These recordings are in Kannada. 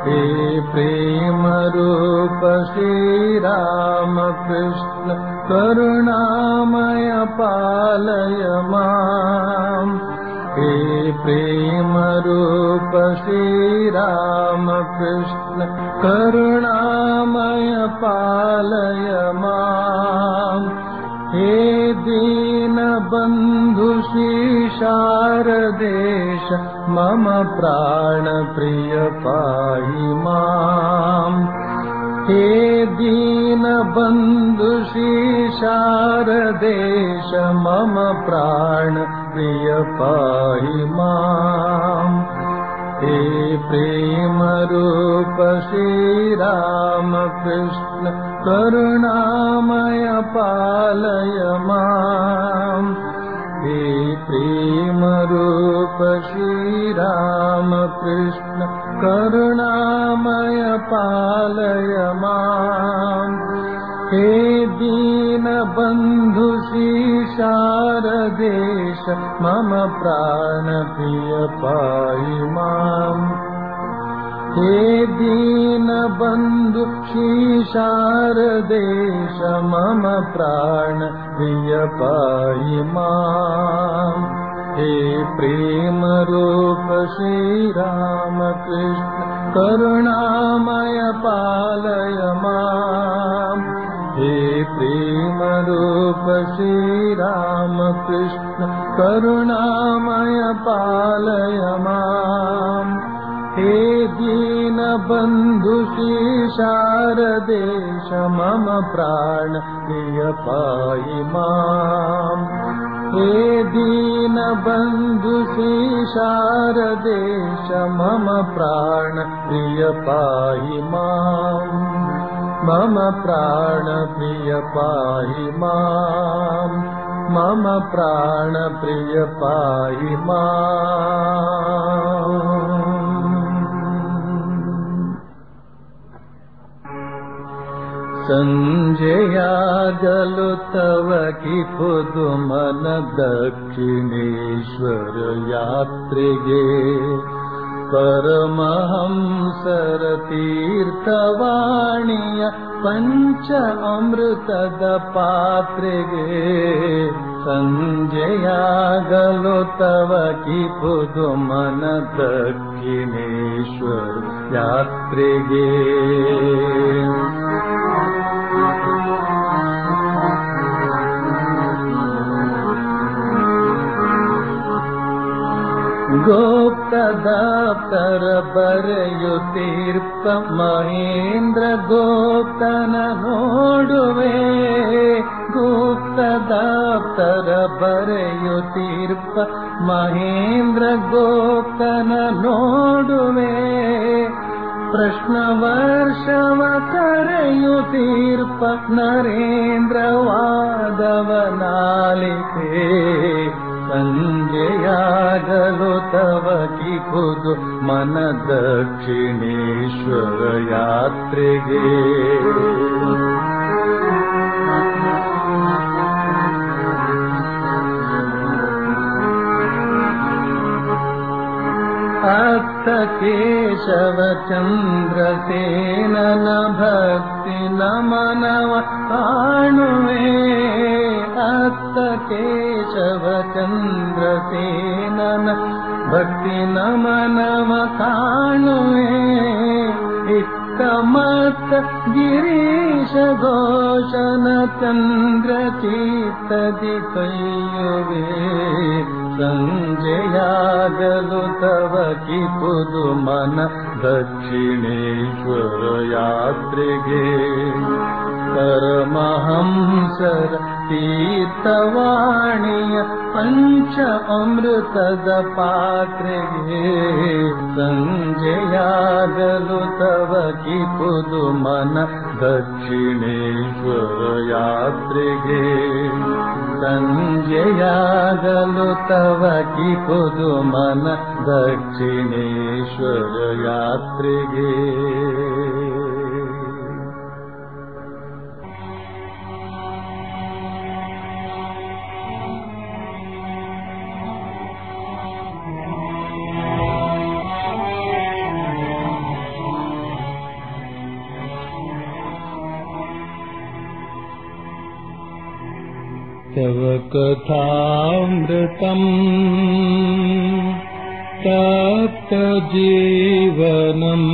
हे प्रेमरूप श्रीरामकृष्ण करुणामय पालय माम् हे प्रेमरूप श्रीरामकृष्ण करुणामय पालय माम् हे दीनबन्धु शारदेश मम प्राणप्रिय पाहि माम् हे दीनबन्धु शारदेश मम प्राणप्रिय पाहि माम् हे प्रेमरूप श्रीरामकृष्ण करुणामय पालय माम् हे प्रेमरूप श्रीरामकृष्ण करुणामय पालय माम् हे दीनबन्धु शारदेश मम प्राणप्रिय पाहि माम् हे दीनबन्धु शारदेश मम प्राणप्रिय पाहि माम् हे प्रेमरूप श्रीरामकृष्ण करुणामय पालय माम् हे प्रेमरूप श्रीरामकृष्ण करुणामय पालय माम् हे दीनबन्धु शारदेश मम प्राण प्रिय पाहि माम् हे दीनबन्धु शारदेश मम प्राण प्रिय पाहि माम् मम प्राण प्रिय पाहि माम् मम प्राण प्रिय पाहि माम् सञ्जयागलु तव कि पुदुमन दक्षिणेश्वर यात्रिगे परमहंसर तीर्थवाणीय पञ्च अमृतद पात्रिगे सञ्जयागलो तव कि पुदुमन दक्षिणेश्वर यात्रिगे गोप्तदाप्तर बರೆಯುತ್ತೀರ್ಪ ಮಹೇಂದ್ರ ಗೋಪ್ತನ ನೋಡುವೆ ಗುಪ್ತದಾಪ್ತರ ಬರೆಯುತ್ತೀರ್ಪ ಮಹೇಂದ್ರ ಗೋಪ್ತನ ನೋಡುವೆ ಪ್ರಶ್ನ ವರ್ಷವ ಕರೆಯುತ್ತೀರ್ಪ ನರೇಂದ್ರ ವಾದವನಾಲಿಕೆ ಸಂಜೆಯಾಗಲು ತವ ಕಿಪುದು ಮನ ದಕ್ಷಿಣೇಶ್ವರ ಯಾತ್ರೆಗೆ ಅತ್ತ ಕೇಶವ ಚಂದ್ರಸೇನನ ಭಕ್ತಿ ನಮನವ ಕಾಣುವೆ ಅತ್ತ ಕೇಶವ ಚಂದ್ರಸೇನನ ಭಕ್ತಿ ನಮನವ ಕಾಣುವೆ ಇಕ್ಕ ಮತ್ತ ಗಿರೀಶ ಘೋಷನ ಚಂದ್ರ ಚೀತದಿ ಕೈಯುವೆ ಸಂಜೆಯಾಗಲು ತವ ಕಿಪುದು ಮನ ದಕ್ಷಿಣೇಶ್ವರ ಯಾತ್ರೆಗೆ ಪರಮಹಂಸರ ತೀರ್ಥವಾಣಿಯ ಪಂಚ ಅಮೃತದ ಪಾತ್ರೆಗೆ ಸಂಜೆಯಾಗಲು ತವ ಕಿಪುದು ಮನ ದಕ್ಷಿಣೇಶ್ವರ ಯಾತ್ರೆಗೆ ಸಂಜೆಯಾಗಲು ತವ ಕಿಪುದು ಮನ ದಕ್ಷಿಣೇಶ್ವರ ಯಾತ್ರೆಗೆ तव कथामृतम् तप्तजीवनम्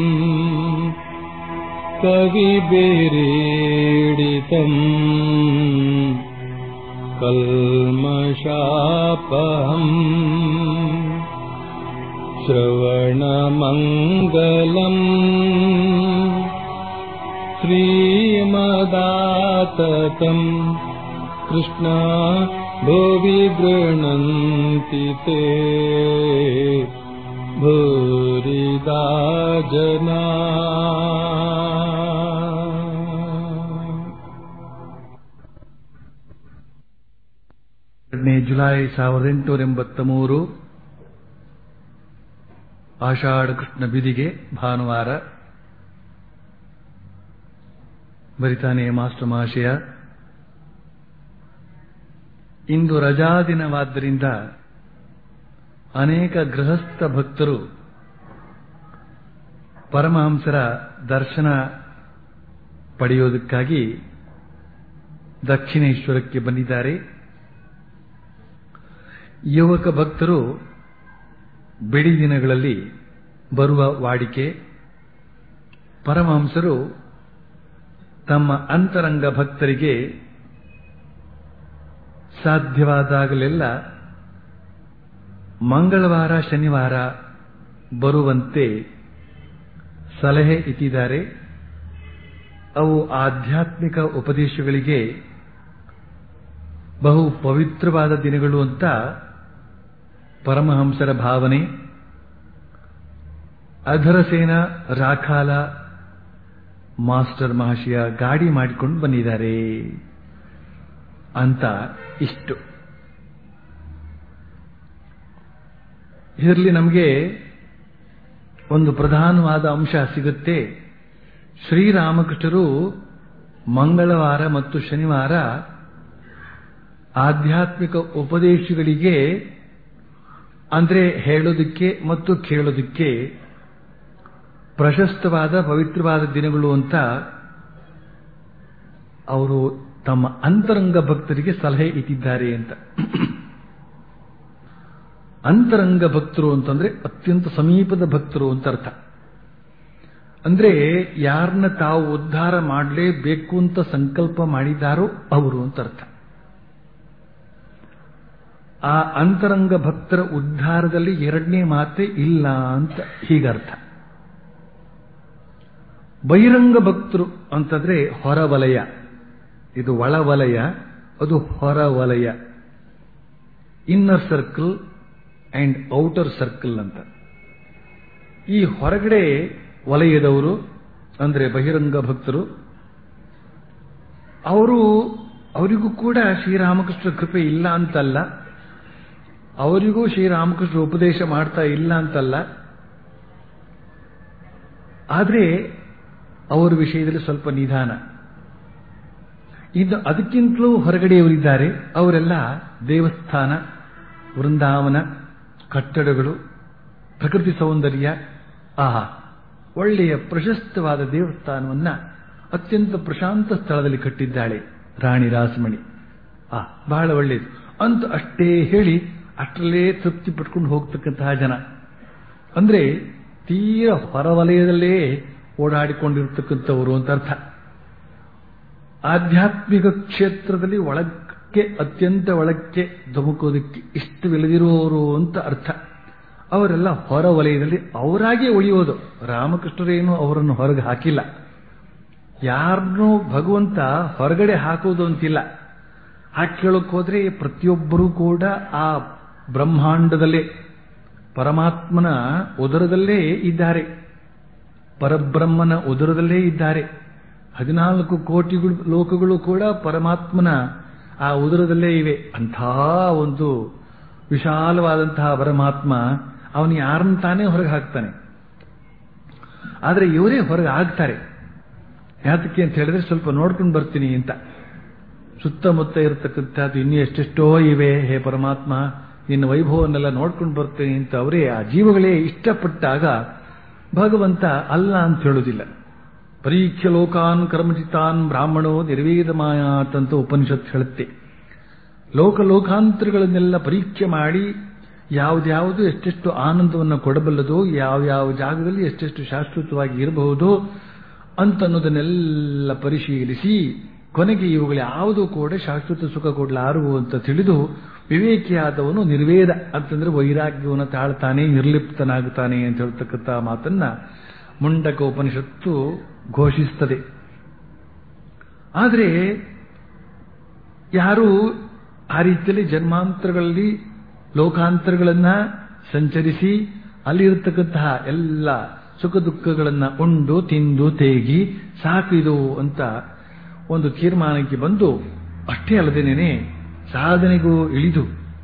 कविभिरीडितम् कल्मषापहम् श्रवणमङ्गलम् श्रीमदाततम् कृष्णा भुवि गृह्णन्ति ते भूरिदा जना ಎರಡನೇ ಜುಲೈ ಸಾವಿರದ ಎಂಟುನೂರ ಎಂಬತ್ತ ಮೂರು ಆಷಾಢ ಕೃಷ್ಣ ಬಿದಿಗೆ ಭಾನುವಾರ ಬರಿತಾನೆ ಮಾಸ್ಟರ್ ಮಹಾಶಯ ಇಂದು ರಜಾ ದಿನವಾದ್ದರಿಂದ ಅನೇಕ ಗೃಹಸ್ಥ ಭಕ್ತರು ಪರಮಹಂಸರ ದರ್ಶನ ಪಡೆಯೋದಕ್ಕಾಗಿ ದಕ್ಷಿಣೇಶ್ವರಕ್ಕೆ ಬಂದಿದ್ದಾರೆ ಯುವಕ ಭಕ್ತರು ಬಿಡಿ ದಿನಗಳಲ್ಲಿ ಬರುವ ವಾಡಿಕೆ ಪರಮಹಂಸರು ತಮ್ಮ ಅಂತರಂಗ ಭಕ್ತರಿಗೆ ಸಾಧ್ಯವಾದಾಗಲೆಲ್ಲ ಮಂಗಳವಾರ ಶನಿವಾರ ಬರುವಂತೆ ಸಲಹೆ ಇಟ್ಟಿದ್ದಾರೆ ಅವು ಆಧ್ಯಾತ್ಮಿಕ ಉಪದೇಶಗಳಿಗೆ ಬಹು ಪವಿತ್ರವಾದ ದಿನಗಳು ಅಂತ ಪರಮಹಂಸರ ಭಾವನೆ ಅಧರಸೇನ ರಾಖಾಲ ಮಾಸ್ಟರ್ ಮಹಾಶಯ ಗಾಡಿ ಮಾಡಿಕೊಂಡು ಬಂದಿದ್ದಾರೆ ಅಂತ ಇಷ್ಟು ಇದರಲ್ಲಿ ನಮಗೆ ಒಂದು ಪ್ರಧಾನವಾದ ಅಂಶ ಸಿಗುತ್ತೆ ಶ್ರೀರಾಮಕೃಷ್ಣರು ಮಂಗಳವಾರ ಮತ್ತು ಶನಿವಾರ ಆಧ್ಯಾತ್ಮಿಕ ಉಪದೇಶಗಳಿಗೆ ಅಂದ್ರೆ ಹೇಳೋದಕ್ಕೆ ಮತ್ತು ಕೇಳೋದಕ್ಕೆ ಪ್ರಶಸ್ತವಾದ ಪವಿತ್ರವಾದ ದಿನಗಳು ಅಂತ ಅವರು ತಮ್ಮ ಅಂತರಂಗ ಭಕ್ತರಿಗೆ ಸಲಹೆ ಇಟ್ಟಿದ್ದಾರೆ ಅಂತ ಅಂತರಂಗ ಭಕ್ತರು ಅಂತಂದ್ರೆ ಅತ್ಯಂತ ಸಮೀಪದ ಭಕ್ತರು ಅಂತ ಅರ್ಥ ಅಂದ್ರೆ ಯಾರನ್ನ ತಾವು ಉದ್ಧಾರ ಮಾಡಲೇಬೇಕು ಅಂತ ಸಂಕಲ್ಪ ಮಾಡಿದಾರೋ ಅವರು ಅಂತ ಅರ್ಥ ಆ ಅಂತರಂಗ ಭಕ್ತರ ಉದ್ಧಾರದಲ್ಲಿ ಎರಡನೇ ಮಾತೆ ಇಲ್ಲ ಅಂತ ಹೀಗರ್ಥ ಬಹಿರಂಗ ಭಕ್ತರು ಅಂತಂದ್ರೆ ಹೊರವಲಯ ಇದು ಒಳವಲಯ ಅದು ಹೊರವಲಯ inner circle and outer circle ಅಂತ ಈ ಹೊರಗಡೆ ವಲಯದವರು ಅಂದ್ರೆ ಬಹಿರಂಗ ಭಕ್ತರು ಅವರು ಅವರಿಗೂ ಕೂಡ ಶ್ರೀರಾಮಕೃಷ್ಣ ಕೃಪೆ ಇಲ್ಲ ಅಂತಲ್ಲ ಅವರಿಗೂ ಶ್ರೀರಾಮಕೃಷ್ಣ ಉಪದೇಶ ಮಾಡ್ತಾ ಇಲ್ಲ ಅಂತಲ್ಲ ಆದರೆ ಅವರ ವಿಷಯದಲ್ಲಿ ಸ್ವಲ್ಪ ನಿಧಾನ ಇನ್ನು ಅದಕ್ಕಿಂತಲೂ ಹೊರಗಡೆಯವರಿದ್ದಾರೆ ಅವರೆಲ್ಲ ದೇವಸ್ಥಾನ ವೃಂದಾವನ ಕಟ್ಟಡಗಳು ಪ್ರಕೃತಿ ಸೌಂದರ್ಯ ಆಹಾ ಒಳ್ಳೆಯ ಪ್ರಶಸ್ತವಾದ ದೇವಸ್ಥಾನವನ್ನ ಅತ್ಯಂತ ಪ್ರಶಾಂತ ಸ್ಥಳದಲ್ಲಿ ಕಟ್ಟಿದ್ದಾಳೆ ರಾಣಿ ರಾಸಮಣಿ ಆ ಬಹಳ ಒಳ್ಳೆಯದು ಅಂತ ಅಷ್ಟೇ ಹೇಳಿ ಅಷ್ಟರಲ್ಲೇ ತೃಪ್ತಿ ಪಟ್ಕೊಂಡು ಹೋಗ್ತಕ್ಕಂತಹ ಜನ ಅಂದ್ರೆ ತೀರ ಹೊರವಲಯದಲ್ಲೇ ಓಡಾಡಿಕೊಂಡಿರ್ತಕ್ಕಂಥವರು ಅಂತ ಅರ್ಥ ಆಧ್ಯಾತ್ಮಿಕ ಕ್ಷೇತ್ರದಲ್ಲಿ ಒಳಕ್ಕೆ ಅತ್ಯಂತ ಒಳಕ್ಕೆ ಧುಮುಕೋದಕ್ಕೆ ಇಷ್ಟವಿಲ್ಲದಿರುವವರು ಅಂತ ಅರ್ಥ ಅವರೆಲ್ಲ ಹೊರ ವಲಯದಲ್ಲಿ ಅವರಾಗೇ ಉಳಿಯೋದು ರಾಮಕೃಷ್ಣರೇನು ಅವರನ್ನು ಹೊರಗೆ ಹಾಕಿಲ್ಲ ಯಾರನ್ನೂ ಭಗವಂತ ಹೊರಗಡೆ ಹಾಕೋದು ಅಂತಿಲ್ಲ ಹಾಕಿ ಕೇಳೋಕೆ ಹೋದ್ರೆ ಪ್ರತಿಯೊಬ್ಬರೂ ಕೂಡ ಆ ಬ್ರಹ್ಮಾಂಡದಲ್ಲೇ ಪರಮಾತ್ಮನ ಉದರದಲ್ಲೇ ಇದ್ದಾರೆ ಪರಬ್ರಹ್ಮನ ಉದರದಲ್ಲೇ ಇದ್ದಾರೆ ಹದಿನಾಲ್ಕು ಕೋಟಿಗಳು ಲೋಕಗಳು ಕೂಡ ಪರಮಾತ್ಮನ ಆ ಉದರದಲ್ಲೇ ಇವೆ ಅಂಥ ಒಂದು ವಿಶಾಲವಾದಂತಹ ಪರಮಾತ್ಮ ಅವನು ಯಾರನ್ನ ತಾನೇ ಹೊರಗೆ ಹಾಕ್ತಾನೆ ಆದರೆ ಇವರೇ ಹೊರಗೆ ಆಗ್ತಾರೆ ಯಾತಕ್ಕೆ ಅಂತ ಹೇಳಿದ್ರೆ ಸ್ವಲ್ಪ ನೋಡ್ಕೊಂಡು ಬರ್ತೀನಿ ಅಂತ ಸುತ್ತಮುತ್ತ ಇರತಕ್ಕಂಥದ್ದು ಇನ್ನೂ ಎಷ್ಟೆಷ್ಟೋ ಇವೆ ಹೇ ಪರಮಾತ್ಮ ನಿನ್ನ ವೈಭವನ್ನೆಲ್ಲ ನೋಡ್ಕೊಂಡು ಬರ್ತೀನಿ ಅಂತ ಅವರೇ ಆ ಜೀವಗಳೇ ಇಷ್ಟಪಟ್ಟಾಗ ಭಗವಂತ ಅಲ್ಲ ಅಂತ ಹೇಳುವುದಿಲ್ಲ ಪರೀಕ್ಷೆ ಲೋಕಾನ್ ಕರ್ಮಚಿತಾನ್ ಬ್ರಾಹ್ಮಣೋ ನಿರ್ವೇದ ಮಾಯಾತ್ ಅಂತ ಉಪನಿಷತ್ ಹೇಳುತ್ತೆ ಲೋಕ ಲೋಕಾಂತರಗಳನ್ನೆಲ್ಲ ಪರೀಕ್ಷೆ ಮಾಡಿ ಯಾವ್ದ್ಯಾವುದು ಎಷ್ಟೆಷ್ಟು ಆನಂದವನ್ನು ಕೊಡಬಲ್ಲದು ಯಾವ ಜಾಗದಲ್ಲಿ ಎಷ್ಟೆಷ್ಟು ಶಾಶ್ವತವಾಗಿ ಇರಬಹುದು ಅಂತನ್ನೋದನ್ನೆಲ್ಲ ಪರಿಶೀಲಿಸಿ ಕೊನೆಗೆ ಇವುಗಳು ಯಾವುದು ಕೂಡ ಶಾಶ್ವತ ಸುಖ ಕೊಡಲಾರವು ಅಂತ ತಿಳಿದು ವಿವೇಕಿಯಾದವನು ನಿರ್ವೇದ ಅಂತಂದ್ರೆ ವೈರಾಗ್ಯವನ್ನು ತಾಳ್ತಾನೆ ನಿರ್ಲಿಪ್ತನಾಗುತ್ತಾನೆ ಅಂತ ಹೇಳ್ತಕ್ಕಂಥ ಮಾತನ್ನ ಮುಂಡಕ ಉಪನಿಷತ್ತು ಘೋಷಿಸ್ತದೆ ಆದರೆ ಯಾರು ಆ ರೀತಿಯಲ್ಲಿ ಜನ್ಮಾಂತರಗಳಲ್ಲಿ ಲೋಕಾಂತರಗಳನ್ನ ಸಂಚರಿಸಿ ಅಲ್ಲಿರತಕ್ಕಂತಹ ಎಲ್ಲ ಸುಖ ದುಃಖಗಳನ್ನ ಉಂಡು ತಿಂದು ತೇಗಿ ಸಾಕಿದು ಅಂತ ಒಂದು ತೀರ್ಮಾನಕ್ಕೆ ಬಂದು ಅಷ್ಟೇ ಅಲ್ಲದೇನೆ ಸಾಧನೆಗೂ ಇಳಿದು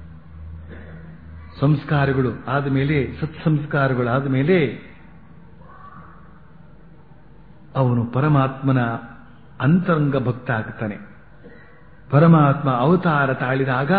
ಸಂಸ್ಕಾರಗಳು ಆದ ಮೇಲೆ ಸತ್ಸಂಸ್ಕಾರಗಳಾದ ಮೇಲೆ ಅವನು ಪರಮಾತ್ಮನ ಅಂತರಂಗ ಭಕ್ತ ಆಗ್ತಾನೆ ಪರಮಾತ್ಮ ಅವತಾರ ತಾಳಿದಾಗ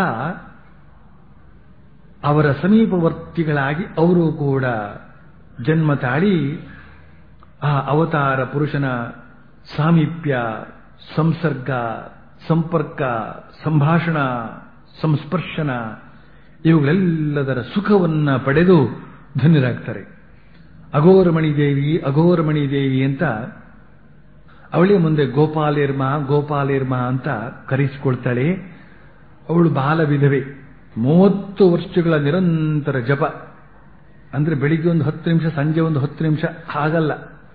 ಅವರ ಸಮೀಪವರ್ತಿಗಳಾಗಿ ಅವರು ಕೂಡ ಜನ್ಮ ತಾಳಿ ಆ ಅವತಾರ ಪುರುಷನ ಸಾಮೀಪ್ಯ ಸಂಸರ್ಗ ಸಂಪರ್ಕ ಸಂಭಾಷಣ ಸಂಸ್ಪರ್ಶನ ಇವುಗಳೆಲ್ಲದರ ಸುಖವನ್ನ ಪಡೆದು ಧನ್ಯರಾಗ್ತಾರೆ ಅಘೋರಮಣಿ ದೇವಿ ಅಘೋರಮಣಿ ದೇವಿ ಅಂತ ಅವಳೇ ಮುಂದೆ ಗೋಪಾಲೇರ್ಮ ಗೋಪಾಲೇರ್ಮ ಅಂತ ಕರೆಸಿಕೊಳ್ತಾಳೆ ಅವಳು ಬಾಲ ವಿಧವೆ ಮೂವತ್ತು ವರ್ಷಗಳ ನಿರಂತರ ಜಪ ಅಂದ್ರೆ ಬೆಳಿಗ್ಗೆ ಒಂದು ಹತ್ತು ನಿಮಿಷ ಸಂಜೆ ಒಂದು ಹತ್ತು ನಿಮಿಷ ಹಾಗಲ್ಲ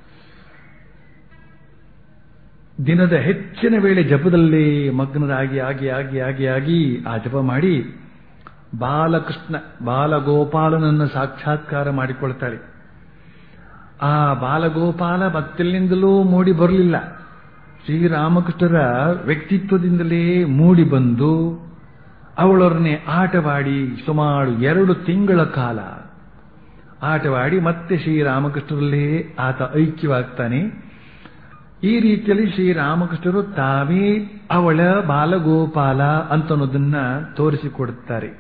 ದಿನದ ಹೆಚ್ಚಿನ ವೇಳೆ ಜಪದಲ್ಲಿ ಮಗ್ನರಾಗಿ ಆಗಿ ಆಗಿ ಆಗಿ ಆಗಿ ಆ ಜಪ ಮಾಡಿ ಬಾಲಕೃಷ್ಣ ಬಾಲಗೋಪಾಲನನ್ನು ಸಾಕ್ಷಾತ್ಕಾರ ಮಾಡಿಕೊಳ್ತಾಳೆ ಆ ಬಾಲಗೋಪಾಲ ಮತ್ತೆಲ್ಲಿಂದಲೂ ಮೂಡಿ ಬರಲಿಲ್ಲ ಶ್ರೀರಾಮಕೃಷ್ಣರ ವ್ಯಕ್ತಿತ್ವದಿಂದಲೇ ಮೂಡಿ ಬಂದು ಅವಳೊಡನೆ ಆಟವಾಡಿ ಸುಮಾರು ಎರಡು ತಿಂಗಳ ಕಾಲ ಆಟವಾಡಿ ಮತ್ತೆ ಶ್ರೀರಾಮಕೃಷ್ಣರಲ್ಲೇ ಆತ ಐಕ್ಯವಾಗ್ತಾನೆ ಈ ರೀತಿಯಲ್ಲಿ ಶ್ರೀರಾಮಕೃಷ್ಣರು ತಾವೇ ಅವಳ ಬಾಲಗೋಪಾಲ ಅಂತನ್ನೋದನ್ನ ತೋರಿಸಿಕೊಡುತ್ತಾರೆ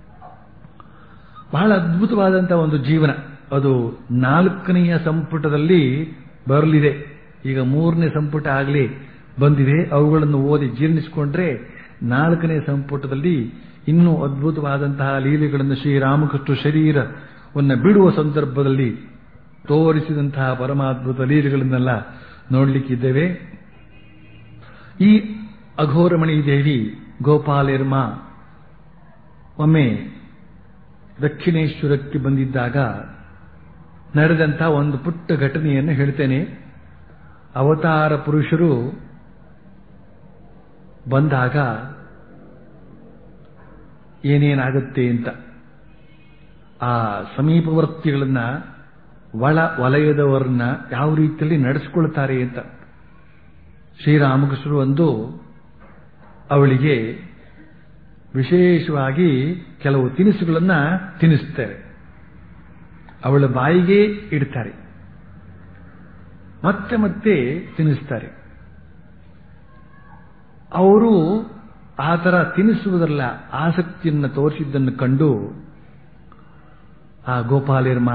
ಬಹಳ ಅದ್ಭುತವಾದಂತಹ ಒಂದು ಜೀವನ ಅದು ನಾಲ್ಕನೆಯ ಸಂಪುಟದಲ್ಲಿ ಬರಲಿದೆ ಈಗ ಮೂರನೇ ಸಂಪುಟ ಆಗಲಿ ಬಂದಿದೆ ಅವುಗಳನ್ನು ಓದಿ ಜೀರ್ಣಿಸಿಕೊಂಡ್ರೆ ನಾಲ್ಕನೇ ಸಂಪುಟದಲ್ಲಿ ಇನ್ನೂ ಅದ್ಭುತವಾದಂತಹ ಲೀಲೆಗಳನ್ನು ಶ್ರೀರಾಮಕೃಷ್ಣ ಶರೀರವನ್ನು ಬಿಡುವ ಸಂದರ್ಭದಲ್ಲಿ ತೋರಿಸಿದಂತಹ ಪರಮಾದ್ಭುತ ಲೀಲೆಗಳನ್ನೆಲ್ಲ ನೋಡ್ಲಿಕ್ಕಿದ್ದೇವೆ ಈ ಅಘೋರಮಣಿ ದೇವಿ ಗೋಪಾಲೇರ್ಮ ಒಮ್ಮೆ ದಕ್ಷಿಣೇಶ್ವರಕ್ಕೆ ಬಂದಿದ್ದಾಗ ನಡೆದಂತ ಒಂದು ಪುಟ್ಟ ಘಟನೆಯನ್ನು ಹೇಳ್ತೇನೆ ಅವತಾರ ಪುರುಷರು ಬಂದಾಗ ಏನೇನಾಗುತ್ತೆ ಅಂತ ಆ ಸಮೀಪವರ್ತಿಗಳನ್ನ ಒಳ ವಲಯದವರನ್ನ ಯಾವ ರೀತಿಯಲ್ಲಿ ನಡೆಸ್ಕೊಳ್ತಾರೆ ಅಂತ ಶ್ರೀರಾಮಕೃಷ್ಣರು ಒಂದು ಅವಳಿಗೆ ವಿಶೇಷವಾಗಿ ಕೆಲವು ತಿನಿಸುಗಳನ್ನ ತಿನ್ನಿಸ್ತಾರೆ ಅವಳ ಬಾಯಿಗೆ ಇಡ್ತಾರೆ ಮತ್ತೆ ಮತ್ತೆ ತಿನ್ನಿಸ್ತಾರೆ ಅವರು ಆ ಥರ ತಿನ್ನಿಸುವುದರಲ್ಲ ಆಸಕ್ತಿಯನ್ನು ತೋರಿಸಿದ್ದನ್ನು ಕಂಡು ಆ ಗೋಪಾಲಿರ್ಮ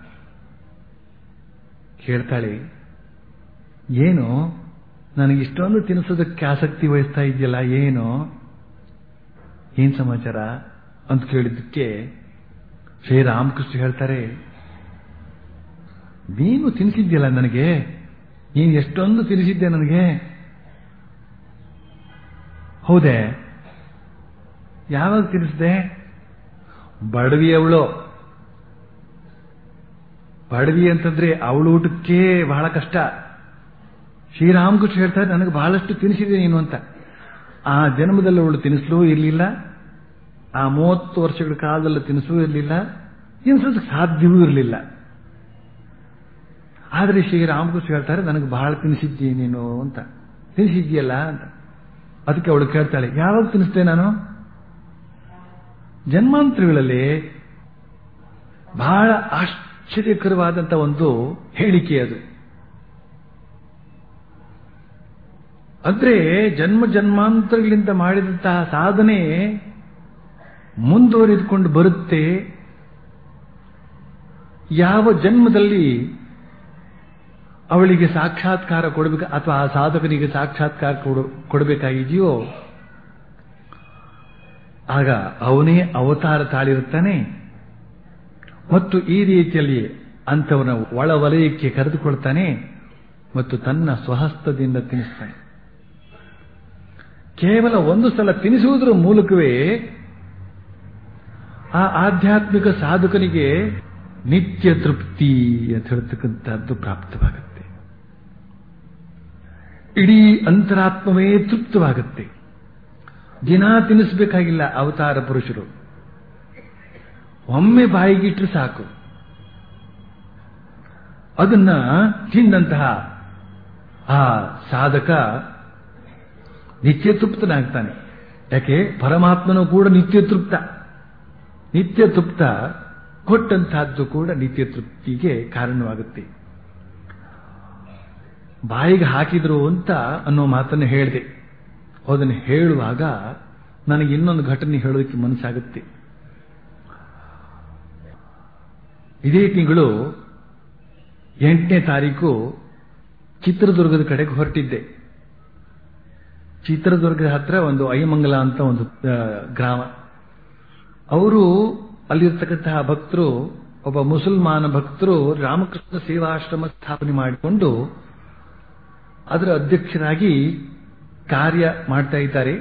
ಕೇಳ್ತಾಳೆ ಏನು ನನಗೆ ಇಷ್ಟೊಂದು ತಿನ್ನಿಸೋದಕ್ಕೆ ಆಸಕ್ತಿ ವಹಿಸ್ತಾ ಇದೆಯಲ್ಲ ಏನು ಏನ್ ಸಮಾಚಾರ ಅಂತ ಕೇಳಿದ್ದಕ್ಕೆ ಶ್ರೀರಾಮಕೃಷ್ಣ ಹೇಳ್ತಾರೆ ನೀನು ತಿನ್ನಿಸಿದ್ಯಲ್ಲ ನನಗೆ ನೀನು ಎಷ್ಟೊಂದು ತಿನ್ನಿಸಿದ್ದೆ ನನಗೆ ಹೌದೇ ಯಾವಾಗ ತಿನ್ನಿಸ್ದೆ ಬಡವಿ ಅವಳು ಬಡವಿ ಅಂತಂದ್ರೆ ಅವಳು ಊಟಕ್ಕೆ ಬಹಳ ಕಷ್ಟ ಶ್ರೀರಾಮಕೃಷ್ಣ ಹೇಳ್ತಾರೆ ನನಗೆ ಬಹಳಷ್ಟು ತಿನ್ನಿಸಿದೆ ನೀನು ಅಂತ ಆ ಜನ್ಮದಲ್ಲಿ ಅವಳು ತಿನ್ನಿಸ್ಲೂ ಇರಲಿಲ್ಲ ಆ ಮೂವತ್ತು ವರ್ಷಗಳ ಕಾಲದಲ್ಲಿ ತಿನ್ನಿಸೂ ಇರಲಿಲ್ಲ ತಿನ್ನಿಸೋದಕ್ಕೆ ಸಾಧ್ಯವೂ ಇರಲಿಲ್ಲ ಆದರೆ ಶ್ರೀರಾಮಕೃಷ್ಣ ಹೇಳ್ತಾರೆ ನನಗೆ ಬಹಳ ತಿನ್ನಿಸಿದ್ದಿ ನೀನು ಅಂತ ತಿನ್ನಿಸಿದ್ಯಲ್ಲ ಅಂತ ಅದಕ್ಕೆ ಅವಳು ಕೇಳ್ತಾಳೆ ಯಾವಾಗ ತಿನ್ನಿಸ್ತೆ ನಾನು ಜನ್ಮಾಂತರಗಳಲ್ಲಿ ಬಹಳ ಆಶ್ಚರ್ಯಕರವಾದಂಥ ಒಂದು ಹೇಳಿಕೆ ಅದು ಅಂದ್ರೆ ಜನ್ಮ ಜನ್ಮಾಂತರಗಳಿಂದ ಮಾಡಿದಂತಹ ಸಾಧನೆ ಮುಂದುವರಿದುಕೊಂಡು ಬರುತ್ತೆ ಯಾವ ಜನ್ಮದಲ್ಲಿ ಅವಳಿಗೆ ಸಾಕ್ಷಾತ್ಕಾರ ಕೊಡಬೇಕು ಅಥವಾ ಆ ಸಾಧಕನಿಗೆ ಸಾಕ್ಷಾತ್ಕಾರ ಕೊಡಬೇಕಾಗಿದೆಯೋ ಆಗ ಅವನೇ ಅವತಾರ ತಾಳಿರುತ್ತಾನೆ ಮತ್ತು ಈ ರೀತಿಯಲ್ಲಿ ಅಂಥವನ ಒಳ ವಲಯಕ್ಕೆ ಕರೆದುಕೊಳ್ತಾನೆ ಮತ್ತು ತನ್ನ ಸ್ವಹಸ್ತದಿಂದ ತಿನ್ನಿಸ್ತಾನೆ ಕೇವಲ ಒಂದು ಸಲ ತಿನ್ನಿಸುವುದರ ಮೂಲಕವೇ ಆ ಆಧ್ಯಾತ್ಮಿಕ ಸಾಧಕನಿಗೆ ನಿತ್ಯ ತೃಪ್ತಿ ಅಂತ ಹೇಳ್ತಕ್ಕಂಥದ್ದು ಪ್ರಾಪ್ತವಾಗುತ್ತೆ ಇಡೀ ಅಂತರಾತ್ಮವೇ ತೃಪ್ತವಾಗುತ್ತೆ ದಿನ ತಿನ್ನಿಸಬೇಕಾಗಿಲ್ಲ ಅವತಾರ ಪುರುಷರು ಒಮ್ಮೆ ಬಾಯಿಗಿಟ್ರೆ ಸಾಕು ಅದನ್ನ ತಿಂದಂತಹ ಆ ಸಾಧಕ ನಿತ್ಯ ತೃಪ್ತನಾಗ್ತಾನೆ ಯಾಕೆ ಪರಮಾತ್ಮನೂ ಕೂಡ ನಿತ್ಯ ತೃಪ್ತ ನಿತ್ಯ ತೃಪ್ತ ಕೊಟ್ಟಂತಹದ್ದು ಕೂಡ ನಿತ್ಯ ತೃಪ್ತಿಗೆ ಕಾರಣವಾಗುತ್ತೆ ಬಾಯಿಗೆ ಹಾಕಿದ್ರು ಅಂತ ಅನ್ನೋ ಮಾತನ್ನು ಹೇಳಿದೆ ಅದನ್ನು ಹೇಳುವಾಗ ನನಗೆ ಇನ್ನೊಂದು ಘಟನೆ ಹೇಳೋದಕ್ಕೆ ಮನಸ್ಸಾಗುತ್ತೆ ಇದೇ ತಿಂಗಳು ಎಂಟನೇ ತಾರೀಕು ಚಿತ್ರದುರ್ಗದ ಕಡೆಗೆ ಹೊರಟಿದ್ದೆ ಚಿತ್ರದುರ್ಗದ ಹತ್ರ ಒಂದು ಐಮಂಗಲ ಅಂತ ಒಂದು ಆ, ಗ್ರಾಮ ಅವರು ಅಲ್ಲಿರ್ತಕ್ಕಂತಹ ಭಕ್ತರು ಒಬ್ಬ ಮುಸಲ್ಮಾನ ಭಕ್ತರು ರಾಮಕೃಷ್ಣ ಸೇವಾಶ್ರಮ ಸ್ಥಾಪನೆ ಮಾಡಿಕೊಂಡು ಅದರ ಅಧ್ಯಕ್ಷರಾಗಿ ಕಾರ್ಯ ಮಾಡ್ತಾ ಇದ್ದಾರೆ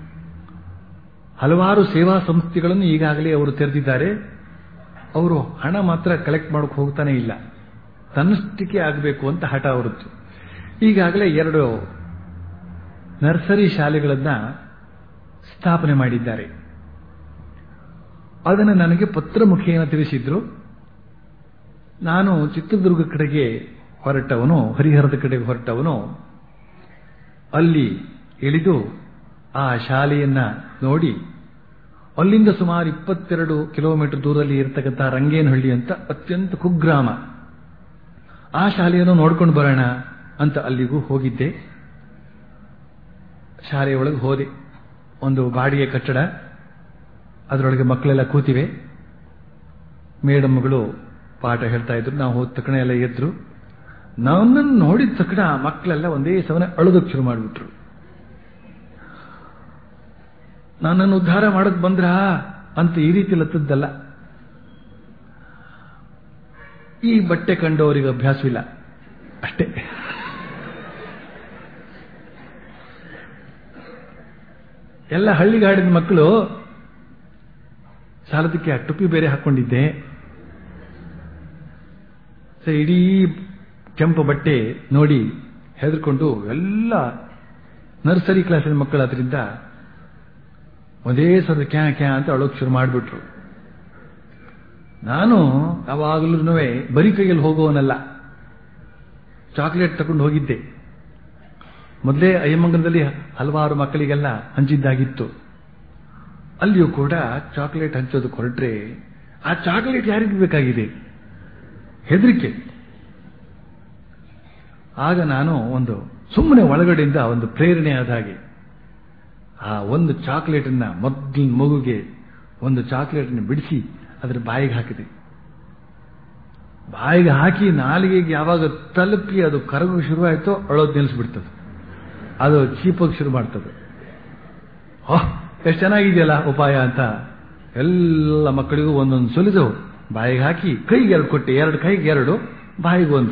ಹಲವಾರು ಸೇವಾ ಸಂಸ್ಥೆಗಳನ್ನು ಈಗಾಗಲೇ ಅವರು ತೆರೆದಿದ್ದಾರೆ ಅವರು ಹಣ ಮಾತ್ರ ಕಲೆಕ್ಟ್ ಮಾಡೋಕೆ ಹೋಗ್ತಾನೆ ಇಲ್ಲ ತನ್ನಷ್ಟಕ್ಕೆ ಆಗಬೇಕು ಅಂತ ಹಠ ಅವರದ್ದು ಈಗಾಗಲೇ ಎರಡು ನರ್ಸರಿ ಶಾಲೆಗಳನ್ನ ಸ್ಥಾಪನೆ ಮಾಡಿದ್ದಾರೆ ಅದನ್ನು ನನಗೆ ಪತ್ರ ಮುಖೇನ ತಿಳಿಸಿದ್ರು ನಾನು ಚಿತ್ರದುರ್ಗ ಕಡೆಗೆ ಹೊರಟವನು ಹರಿಹರದ ಕಡೆಗೆ ಹೊರಟವನು ಅಲ್ಲಿ ಇಳಿದು ಆ ಶಾಲೆಯನ್ನ ನೋಡಿ ಅಲ್ಲಿಂದ ಸುಮಾರು ಇಪ್ಪತ್ತೆರಡು ಕಿಲೋಮೀಟರ್ ದೂರದಲ್ಲಿ ಇರತಕ್ಕಂತಹ ರಂಗೇನಹಳ್ಳಿ ಅಂತ ಅತ್ಯಂತ ಕುಗ್ರಾಮ ಆ ಶಾಲೆಯನ್ನು ನೋಡ್ಕೊಂಡು ಬರೋಣ ಅಂತ ಅಲ್ಲಿಗೂ ಹೋಗಿದ್ದೆ ಶಾಲೆಯೊಳಗೆ ಹೋದೆ ಒಂದು ಬಾಡಿಗೆ ಕಟ್ಟಡ ಅದರೊಳಗೆ ಮಕ್ಕಳೆಲ್ಲ ಕೂತಿವೆ ಮೇಡಮ್ಗಳು ಪಾಠ ಹೇಳ್ತಾ ಇದ್ರು ನಾವು ಹೋದ ತಕ್ಷಣ ಎಲ್ಲ ಎದ್ರು ನನ್ನನ್ನು ನೋಡಿದ ತಕ್ಷಣ ಆ ಮಕ್ಕಳೆಲ್ಲ ಒಂದೇ ಸಮನೆ ಅಳೋದಕ್ಕೆ ಶುರು ಮಾಡಿಬಿಟ್ರು ನನ್ನನ್ನು ಉದ್ಧಾರ ಮಾಡಕ್ ಬಂದ್ರಾ ಅಂತ ಈ ರೀತಿ ಲತ್ತದ್ದಲ್ಲ ಈ ಬಟ್ಟೆ ಕಂಡವರಿಗೆ ಅಭ್ಯಾಸವಿಲ್ಲ ಅಷ್ಟೇ ಎಲ್ಲ ಹಳ್ಳಿಗಾಡಿದ ಮಕ್ಕಳು ಸಾಲದಕ್ಕೆ ಆ ಟುಪ್ಪಿ ಬೇರೆ ಹಾಕೊಂಡಿದ್ದೆ ಸೊ ಇಡೀ ಕೆಂಪು ಬಟ್ಟೆ ನೋಡಿ ಹೆದರ್ಕೊಂಡು ಎಲ್ಲ ನರ್ಸರಿ ಕ್ಲಾಸಿನ ಮಕ್ಕಳು ಅದರಿಂದ ಒಂದೇ ಸಲ ಕ್ಯಾ ಕ್ಯಾ ಅಂತ ಅಳೋಕ್ ಶುರು ಮಾಡಿಬಿಟ್ರು ನಾನು ಯಾವಾಗಲೂ ಬರೀ ಕೈಯಲ್ಲಿ ಹೋಗುವವನಲ್ಲ ಚಾಕ್ಲೇಟ್ ತಗೊಂಡು ಹೋಗಿದ್ದೆ ಮೊದಲೇ ಅಯ್ಯಮಂಗಲದಲ್ಲಿ ಹಲವಾರು ಮಕ್ಕಳಿಗೆಲ್ಲ ಹಂಚಿದ್ದಾಗಿತ್ತು ಅಲ್ಲಿಯೂ ಕೂಡ ಚಾಕ್ಲೇಟ್ ಹಂಚೋದಕ್ಕೆ ಹೊರಟ್ರೆ ಆ ಚಾಕ್ಲೇಟ್ ಯಾರಿಗೆ ಬೇಕಾಗಿದೆ ಹೆದರಿಕೆ ಆಗ ನಾನು ಒಂದು ಸುಮ್ಮನೆ ಒಳಗಡೆಯಿಂದ ಒಂದು ಪ್ರೇರಣೆ ಆದ ಹಾಗೆ ಆ ಒಂದು ಚಾಕ್ಲೇಟನ್ನ ಮೊದಲಿನ ಮಗುಗೆ ಒಂದು ಚಾಕ್ಲೇಟನ್ನು ಬಿಡಿಸಿ ಅದರ ಬಾಯಿಗೆ ಹಾಕಿದೆ ಬಾಯಿಗೆ ಹಾಕಿ ನಾಲಿಗೆಗೆ ಯಾವಾಗ ತಲುಪಿ ಅದು ಕರಗು ಶುರುವಾಯಿತೋ ಅಳೋದು ನಿಲ್ಲಿಸ್ಬಿಡ್ತದೆ ಅದು ಚೀಪೋಗಿ ಶುರು ಮಾಡ್ತದೆ ಓಹ್ ಎಷ್ಟು ಚೆನ್ನಾಗಿದೆಯಲ್ಲ ಉಪಾಯ ಅಂತ ಎಲ್ಲ ಮಕ್ಕಳಿಗೂ ಒಂದೊಂದು ಸುಲಿದು ಬಾಯಿಗೆ ಹಾಕಿ ಕೈಗೆ ಎರಡು ಕೊಟ್ಟೆ ಎರಡು ಕೈಗೆ ಎರಡು ಬಾಯಿಗೆ ಒಂದು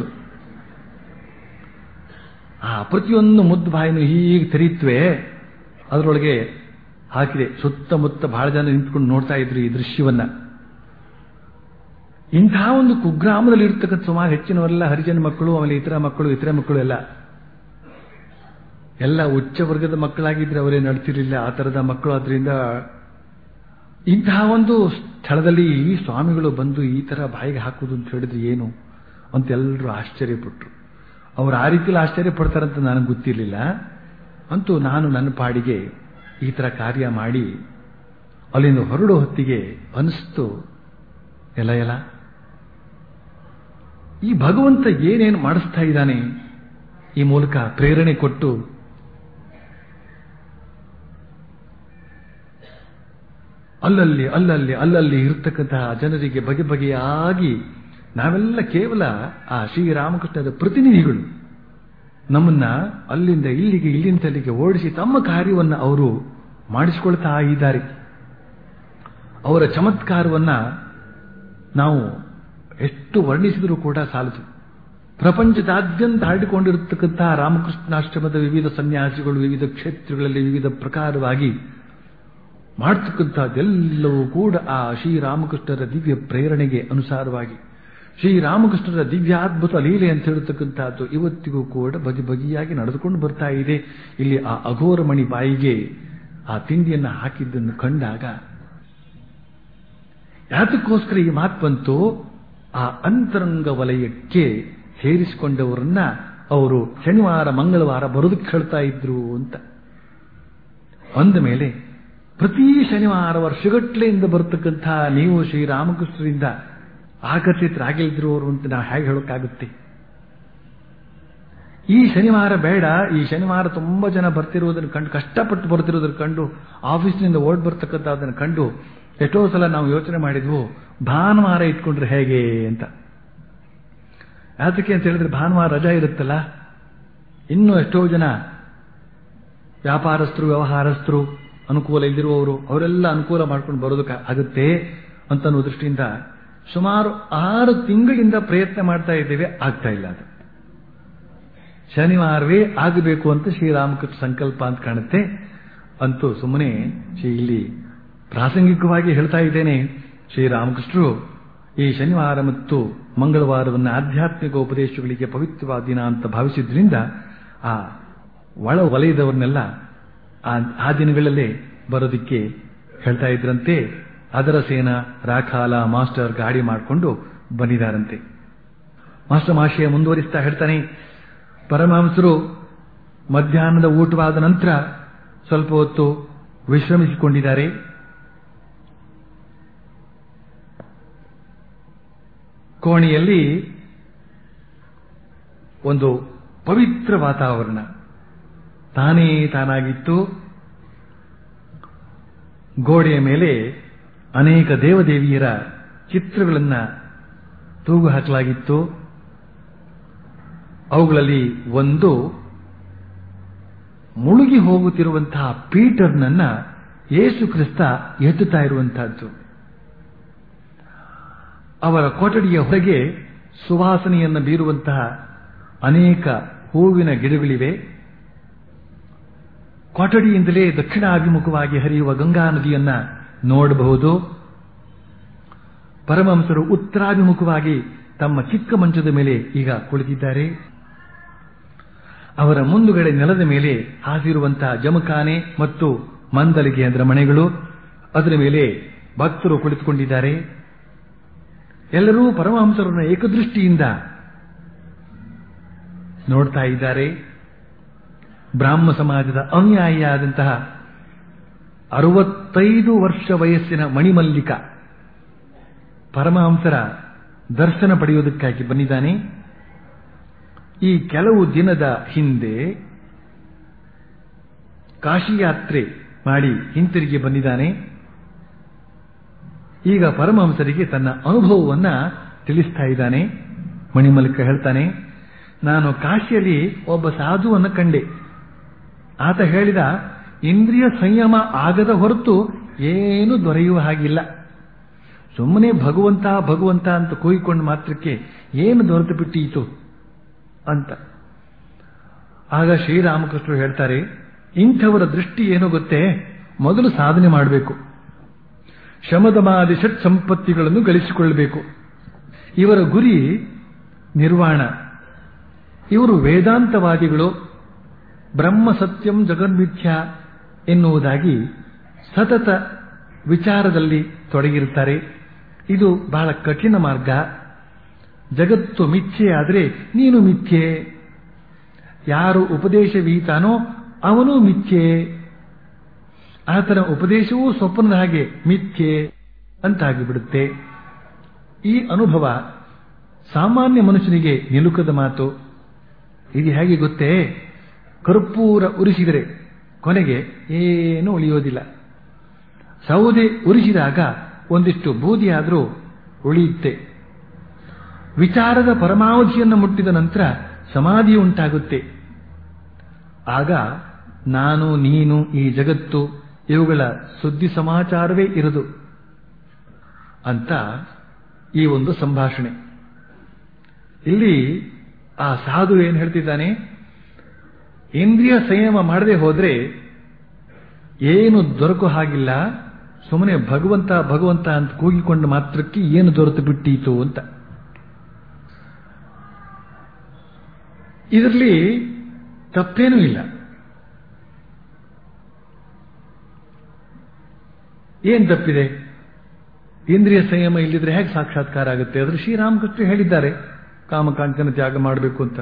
ಆ ಪ್ರತಿಯೊಂದು ಮುದ್ದು ಬಾಯಿನೂ ಹೀಗೆ ತೆರೀತ್ವೆ ಅದರೊಳಗೆ ಹಾಕಿದೆ ಸುತ್ತಮುತ್ತ ಬಹಳ ಜನ ನಿಂತ್ಕೊಂಡು ನೋಡ್ತಾ ಇದ್ರು ಈ ದೃಶ್ಯವನ್ನ ಇಂತಹ ಒಂದು ಕುಗ್ರಾಮದಲ್ಲಿ ಇರ್ತಕ್ಕಂಥ ಸುಮಾರು ಹೆಚ್ಚಿನವರೆಲ್ಲ ಹರಿಜನ ಮಕ್ಕಳು ಆಮೇಲೆ ಇತರ ಮಕ್ಕಳು ಇತರ ಮಕ್ಕಳು ಎಲ್ಲ ಎಲ್ಲ ಉಚ್ಚ ವರ್ಗದ ಮಕ್ಕಳಾಗಿದ್ರೆ ಅವರೇ ನಡ್ತಿರ್ಲಿಲ್ಲ ಆ ತರದ ಮಕ್ಕಳು ಆದ್ರಿಂದ ಇಂತಹ ಒಂದು ಸ್ಥಳದಲ್ಲಿ ಈ ಸ್ವಾಮಿಗಳು ಬಂದು ಈ ತರ ಬಾಯಿಗೆ ಹಾಕುವುದು ಅಂತ ಹೇಳಿದ್ರೆ ಏನು ಅಂತ ಎಲ್ಲರೂ ಆಶ್ಚರ್ಯಪಟ್ಟರು ಅವ್ರು ಆ ರೀತಿಯಲ್ಲಿ ಆಶ್ಚರ್ಯ ಪಡ್ತಾರಂತ ನನಗೆ ಗೊತ್ತಿರಲಿಲ್ಲ ಅಂತೂ ನಾನು ನನ್ನ ಪಾಡಿಗೆ ಈ ತರ ಕಾರ್ಯ ಮಾಡಿ ಅಲ್ಲಿಂದ ಹೊರಡೋ ಹೊತ್ತಿಗೆ ಅನಿಸ್ತು ಎಲ್ಲ ಎಲ್ಲ ಈ ಭಗವಂತ ಏನೇನು ಮಾಡಿಸ್ತಾ ಇದ್ದಾನೆ ಈ ಮೂಲಕ ಪ್ರೇರಣೆ ಕೊಟ್ಟು ಅಲ್ಲಲ್ಲಿ ಅಲ್ಲಲ್ಲಿ ಅಲ್ಲಲ್ಲಿ ಇರ್ತಕ್ಕಂತಹ ಜನರಿಗೆ ಬಗೆ ಬಗೆಯಾಗಿ ನಾವೆಲ್ಲ ಕೇವಲ ಆ ಶ್ರೀರಾಮಕೃಷ್ಣರ ಪ್ರತಿನಿಧಿಗಳು ನಮ್ಮನ್ನ ಅಲ್ಲಿಂದ ಇಲ್ಲಿಗೆ ಇಲ್ಲಿಂದ ಅಲ್ಲಿಗೆ ಓಡಿಸಿ ತಮ್ಮ ಕಾರ್ಯವನ್ನು ಅವರು ಮಾಡಿಸಿಕೊಳ್ತಾ ಇದ್ದಾರೆ ಅವರ ಚಮತ್ಕಾರವನ್ನ ನಾವು ಎಷ್ಟು ವರ್ಣಿಸಿದರೂ ಕೂಡ ಸಾಲದು ಪ್ರಪಂಚದಾದ್ಯಂತ ಹರಡಿಕೊಂಡಿರತಕ್ಕಂತಹ ರಾಮಕೃಷ್ಣಾಶ್ರಮದ ವಿವಿಧ ಸನ್ಯಾಸಿಗಳು ವಿವಿಧ ಕ್ಷೇತ್ರಗಳಲ್ಲಿ ವಿವಿಧ ಪ್ರಕಾರವಾಗಿ ಮಾಡ್ತಕ್ಕಂಥದ್ದೆಲ್ಲವೂ ಕೂಡ ಆ ಶ್ರೀರಾಮಕೃಷ್ಣರ ದಿವ್ಯ ಪ್ರೇರಣೆಗೆ ಅನುಸಾರವಾಗಿ ಶ್ರೀರಾಮಕೃಷ್ಣರ ದಿವ್ಯಾದ್ಭುತ ಲೀಲೆ ಅಂತ ಹೇಳ್ತಕ್ಕಂಥದ್ದು ಇವತ್ತಿಗೂ ಕೂಡ ಬಗೆ ಬಗೆಯಾಗಿ ನಡೆದುಕೊಂಡು ಬರ್ತಾ ಇದೆ ಇಲ್ಲಿ ಆ ಅಘೋರಮಣಿ ಬಾಯಿಗೆ ಆ ತಿಂಡಿಯನ್ನು ಹಾಕಿದ್ದನ್ನು ಕಂಡಾಗ ಯಾತಕ್ಕೋಸ್ಕರ ಈ ಮಾತು ಬಂತು ಆ ಅಂತರಂಗ ವಲಯಕ್ಕೆ ಸೇರಿಸಿಕೊಂಡವರನ್ನ ಅವರು ಶನಿವಾರ ಮಂಗಳವಾರ ಬರೋದಕ್ಕೆ ಹೇಳ್ತಾ ಇದ್ರು ಅಂತ ಅಂದ ಮೇಲೆ ಪ್ರತಿ ಶನಿವಾರ ವರ್ಷಗಟ್ಲೆಯಿಂದ ಬರತಕ್ಕಂಥ ನೀವು ಶ್ರೀರಾಮಕೃಷ್ಣರಿಂದ ಆಕರ್ಷಿತರಾಗಿಲ್ದ್ರು ಅವರು ಅಂತ ನಾವು ಹೇಗೆ ಹೇಳೋಕ್ಕಾಗುತ್ತೆ ಈ ಶನಿವಾರ ಬೇಡ ಈ ಶನಿವಾರ ತುಂಬಾ ಜನ ಬರ್ತಿರುವುದನ್ನು ಕಂಡು ಕಷ್ಟಪಟ್ಟು ಬರ್ತಿರೋದನ್ನು ಕಂಡು ಆಫೀಸ್ನಿಂದ ಓಡ್ ಬರ್ತಕ್ಕಂಥದ್ದನ್ನು ಕಂಡು ಎಷ್ಟೋ ಸಲ ನಾವು ಯೋಚನೆ ಮಾಡಿದ್ವು ಭಾನುವಾರ ಇಟ್ಕೊಂಡ್ರೆ ಹೇಗೆ ಅಂತ ಯಾತಕ್ಕೆ ಅಂತ ಹೇಳಿದ್ರೆ ಭಾನುವಾರ ರಜಾ ಇರುತ್ತಲ್ಲ ಇನ್ನೂ ಎಷ್ಟೋ ಜನ ವ್ಯಾಪಾರಸ್ಥರು ವ್ಯವಹಾರಸ್ಥರು ಅನುಕೂಲ ಇಲ್ಲಿರುವವರು ಅವರೆಲ್ಲ ಅನುಕೂಲ ಮಾಡ್ಕೊಂಡು ಬರೋದಕ್ಕೆ ಆಗುತ್ತೆ ಅಂತ ಅನ್ನೋ ದೃಷ್ಟಿಯಿಂದ ಸುಮಾರು ಆರು ತಿಂಗಳಿಂದ ಪ್ರಯತ್ನ ಮಾಡ್ತಾ ಇದ್ದೇವೆ ಆಗ್ತಾ ಇಲ್ಲ ಅದು ಶನಿವಾರವೇ ಆಗಬೇಕು ಅಂತ ಶ್ರೀರಾಮಕೃಷ್ಣ ಸಂಕಲ್ಪ ಅಂತ ಕಾಣುತ್ತೆ ಅಂತೂ ಸುಮ್ಮನೆ ಶ್ರೀ ಇಲ್ಲಿ ಪ್ರಾಸಂಗಿಕವಾಗಿ ಹೇಳ್ತಾ ಇದ್ದೇನೆ ಶ್ರೀರಾಮಕೃಷ್ಣರು ಈ ಶನಿವಾರ ಮತ್ತು ಮಂಗಳವಾರವನ್ನು ಆಧ್ಯಾತ್ಮಿಕ ಉಪದೇಶಗಳಿಗೆ ಪವಿತ್ರವಾದ ದಿನ ಅಂತ ಭಾವಿಸಿದ್ರಿಂದ ಆ ಒಳ ವಲಯದವರನ್ನೆಲ್ಲ ಆ ದಿನಗಳಲ್ಲೇ ಬರೋದಿಕ್ಕೆ ಹೇಳ್ತಾ ಇದ್ರಂತೆ ಅದರ ಸೇನ ರಾಖಾಲ ಮಾಸ್ಟರ್ ಗಾಡಿ ಮಾಡಿಕೊಂಡು ಬಂದಿದ್ದಾರಂತೆ ಮಾಸ್ಟರ್ ಮಾಶಯ ಮುಂದುವರಿಸ್ತಾ ಹೇಳ್ತಾನೆ ಪರಮಹಂಸರು ಮಧ್ಯಾಹ್ನದ ಊಟವಾದ ನಂತರ ಸ್ವಲ್ಪ ಹೊತ್ತು ವಿಶ್ರಮಿಸಿಕೊಂಡಿದ್ದಾರೆ ಕೋಣೆಯಲ್ಲಿ ಒಂದು ಪವಿತ್ರ ವಾತಾವರಣ ತಾನೇ ತಾನಾಗಿತ್ತು ಗೋಡೆಯ ಮೇಲೆ ಅನೇಕ ದೇವದೇವಿಯರ ಚಿತ್ರಗಳನ್ನ ತೂಗು ಹಾಕಲಾಗಿತ್ತು ಅವುಗಳಲ್ಲಿ ಒಂದು ಮುಳುಗಿ ಹೋಗುತ್ತಿರುವಂತಹ ಪೀಟರ್ನನ್ನ ಯೇಸು ಕ್ರಿಸ್ತ ಎತ್ತುತ್ತಾ ಇರುವಂತಹದ್ದು ಅವರ ಕೊಠಡಿಯ ಹೊರಗೆ ಸುವಾಸನೆಯನ್ನು ಬೀರುವಂತಹ ಅನೇಕ ಹೂವಿನ ಗಿಡಗಳಿವೆ ಕೊಠಡಿಯಿಂದಲೇ ದಕ್ಷಿಣಾಭಿಮುಖವಾಗಿ ಹರಿಯುವ ಗಂಗಾ ನದಿಯನ್ನ ನೋಡಬಹುದು ಪರಮಹಂಸರು ಉತ್ತರಾಭಿಮುಖವಾಗಿ ತಮ್ಮ ಚಿಕ್ಕ ಮಂಚದ ಮೇಲೆ ಈಗ ಕುಳಿತಿದ್ದಾರೆ ಅವರ ಮುಂದುಗಡೆ ನೆಲದ ಮೇಲೆ ಹಾಸಿರುವಂತಹ ಜಮಖಾನೆ ಮತ್ತು ಮಂದಲಿಗೆ ಅದರ ಮನೆಗಳು ಅದರ ಮೇಲೆ ಭಕ್ತರು ಕುಳಿತುಕೊಂಡಿದ್ದಾರೆ ಎಲ್ಲರೂ ಪರಮಹಂಸರನ್ನ ಏಕದೃಷ್ಟಿಯಿಂದ ನೋಡ್ತಾ ಇದ್ದಾರೆ ಬ್ರಾಹ್ಮ ಸಮಾಜದ ಅನುಯಾಯಿಯಾದಂತಹ ಅರವತ್ತೈದು ವರ್ಷ ವಯಸ್ಸಿನ ಮಣಿಮಲ್ಲಿಕ ಪರಮಹಂಸರ ದರ್ಶನ ಪಡೆಯುವುದಕ್ಕಾಗಿ ಬಂದಿದ್ದಾನೆ ಈ ಕೆಲವು ದಿನದ ಹಿಂದೆ ಕಾಶಿ ಯಾತ್ರೆ ಮಾಡಿ ಹಿಂತಿರುಗಿ ಬಂದಿದ್ದಾನೆ ಈಗ ಪರಮಹಂಸರಿಗೆ ತನ್ನ ಅನುಭವವನ್ನ ತಿಳಿಸ್ತಾ ಇದ್ದಾನೆ ಮಣಿಮಲ್ಲಿಕ ಹೇಳ್ತಾನೆ ನಾನು ಕಾಶಿಯಲ್ಲಿ ಒಬ್ಬ ಸಾಧುವನ್ನು ಕಂಡೆ ಆತ ಹೇಳಿದ ಇಂದ್ರಿಯ ಸಂಯಮ ಆಗದ ಹೊರತು ಏನು ದೊರೆಯುವ ಹಾಗಿಲ್ಲ ಸುಮ್ಮನೆ ಭಗವಂತ ಭಗವಂತ ಅಂತ ಕೂಗಿಕೊಂಡು ಮಾತ್ರಕ್ಕೆ ಏನು ದೊರೆತು ಬಿಟ್ಟೀತು ಅಂತ ಆಗ ಶ್ರೀರಾಮಕೃಷ್ಣರು ಹೇಳ್ತಾರೆ ಇಂಥವರ ದೃಷ್ಟಿ ಏನು ಗೊತ್ತೇ ಮೊದಲು ಸಾಧನೆ ಮಾಡಬೇಕು ಶಮದಮಾದಿ ಷಟ್ ಸಂಪತ್ತಿಗಳನ್ನು ಗಳಿಸಿಕೊಳ್ಳಬೇಕು ಇವರ ಗುರಿ ನಿರ್ವಾಣ ಇವರು ವೇದಾಂತವಾದಿಗಳು ಬ್ರಹ್ಮ ಸತ್ಯಂ ಜಗನ್ಮಿಥ್ಯ ಎನ್ನುವುದಾಗಿ ಸತತ ವಿಚಾರದಲ್ಲಿ ತೊಡಗಿರುತ್ತಾರೆ ಇದು ಬಹಳ ಕಠಿಣ ಮಾರ್ಗ ಜಗತ್ತು ಮಿಥ್ಯೆ ಆದರೆ ನೀನು ಮಿಥ್ಯೆ ಯಾರು ಉಪದೇಶವೀತಾನೋ ಅವನು ಮಿಥ್ಯೆ ಆತನ ಉಪದೇಶವೂ ಸ್ವಪ್ನದ ಹಾಗೆ ಮಿಥ್ಯೆ ಅಂತಾಗಿಬಿಡುತ್ತೆ ಈ ಅನುಭವ ಸಾಮಾನ್ಯ ಮನುಷ್ಯನಿಗೆ ನಿಲುಕದ ಮಾತು ಇದು ಹೇಗೆ ಗೊತ್ತೇ ಕರ್ಪೂರ ಉರಿಸಿದರೆ ಕೊನೆಗೆ ಏನೂ ಉಳಿಯೋದಿಲ್ಲ ಸೌದೆ ಉರಿಸಿದಾಗ ಒಂದಿಷ್ಟು ಬೂದಿಯಾದರೂ ಉಳಿಯುತ್ತೆ ವಿಚಾರದ ಪರಮಾವಧಿಯನ್ನು ಮುಟ್ಟಿದ ನಂತರ ಸಮಾಧಿ ಉಂಟಾಗುತ್ತೆ ಆಗ ನಾನು ನೀನು ಈ ಜಗತ್ತು ಇವುಗಳ ಸುದ್ದಿ ಸಮಾಚಾರವೇ ಇರದು ಅಂತ ಈ ಒಂದು ಸಂಭಾಷಣೆ ಇಲ್ಲಿ ಆ ಸಾಧು ಏನು ಹೇಳ್ತಿದ್ದಾನೆ ಇಂದ್ರಿಯ ಸಂಯಮ ಮಾಡದೆ ಹೋದ್ರೆ ಏನು ದೊರಕೋ ಹಾಗಿಲ್ಲ ಸುಮ್ಮನೆ ಭಗವಂತ ಭಗವಂತ ಅಂತ ಕೂಗಿಕೊಂಡು ಮಾತ್ರಕ್ಕೆ ಏನು ದೊರೆತು ಬಿಟ್ಟೀತು ಅಂತ ಇದರಲ್ಲಿ ತಪ್ಪೇನೂ ಇಲ್ಲ ಏನ್ ತಪ್ಪಿದೆ ಇಂದ್ರಿಯ ಸಂಯಮ ಇಲ್ಲಿದ್ರೆ ಹೇಗೆ ಸಾಕ್ಷಾತ್ಕಾರ ಆಗುತ್ತೆ ಆದ್ರೆ ಶ್ರೀರಾಮಕೃಷ್ಣ ಹೇಳಿದ್ದಾರೆ ಕಾಮಕಾಂಚನ ತ್ಯಾಗ ಮಾಡಬೇಕು ಅಂತ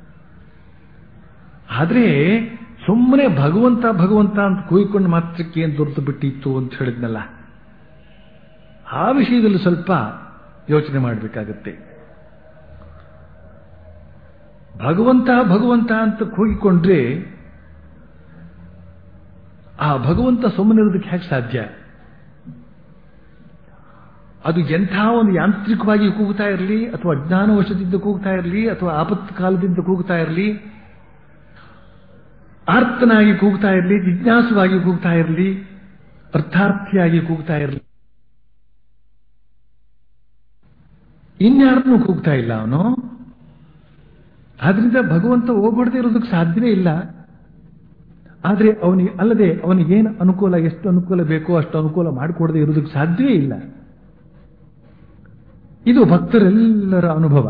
ಆದ್ರೆ ಸುಮ್ಮನೆ ಭಗವಂತ ಭಗವಂತ ಅಂತ ಕೂಯ್ಕೊಂಡು ಮಾತ್ರಕ್ಕೆ ಏನು ದೊರೆತು ಬಿಟ್ಟಿತ್ತು ಅಂತ ಹೇಳಿದ್ನಲ್ಲ ಆ ವಿಷಯದಲ್ಲಿ ಸ್ವಲ್ಪ ಯೋಚನೆ ಮಾಡಬೇಕಾಗತ್ತೆ ಭಗವಂತ ಭಗವಂತ ಅಂತ ಕೂಗಿಕೊಂಡ್ರೆ ಆ ಭಗವಂತ ಸುಮ್ಮನಿರೋದಕ್ಕೆ ಹೇಗೆ ಸಾಧ್ಯ ಅದು ಎಂಥ ಒಂದು ಯಾಂತ್ರಿಕವಾಗಿ ಕೂಗ್ತಾ ಇರಲಿ ಅಥವಾ ಅಜ್ಞಾನವಶದಿಂದ ಕೂಗ್ತಾ ಇರಲಿ ಅಥವಾ ಆಪತ್ತು ಕಾಲದಿಂದ ಕೂಗ್ತಾ ಇರಲಿ ಆರ್ತನಾಗಿ ಕೂಗ್ತಾ ಇರಲಿ ಜಿಜ್ಞಾಸುವಾಗಿ ಕೂಗ್ತಾ ಇರಲಿ ಅರ್ಥಾರ್ಥಿಯಾಗಿ ಕೂಗ್ತಾ ಇರಲಿ ಇನ್ಯಾರನ್ನೂ ಕೂಗ್ತಾ ಇಲ್ಲ ಅವನು ಆದ್ರಿಂದ ಭಗವಂತ ಹೋಗ್ಬಿಡದೆ ಇರೋದಕ್ಕೆ ಸಾಧ್ಯವೇ ಇಲ್ಲ ಆದ್ರೆ ಅವನಿಗೆ ಅಲ್ಲದೆ ಅವನಿಗೇನು ಅನುಕೂಲ ಎಷ್ಟು ಅನುಕೂಲ ಬೇಕೋ ಅಷ್ಟು ಅನುಕೂಲ ಮಾಡಿಕೊಡದೆ ಇರೋದಕ್ಕೆ ಸಾಧ್ಯವೇ ಇಲ್ಲ ಇದು ಭಕ್ತರೆಲ್ಲರ ಅನುಭವ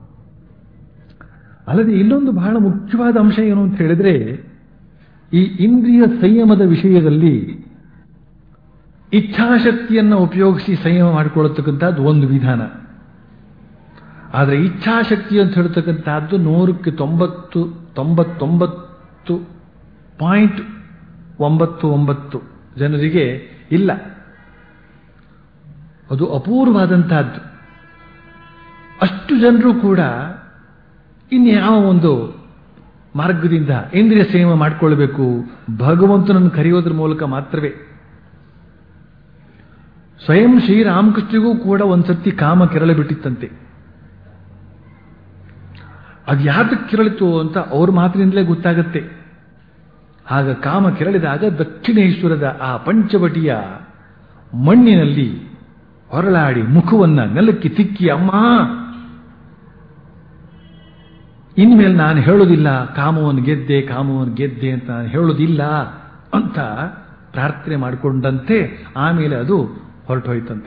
ಅಲ್ಲದೆ ಇಲ್ಲೊಂದು ಬಹಳ ಮುಖ್ಯವಾದ ಅಂಶ ಏನು ಅಂತ ಹೇಳಿದ್ರೆ ಈ ಇಂದ್ರಿಯ ಸಂಯಮದ ವಿಷಯದಲ್ಲಿ ಇಚ್ಛಾಶಕ್ತಿಯನ್ನು ಉಪಯೋಗಿಸಿ ಸಂಯಮ ಮಾಡಿಕೊಳ್ಳತಕ್ಕಂಥದ್ದು ಒಂದು ವಿಧಾನ ಆದರೆ ಇಚ್ಛಾಶಕ್ತಿ ಅಂತ ಹೇಳ್ತಕ್ಕಂಥದ್ದು ನೂರಕ್ಕೆ ತೊಂಬತ್ತು ತೊಂಬತ್ತೊಂಬತ್ತು ಪಾಯಿಂಟ್ ಒಂಬತ್ತು ಒಂಬತ್ತು ಜನರಿಗೆ ಇಲ್ಲ ಅದು ಅಪೂರ್ವವಾದಂತಹದ್ದು ಅಷ್ಟು ಜನರು ಕೂಡ ಇನ್ಯಾವ ಒಂದು ಮಾರ್ಗದಿಂದ ಇಂದ್ರಿಯ ಸಂಯಮ ಮಾಡಿಕೊಳ್ಬೇಕು ಭಗವಂತನನ್ನು ಕರೆಯೋದ್ರ ಮೂಲಕ ಮಾತ್ರವೇ ಸ್ವಯಂ ಶ್ರೀರಾಮಕೃಷ್ಣಿಗೂ ಕೂಡ ಒಂದ್ಸತಿ ಕಾಮ ಕೆರಳಿ ಬಿಟ್ಟಿತ್ತಂತೆ ಅದು ಯಾತಕ್ಕೆ ಕೆರಳಿತು ಅಂತ ಅವ್ರ ಮಾತಿನಿಂದಲೇ ಗೊತ್ತಾಗತ್ತೆ ಆಗ ಕಾಮ ಕೆರಳಿದಾಗ ದಕ್ಷಿಣೇಶ್ವರದ ಆ ಪಂಚವಟಿಯ ಮಣ್ಣಿನಲ್ಲಿ ಹೊರಳಾಡಿ ಮುಖವನ್ನ ನೆಲಕ್ಕೆ ತಿಕ್ಕಿ ಅಮ್ಮ ಇನ್ಮೇಲೆ ನಾನು ಹೇಳೋದಿಲ್ಲ ಕಾಮವನ್ನು ಗೆದ್ದೆ ಕಾಮವನ್ನು ಗೆದ್ದೆ ಅಂತ ನಾನು ಹೇಳೋದಿಲ್ಲ ಅಂತ ಪ್ರಾರ್ಥನೆ ಮಾಡಿಕೊಂಡಂತೆ ಆಮೇಲೆ ಅದು ಹೊರಟೋಯ್ತಂತೆ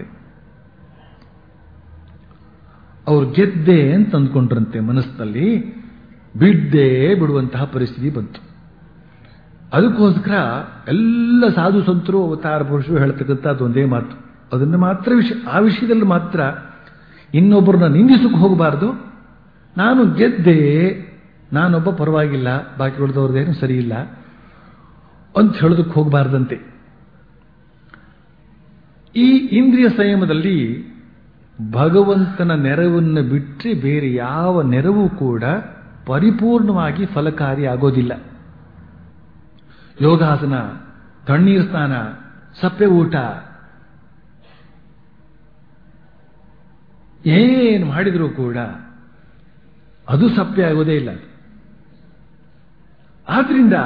ಅವ್ರು ಗೆದ್ದೆ ಅಂತ ಅಂದ್ಕೊಂಡ್ರಂತೆ ಮನಸ್ಸಿನಲ್ಲಿ ಬಿಡ್ದೇ ಬಿಡುವಂತಹ ಪರಿಸ್ಥಿತಿ ಬಂತು ಅದಕ್ಕೋಸ್ಕರ ಎಲ್ಲ ಸಾಧು ಸಂತರು ಅವತಾರ ಪುರುಷರು ಹೇಳ್ತಕ್ಕಂಥದ್ದು ಒಂದೇ ಮಾತು ಅದನ್ನು ಮಾತ್ರ ವಿಷಯ ಆ ವಿಷಯದಲ್ಲಿ ಮಾತ್ರ ಇನ್ನೊಬ್ಬರನ್ನ ನಿಂದಿಸಕ್ಕೆ ಹೋಗಬಾರ್ದು ನಾನು ಗೆದ್ದೆ ನಾನೊಬ್ಬ ಪರವಾಗಿಲ್ಲ ಬಾಕಿ ಉಳಿದವ್ರದ್ದೇನು ಸರಿ ಇಲ್ಲ ಅಂತ ಹೇಳೋದಕ್ಕೆ ಹೋಗಬಾರ್ದಂತೆ ಈ ಇಂದ್ರಿಯ ಸಂಯಮದಲ್ಲಿ ಭಗವಂತನ ನೆರವನ್ನು ಬಿಟ್ಟರೆ ಬೇರೆ ಯಾವ ನೆರವು ಕೂಡ ಪರಿಪೂರ್ಣವಾಗಿ ಫಲಕಾರಿ ಆಗೋದಿಲ್ಲ ಯೋಗಾಸನ ತಣ್ಣೀರು ಸ್ನಾನ ಸಪ್ಪೆ ಊಟ ಏನು ಮಾಡಿದರೂ ಕೂಡ ಅದು ಸಪ್ಪೆ ಆಗೋದೇ ಇಲ್ಲ ಆದ್ರಿಂದ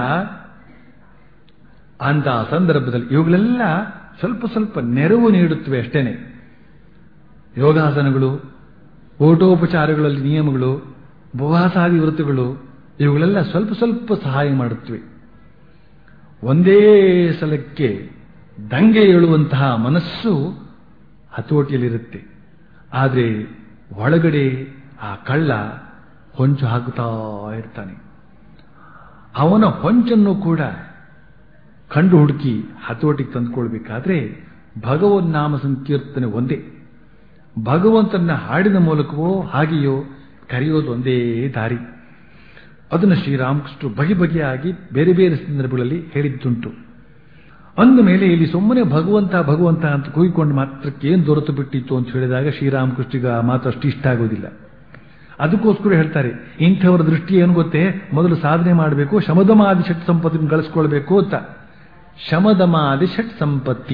ಅಂತ ಸಂದರ್ಭದಲ್ಲಿ ಇವುಗಳೆಲ್ಲ ಸ್ವಲ್ಪ ಸ್ವಲ್ಪ ನೆರವು ನೀಡುತ್ತವೆ ಅಷ್ಟೇನೆ ಯೋಗಾಸನಗಳು ಊಟೋಪಚಾರಗಳಲ್ಲಿ ನಿಯಮಗಳು ಉಪವಾಸಾದಿ ವೃತ್ತಗಳು ಇವುಗಳೆಲ್ಲ ಸ್ವಲ್ಪ ಸ್ವಲ್ಪ ಸಹಾಯ ಮಾಡುತ್ತವೆ ಒಂದೇ ಸಲಕ್ಕೆ ದಂಗೆ ಏಳುವಂತಹ ಮನಸ್ಸು ಹತೋಟಿಯಲ್ಲಿರುತ್ತೆ ಆದರೆ ಒಳಗಡೆ ಆ ಕಳ್ಳ ಹೊಂಚು ಹಾಕುತ್ತಾ ಇರ್ತಾನೆ ಅವನ ಹೊಂಚನ್ನು ಕೂಡ ಕಂಡು ಹುಡುಕಿ ಹತೋಟಿಗೆ ತಂದುಕೊಳ್ಬೇಕಾದ್ರೆ ಭಗವನ್ ನಾಮ ಸಂಕೀರ್ತನೆ ಒಂದೇ ಭಗವಂತನ ಹಾಡಿನ ಮೂಲಕವೋ ಹಾಗೆಯೋ ಕರೆಯೋದು ಒಂದೇ ದಾರಿ ಅದನ್ನು ಶ್ರೀರಾಮಕೃಷ್ಣರು ಬಗೆ ಬಗೆಯಾಗಿ ಬೇರೆ ಬೇರೆ ಸಂದರ್ಭಗಳಲ್ಲಿ ಹೇಳಿದ್ದುಂಟು ಅಂದ ಮೇಲೆ ಇಲ್ಲಿ ಸುಮ್ಮನೆ ಭಗವಂತ ಭಗವಂತ ಅಂತ ಕೂಗಿಕೊಂಡು ಮಾತ್ರಕ್ಕೆ ಏನು ದೊರೆತು ಬಿಟ್ಟಿತ್ತು ಅಂತ ಹೇಳಿದಾಗ ಶ್ರೀರಾಮಕೃಷ್ಣಿಗ ಆ ಮಾತು ಅಷ್ಟು ಇಷ್ಟ ಆಗೋದಿಲ್ಲ ಅದಕ್ಕೋಸ್ಕರ ಹೇಳ್ತಾರೆ ಇಂಥವರ ದೃಷ್ಟಿ ಏನು ಗೊತ್ತೇ ಮೊದಲು ಸಾಧನೆ ಮಾಡಬೇಕು ಶಮದಮಾದಿ ಷಟ್ ಸಂಪತ್ತಿನ ಗಳಿಸ್ಕೊಳ್ಬೇಕು ಅಂತ ಶಮದಮಾದಿ ಷಟ್ ಸಂಪತ್ತಿ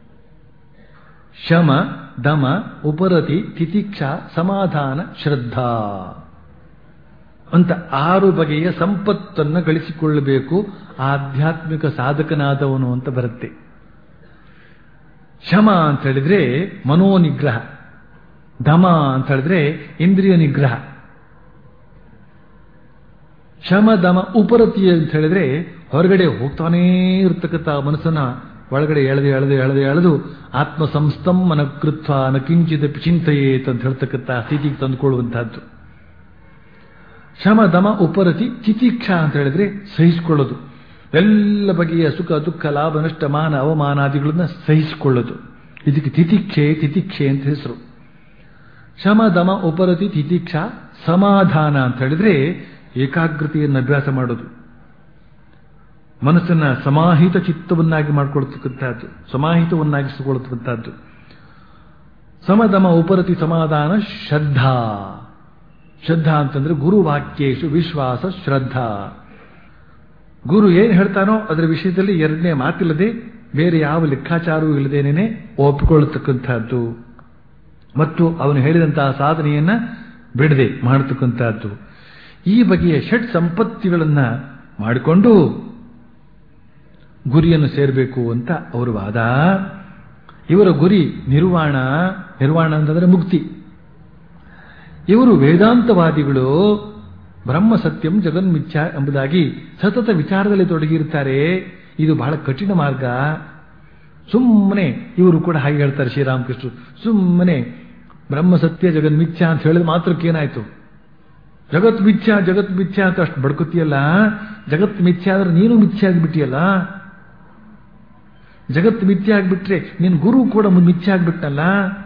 ಶಮ ದಮ ಉಪರತಿ ತಿತಿಕ್ಷಾ ಸಮಾಧಾನ ಶ್ರದ್ಧಾ ಅಂತ ಆರು ಬಗೆಯ ಸಂಪತ್ತನ್ನು ಗಳಿಸಿಕೊಳ್ಳಬೇಕು. ಆಧ್ಯಾತ್ಮಿಕ ಸಾಧಕನಾದವನು ಅಂತ ಬರುತ್ತೆ ಶಮ ಅಂತ ಹೇಳಿದ್ರೆ ಮನೋನಿಗ್ರಹ ದಮ ಅಂತ ಹೇಳಿದ್ರೆ ಇಂದ್ರಿಯ ನಿಗ್ರಹ ಶಮ ದಮ ಉಪರತಿ ಅಂತ ಹೇಳಿದ್ರೆ ಹೊರಗಡೆ ಹೋಗ್ತಾನೇ ಇರ್ತಕ್ಕಂಥ ಮನಸ್ಸನ್ನ ಒಳಗಡೆ ಎಳೆದು ಎಳೆದು ಎಳೆದು ಎಳೆದು ಆತ್ಮ ಸಂಸ್ತಂ ಮನಕೃತ್ವ ನ ಕಿಂಚಿದ ಚಿಂತೆಯೇತ್ ಅಂತ ಹೇಳ್ತಕ್ಕಂಥ ಸ್ಥಿತಿಗೆ ತಂದುಕೊಳ್ಳುವಂತಹದ್ದು ಶಮ ದಮ ಉಪರತಿ ತಿತಿಕ್ಷಾ ಅಂತ ಹೇಳಿದ್ರೆ ಸಹಿಸಿಕೊಳ್ಳೋದು ಎಲ್ಲ ಬಗೆಯ ಸುಖ ದುಃಖ ಲಾಭ ನಷ್ಟ ಮಾನ ಅವಮಾನಾದಿಗಳನ್ನ ಸಹಿಸಿಕೊಳ್ಳೋದು ಇದಕ್ಕೆ ತಿತಿಕ್ಷೆ ತಿತಿಕ್ಷೆ ಅಂತ ಹೆಸರು ಶಮ ದಮ ಉಪರತಿ ತಿತಿಕ್ಷಾ ಸಮಾಧಾನ ಅಂತ ಹೇಳಿದ್ರೆ ಏಕಾಗ್ರತೆಯನ್ನು ಅಭ್ಯಾಸ ಮಾಡೋದು ಮನಸ್ಸನ್ನ ಸಮಾಹಿತ ಚಿತ್ತವನ್ನಾಗಿ ಮಾಡಿಕೊಳ್ತಕ್ಕಂಥದ್ದು ಸಮಾಹಿತವನ್ನಾಗಿಸಿಕೊಳ್ಳತಕ್ಕಂಥದ್ದು ಸಮದಮ ಉಪರತಿ ಸಮಾಧಾನ ಶ್ರದ್ಧಾ ಶ್ರದ್ಧಾ ಅಂತಂದ್ರೆ ಗುರು ವಾಕ್ಯೇಶು ವಿಶ್ವಾಸ ಶ್ರದ್ಧಾ ಗುರು ಏನ್ ಹೇಳ್ತಾನೋ ಅದರ ವಿಷಯದಲ್ಲಿ ಎರಡನೇ ಮಾತಿಲ್ಲದೆ ಬೇರೆ ಯಾವ ಲೆಕ್ಕಾಚಾರವೂ ಇಲ್ಲದೇನೆ ಒಪ್ಪಿಕೊಳ್ಳತಕ್ಕಂಥದ್ದು ಮತ್ತು ಅವನು ಹೇಳಿದಂತಹ ಸಾಧನೆಯನ್ನ ಬಿಡದೆ ಮಾಡತಕ್ಕಂಥದ್ದು ಈ ಬಗೆಯ ಷಟ್ ಸಂಪತ್ತಿಗಳನ್ನ ಮಾಡಿಕೊಂಡು ಗುರಿಯನ್ನು ಸೇರಬೇಕು ಅಂತ ಅವರ ವಾದ ಇವರ ಗುರಿ ನಿರ್ವಾಣ ನಿರ್ವಾಣ ಅಂತಂದ್ರೆ ಮುಕ್ತಿ ಇವರು ವೇದಾಂತವಾದಿಗಳು ಬ್ರಹ್ಮ ಸತ್ಯಂ ಜಗನ್ಮಿಥ್ಯ ಎಂಬುದಾಗಿ ಸತತ ವಿಚಾರದಲ್ಲಿ ತೊಡಗಿರ್ತಾರೆ ಇದು ಬಹಳ ಕಠಿಣ ಮಾರ್ಗ ಸುಮ್ಮನೆ ಇವರು ಕೂಡ ಹಾಗೆ ಹೇಳ್ತಾರೆ ಶ್ರೀರಾಮಕೃಷ್ಣರು ಸುಮ್ಮನೆ ಬ್ರಹ್ಮ ಸತ್ಯ ಜಗನ್ಮಿಥ್ಯ ಅಂತ ಹೇಳಿದ ಮಾತ್ರಕ್ಕೆ ಏನಾಯ್ತು ಜಗತ್ ಮಿಥ್ಯ ಜಗತ್ ಮಿಥ್ಯ ಅಂತ ಅಷ್ಟು ಬಡ್ಕೋತಿಯಲ್ಲ ಜಗತ್ ಮಿಥ್ಯ ಆದ್ರೆ ನೀನು ಮಿಥ್ಯ ಆಗಿಬಿಟ್ಟಿಯಲ್ಲ ಜಗತ್ ಮಿಥ್ಯ ಆಗಿಬಿಟ್ರೆ ನಿನ್ ಗುರು ಕೂಡ ಮಿಥ್ಯ ಆಗ್ಬಿಟ್ಟಲ್ಲ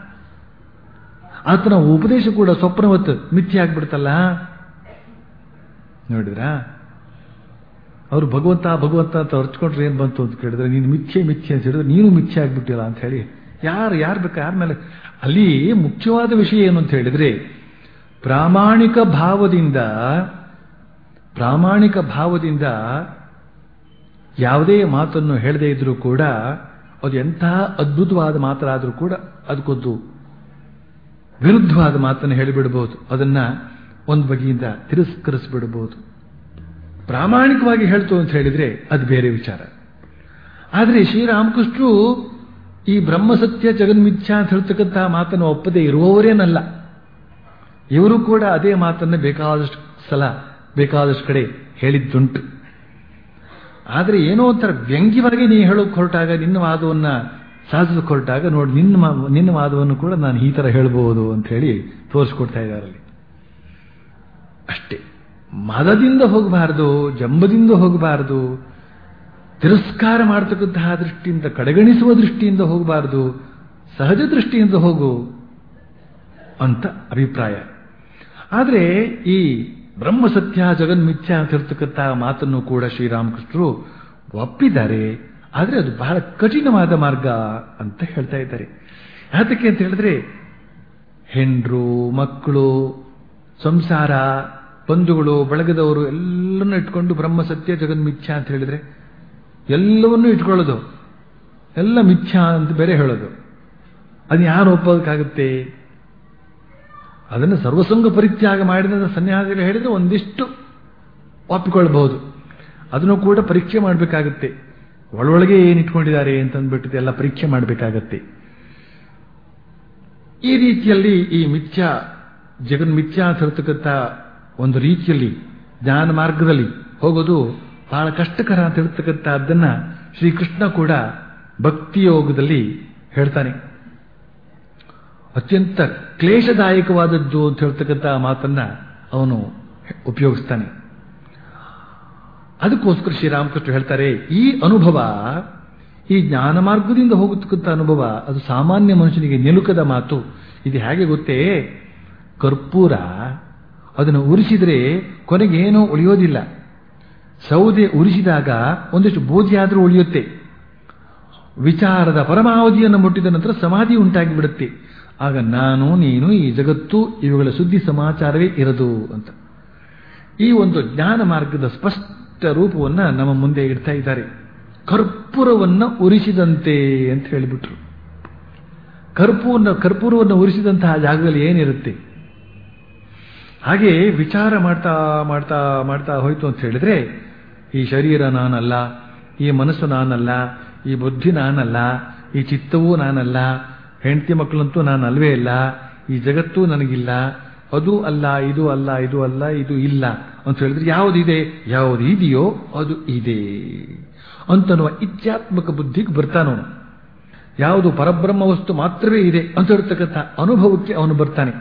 ಆತನ ಉಪದೇಶ ಕೂಡ ಸ್ವಪ್ನವತ್ ಮಿಥ್ಯ ಆಗ್ಬಿಡ್ತಲ್ಲ ನೋಡಿದ್ರಾ ಅವರು ಭಗವಂತ ಭಗವಂತ ಅಂತ ಹೊರ್ಚ್ಕೊಂಡ್ರೆ ಏನ್ ಬಂತು ಅಂತ ಕೇಳಿದ್ರೆ ನೀನು ಮಿಥ್ಯೆ ಮಿಥ್ಯೆ ಅಂತ ಹೇಳಿದ್ರೆ ನೀನು ಮಿಥ್ಯೆ ಆಗ್ಬಿಟ್ಟಿಲ್ಲ ಅಂತ ಹೇಳಿ ಯಾರು ಯಾರು ಬೇಕಾ ಯಾರ ಮೇಲೆ ಅಲ್ಲಿ ಮುಖ್ಯವಾದ ವಿಷಯ ಏನು ಅಂತ ಹೇಳಿದ್ರೆ ಪ್ರಾಮಾಣಿಕ ಭಾವದಿಂದ ಪ್ರಾಮಾಣಿಕ ಭಾವದಿಂದ ಯಾವುದೇ ಮಾತನ್ನು ಹೇಳದೇ ಇದ್ರೂ ಕೂಡ ಅದು ಎಂತಹ ಅದ್ಭುತವಾದ ಮಾತಾದ್ರೂ ಕೂಡ ಅದಕ್ಕೊಂದು ವಿರುದ್ಧವಾದ ಮಾತನ್ನು ಹೇಳಿಬಿಡಬಹುದು ಅದನ್ನ ಒಂದು ಬಗೆಯಿಂದ ತಿರಸ್ಕರಿಸ್ಬಿಡಬಹುದು ಪ್ರಾಮಾಣಿಕವಾಗಿ ಹೇಳ್ತು ಅಂತ ಹೇಳಿದ್ರೆ ಅದು ಬೇರೆ ವಿಚಾರ ಆದರೆ ಶ್ರೀರಾಮಕೃಷ್ಣರು ಈ ಬ್ರಹ್ಮಸತ್ಯ ಜಗನ್ಮಿಥ್ಯ ಅಂತ ಹೇಳ್ತಕ್ಕಂತಹ ಮಾತನ್ನು ಒಪ್ಪದೆ ಇರುವವರೇನಲ್ಲ ಇವರು ಕೂಡ ಅದೇ ಮಾತನ್ನು ಬೇಕಾದಷ್ಟು ಸಲ ಬೇಕಾದಷ್ಟು ಕಡೆ ಹೇಳಿದ್ದುಂಟು ಆದರೆ ಏನೋ ಒಂಥರ ವ್ಯಂಗ್ಯವಾಗಿ ನೀ ಹೇಳೋಕೆ ಹೊರಟಾಗ ನಿನ್ನ ವಾದವನ್ನ ಸಾಧಿಸೋಕೆ ಹೊರಟಾಗ ನೋಡಿ ನಿನ್ನ ನಿನ್ನ ವಾದವನ್ನು ಕೂಡ ನಾನು ಈ ತರ ಹೇಳ್ಬೋದು ಅಂತ ಹೇಳಿ ತೋರಿಸ್ಕೊಡ್ತಾ ಇದ್ದಾರೆ ಅಲ್ಲಿ ಅಷ್ಟೇ ಮದದಿಂದ ಹೋಗಬಾರದು ಜಂಬದಿಂದ ಹೋಗಬಾರದು ತಿರಸ್ಕಾರ ಮಾಡತಕ್ಕಂತಹ ದೃಷ್ಟಿಯಿಂದ ಕಡೆಗಣಿಸುವ ದೃಷ್ಟಿಯಿಂದ ಹೋಗಬಾರದು ಸಹಜ ದೃಷ್ಟಿಯಿಂದ ಹೋಗು ಅಂತ ಅಭಿಪ್ರಾಯ ಆದರೆ ಈ ಬ್ರಹ್ಮ ಸತ್ಯ ಜಗನ್ಮಿಥ್ಯ ಅಂತ ಇರ್ತಕ್ಕಂತಹ ಮಾತನ್ನು ಕೂಡ ಶ್ರೀರಾಮಕೃಷ್ಣರು ಒಪ್ಪಿದ್ದಾರೆ ಆದರೆ ಅದು ಬಹಳ ಕಠಿಣವಾದ ಮಾರ್ಗ ಅಂತ ಹೇಳ್ತಾ ಇದ್ದಾರೆ ಯಾತಕ್ಕೆ ಅಂತ ಹೇಳಿದ್ರೆ ಹೆಂಡ್ರು ಮಕ್ಕಳು ಸಂಸಾರ ಬಂಧುಗಳು ಬಳಗದವರು ಎಲ್ಲನೂ ಇಟ್ಕೊಂಡು ಬ್ರಹ್ಮ ಸತ್ಯ ಜಗನ್ಮಿಥ್ಯ ಅಂತ ಹೇಳಿದ್ರೆ ಎಲ್ಲವನ್ನೂ ಇಟ್ಕೊಳ್ಳೋದು ಎಲ್ಲ ಮಿಥ್ಯ ಅಂತ ಬೇರೆ ಹೇಳೋದು ಅದು ಯಾರು ಒಪ್ಪೋದಕ್ಕಾಗುತ್ತೆ ಅದನ್ನು ಸರ್ವಸಂಗ ಪರಿತ್ಯಾಗ ಮಾಡಿದ ಸನ್ಯಾಸಿಗಳು ಹೇಳಿದ್ರೆ ಒಂದಿಷ್ಟು ಒಪ್ಪಿಕೊಳ್ಬಹುದು ಅದನ್ನು ಕೂಡ ಪರೀಕ್ಷೆ ಮಾಡಬೇಕಾಗುತ್ತೆ ಒಳೊಳಗೆ ಏನು ಇಟ್ಕೊಂಡಿದ್ದಾರೆ ಅಂತಂದ್ಬಿಟ್ಟು ಎಲ್ಲ ಪರೀಕ್ಷೆ ಮಾಡಬೇಕಾಗತ್ತೆ ಈ ರೀತಿಯಲ್ಲಿ ಈ ಮಿಥ್ಯ ಜಗನ್ ಮಿಥ್ಯ ಅಂತ ಹೇಳ್ತಕ್ಕಂಥ ಒಂದು ರೀತಿಯಲ್ಲಿ ಜ್ಞಾನ ಮಾರ್ಗದಲ್ಲಿ ಹೋಗೋದು ಬಹಳ ಕಷ್ಟಕರ ಅಂತ ಹೇಳ್ತಕ್ಕಂಥದ್ದನ್ನ ಶ್ರೀಕೃಷ್ಣ ಕೂಡ ಭಕ್ತಿಯೋಗದಲ್ಲಿ ಹೇಳ್ತಾನೆ ಅತ್ಯಂತ ಕ್ಲೇಶದಾಯಕವಾದದ್ದು ಅಂತ ಹೇಳ್ತಕ್ಕಂಥ ಮಾತನ್ನ ಅವನು ಉಪಯೋಗಿಸ್ತಾನೆ ಅದಕ್ಕೋಸ್ಕರ ಶ್ರೀರಾಮಕೃಷ್ಣ ಹೇಳ್ತಾರೆ ಈ ಅನುಭವ ಈ ಜ್ಞಾನ ಮಾರ್ಗದಿಂದ ಹೋಗತಕ್ಕಂಥ ಅನುಭವ ಅದು ಸಾಮಾನ್ಯ ಮನುಷ್ಯನಿಗೆ ನಿಲುಕದ ಮಾತು ಇದು ಹೇಗೆ ಗೊತ್ತೇ ಕರ್ಪೂರ ಅದನ್ನು ಉರಿಸಿದ್ರೆ ಕೊನೆಗೆ ಏನೂ ಉಳಿಯೋದಿಲ್ಲ ಸೌದೆ ಉರಿಸಿದಾಗ ಒಂದಿಷ್ಟು ಬೂದಿ ಆದರೂ ಉಳಿಯುತ್ತೆ ವಿಚಾರದ ಪರಮಾವಧಿಯನ್ನು ಮುಟ್ಟಿದ ನಂತರ ಸಮಾಧಿ ಉಂಟಾಗಿ ಬಿಡುತ್ತೆ ಆಗ ನಾನು ನೀನು ಈ ಜಗತ್ತು ಇವುಗಳ ಸುದ್ದಿ ಸಮಾಚಾರವೇ ಇರದು ಅಂತ ಈ ಒಂದು ಜ್ಞಾನ ಮಾರ್ಗದ ಸ್ಪಷ್ಟ ರೂಪವನ್ನ ನಮ್ಮ ಮುಂದೆ ಇಡ್ತಾ ಇದ್ದಾರೆ ಕರ್ಪೂರವನ್ನ ಉರಿಸಿದಂತೆ ಅಂತ ಹೇಳಿಬಿಟ್ರು ಕರ್ಪೂರ್ನ ಕರ್ಪೂರವನ್ನು ಉರಿಸಿದಂತಹ ಜಾಗದಲ್ಲಿ ಏನಿರುತ್ತೆ ಹಾಗೆ ವಿಚಾರ ಮಾಡ್ತಾ ಮಾಡ್ತಾ ಮಾಡ್ತಾ ಹೋಯ್ತು ಅಂತ ಹೇಳಿದ್ರೆ ಈ ಶರೀರ ನಾನಲ್ಲ ಈ ಮನಸ್ಸು ನಾನಲ್ಲ ಈ ಬುದ್ಧಿ ನಾನಲ್ಲ ಈ ಚಿತ್ತವೂ ನಾನಲ್ಲ ಹೆಂಡತಿ ಮಕ್ಕಳಂತೂ ನಾನು ಅಲ್ವೇ ಇಲ್ಲ ಈ ಜಗತ್ತು ನನಗಿಲ್ಲ ಅದು ಅಲ್ಲ ಇದು ಅಲ್ಲ ಇದು ಅಲ್ಲ ಇದು ಇಲ್ಲ ಅಂತ ಹೇಳಿದ್ರೆ ಯಾವುದಿದೆ ಯಾವುದು ಇದೆಯೋ ಅದು ಇದೆ ಅಂತನ್ನುವ ಇಚ್ಛಾತ್ಮಕ ಬುದ್ಧಿಗೆ ಬರ್ತಾನವನು ಯಾವುದು ಪರಬ್ರಹ್ಮ ವಸ್ತು ಮಾತ್ರವೇ ಇದೆ ಅಂತ ಹೇಳ್ತಕ್ಕಂಥ ಅನುಭವಕ್ಕೆ ಅವನು ಬರ್ತಾನೆ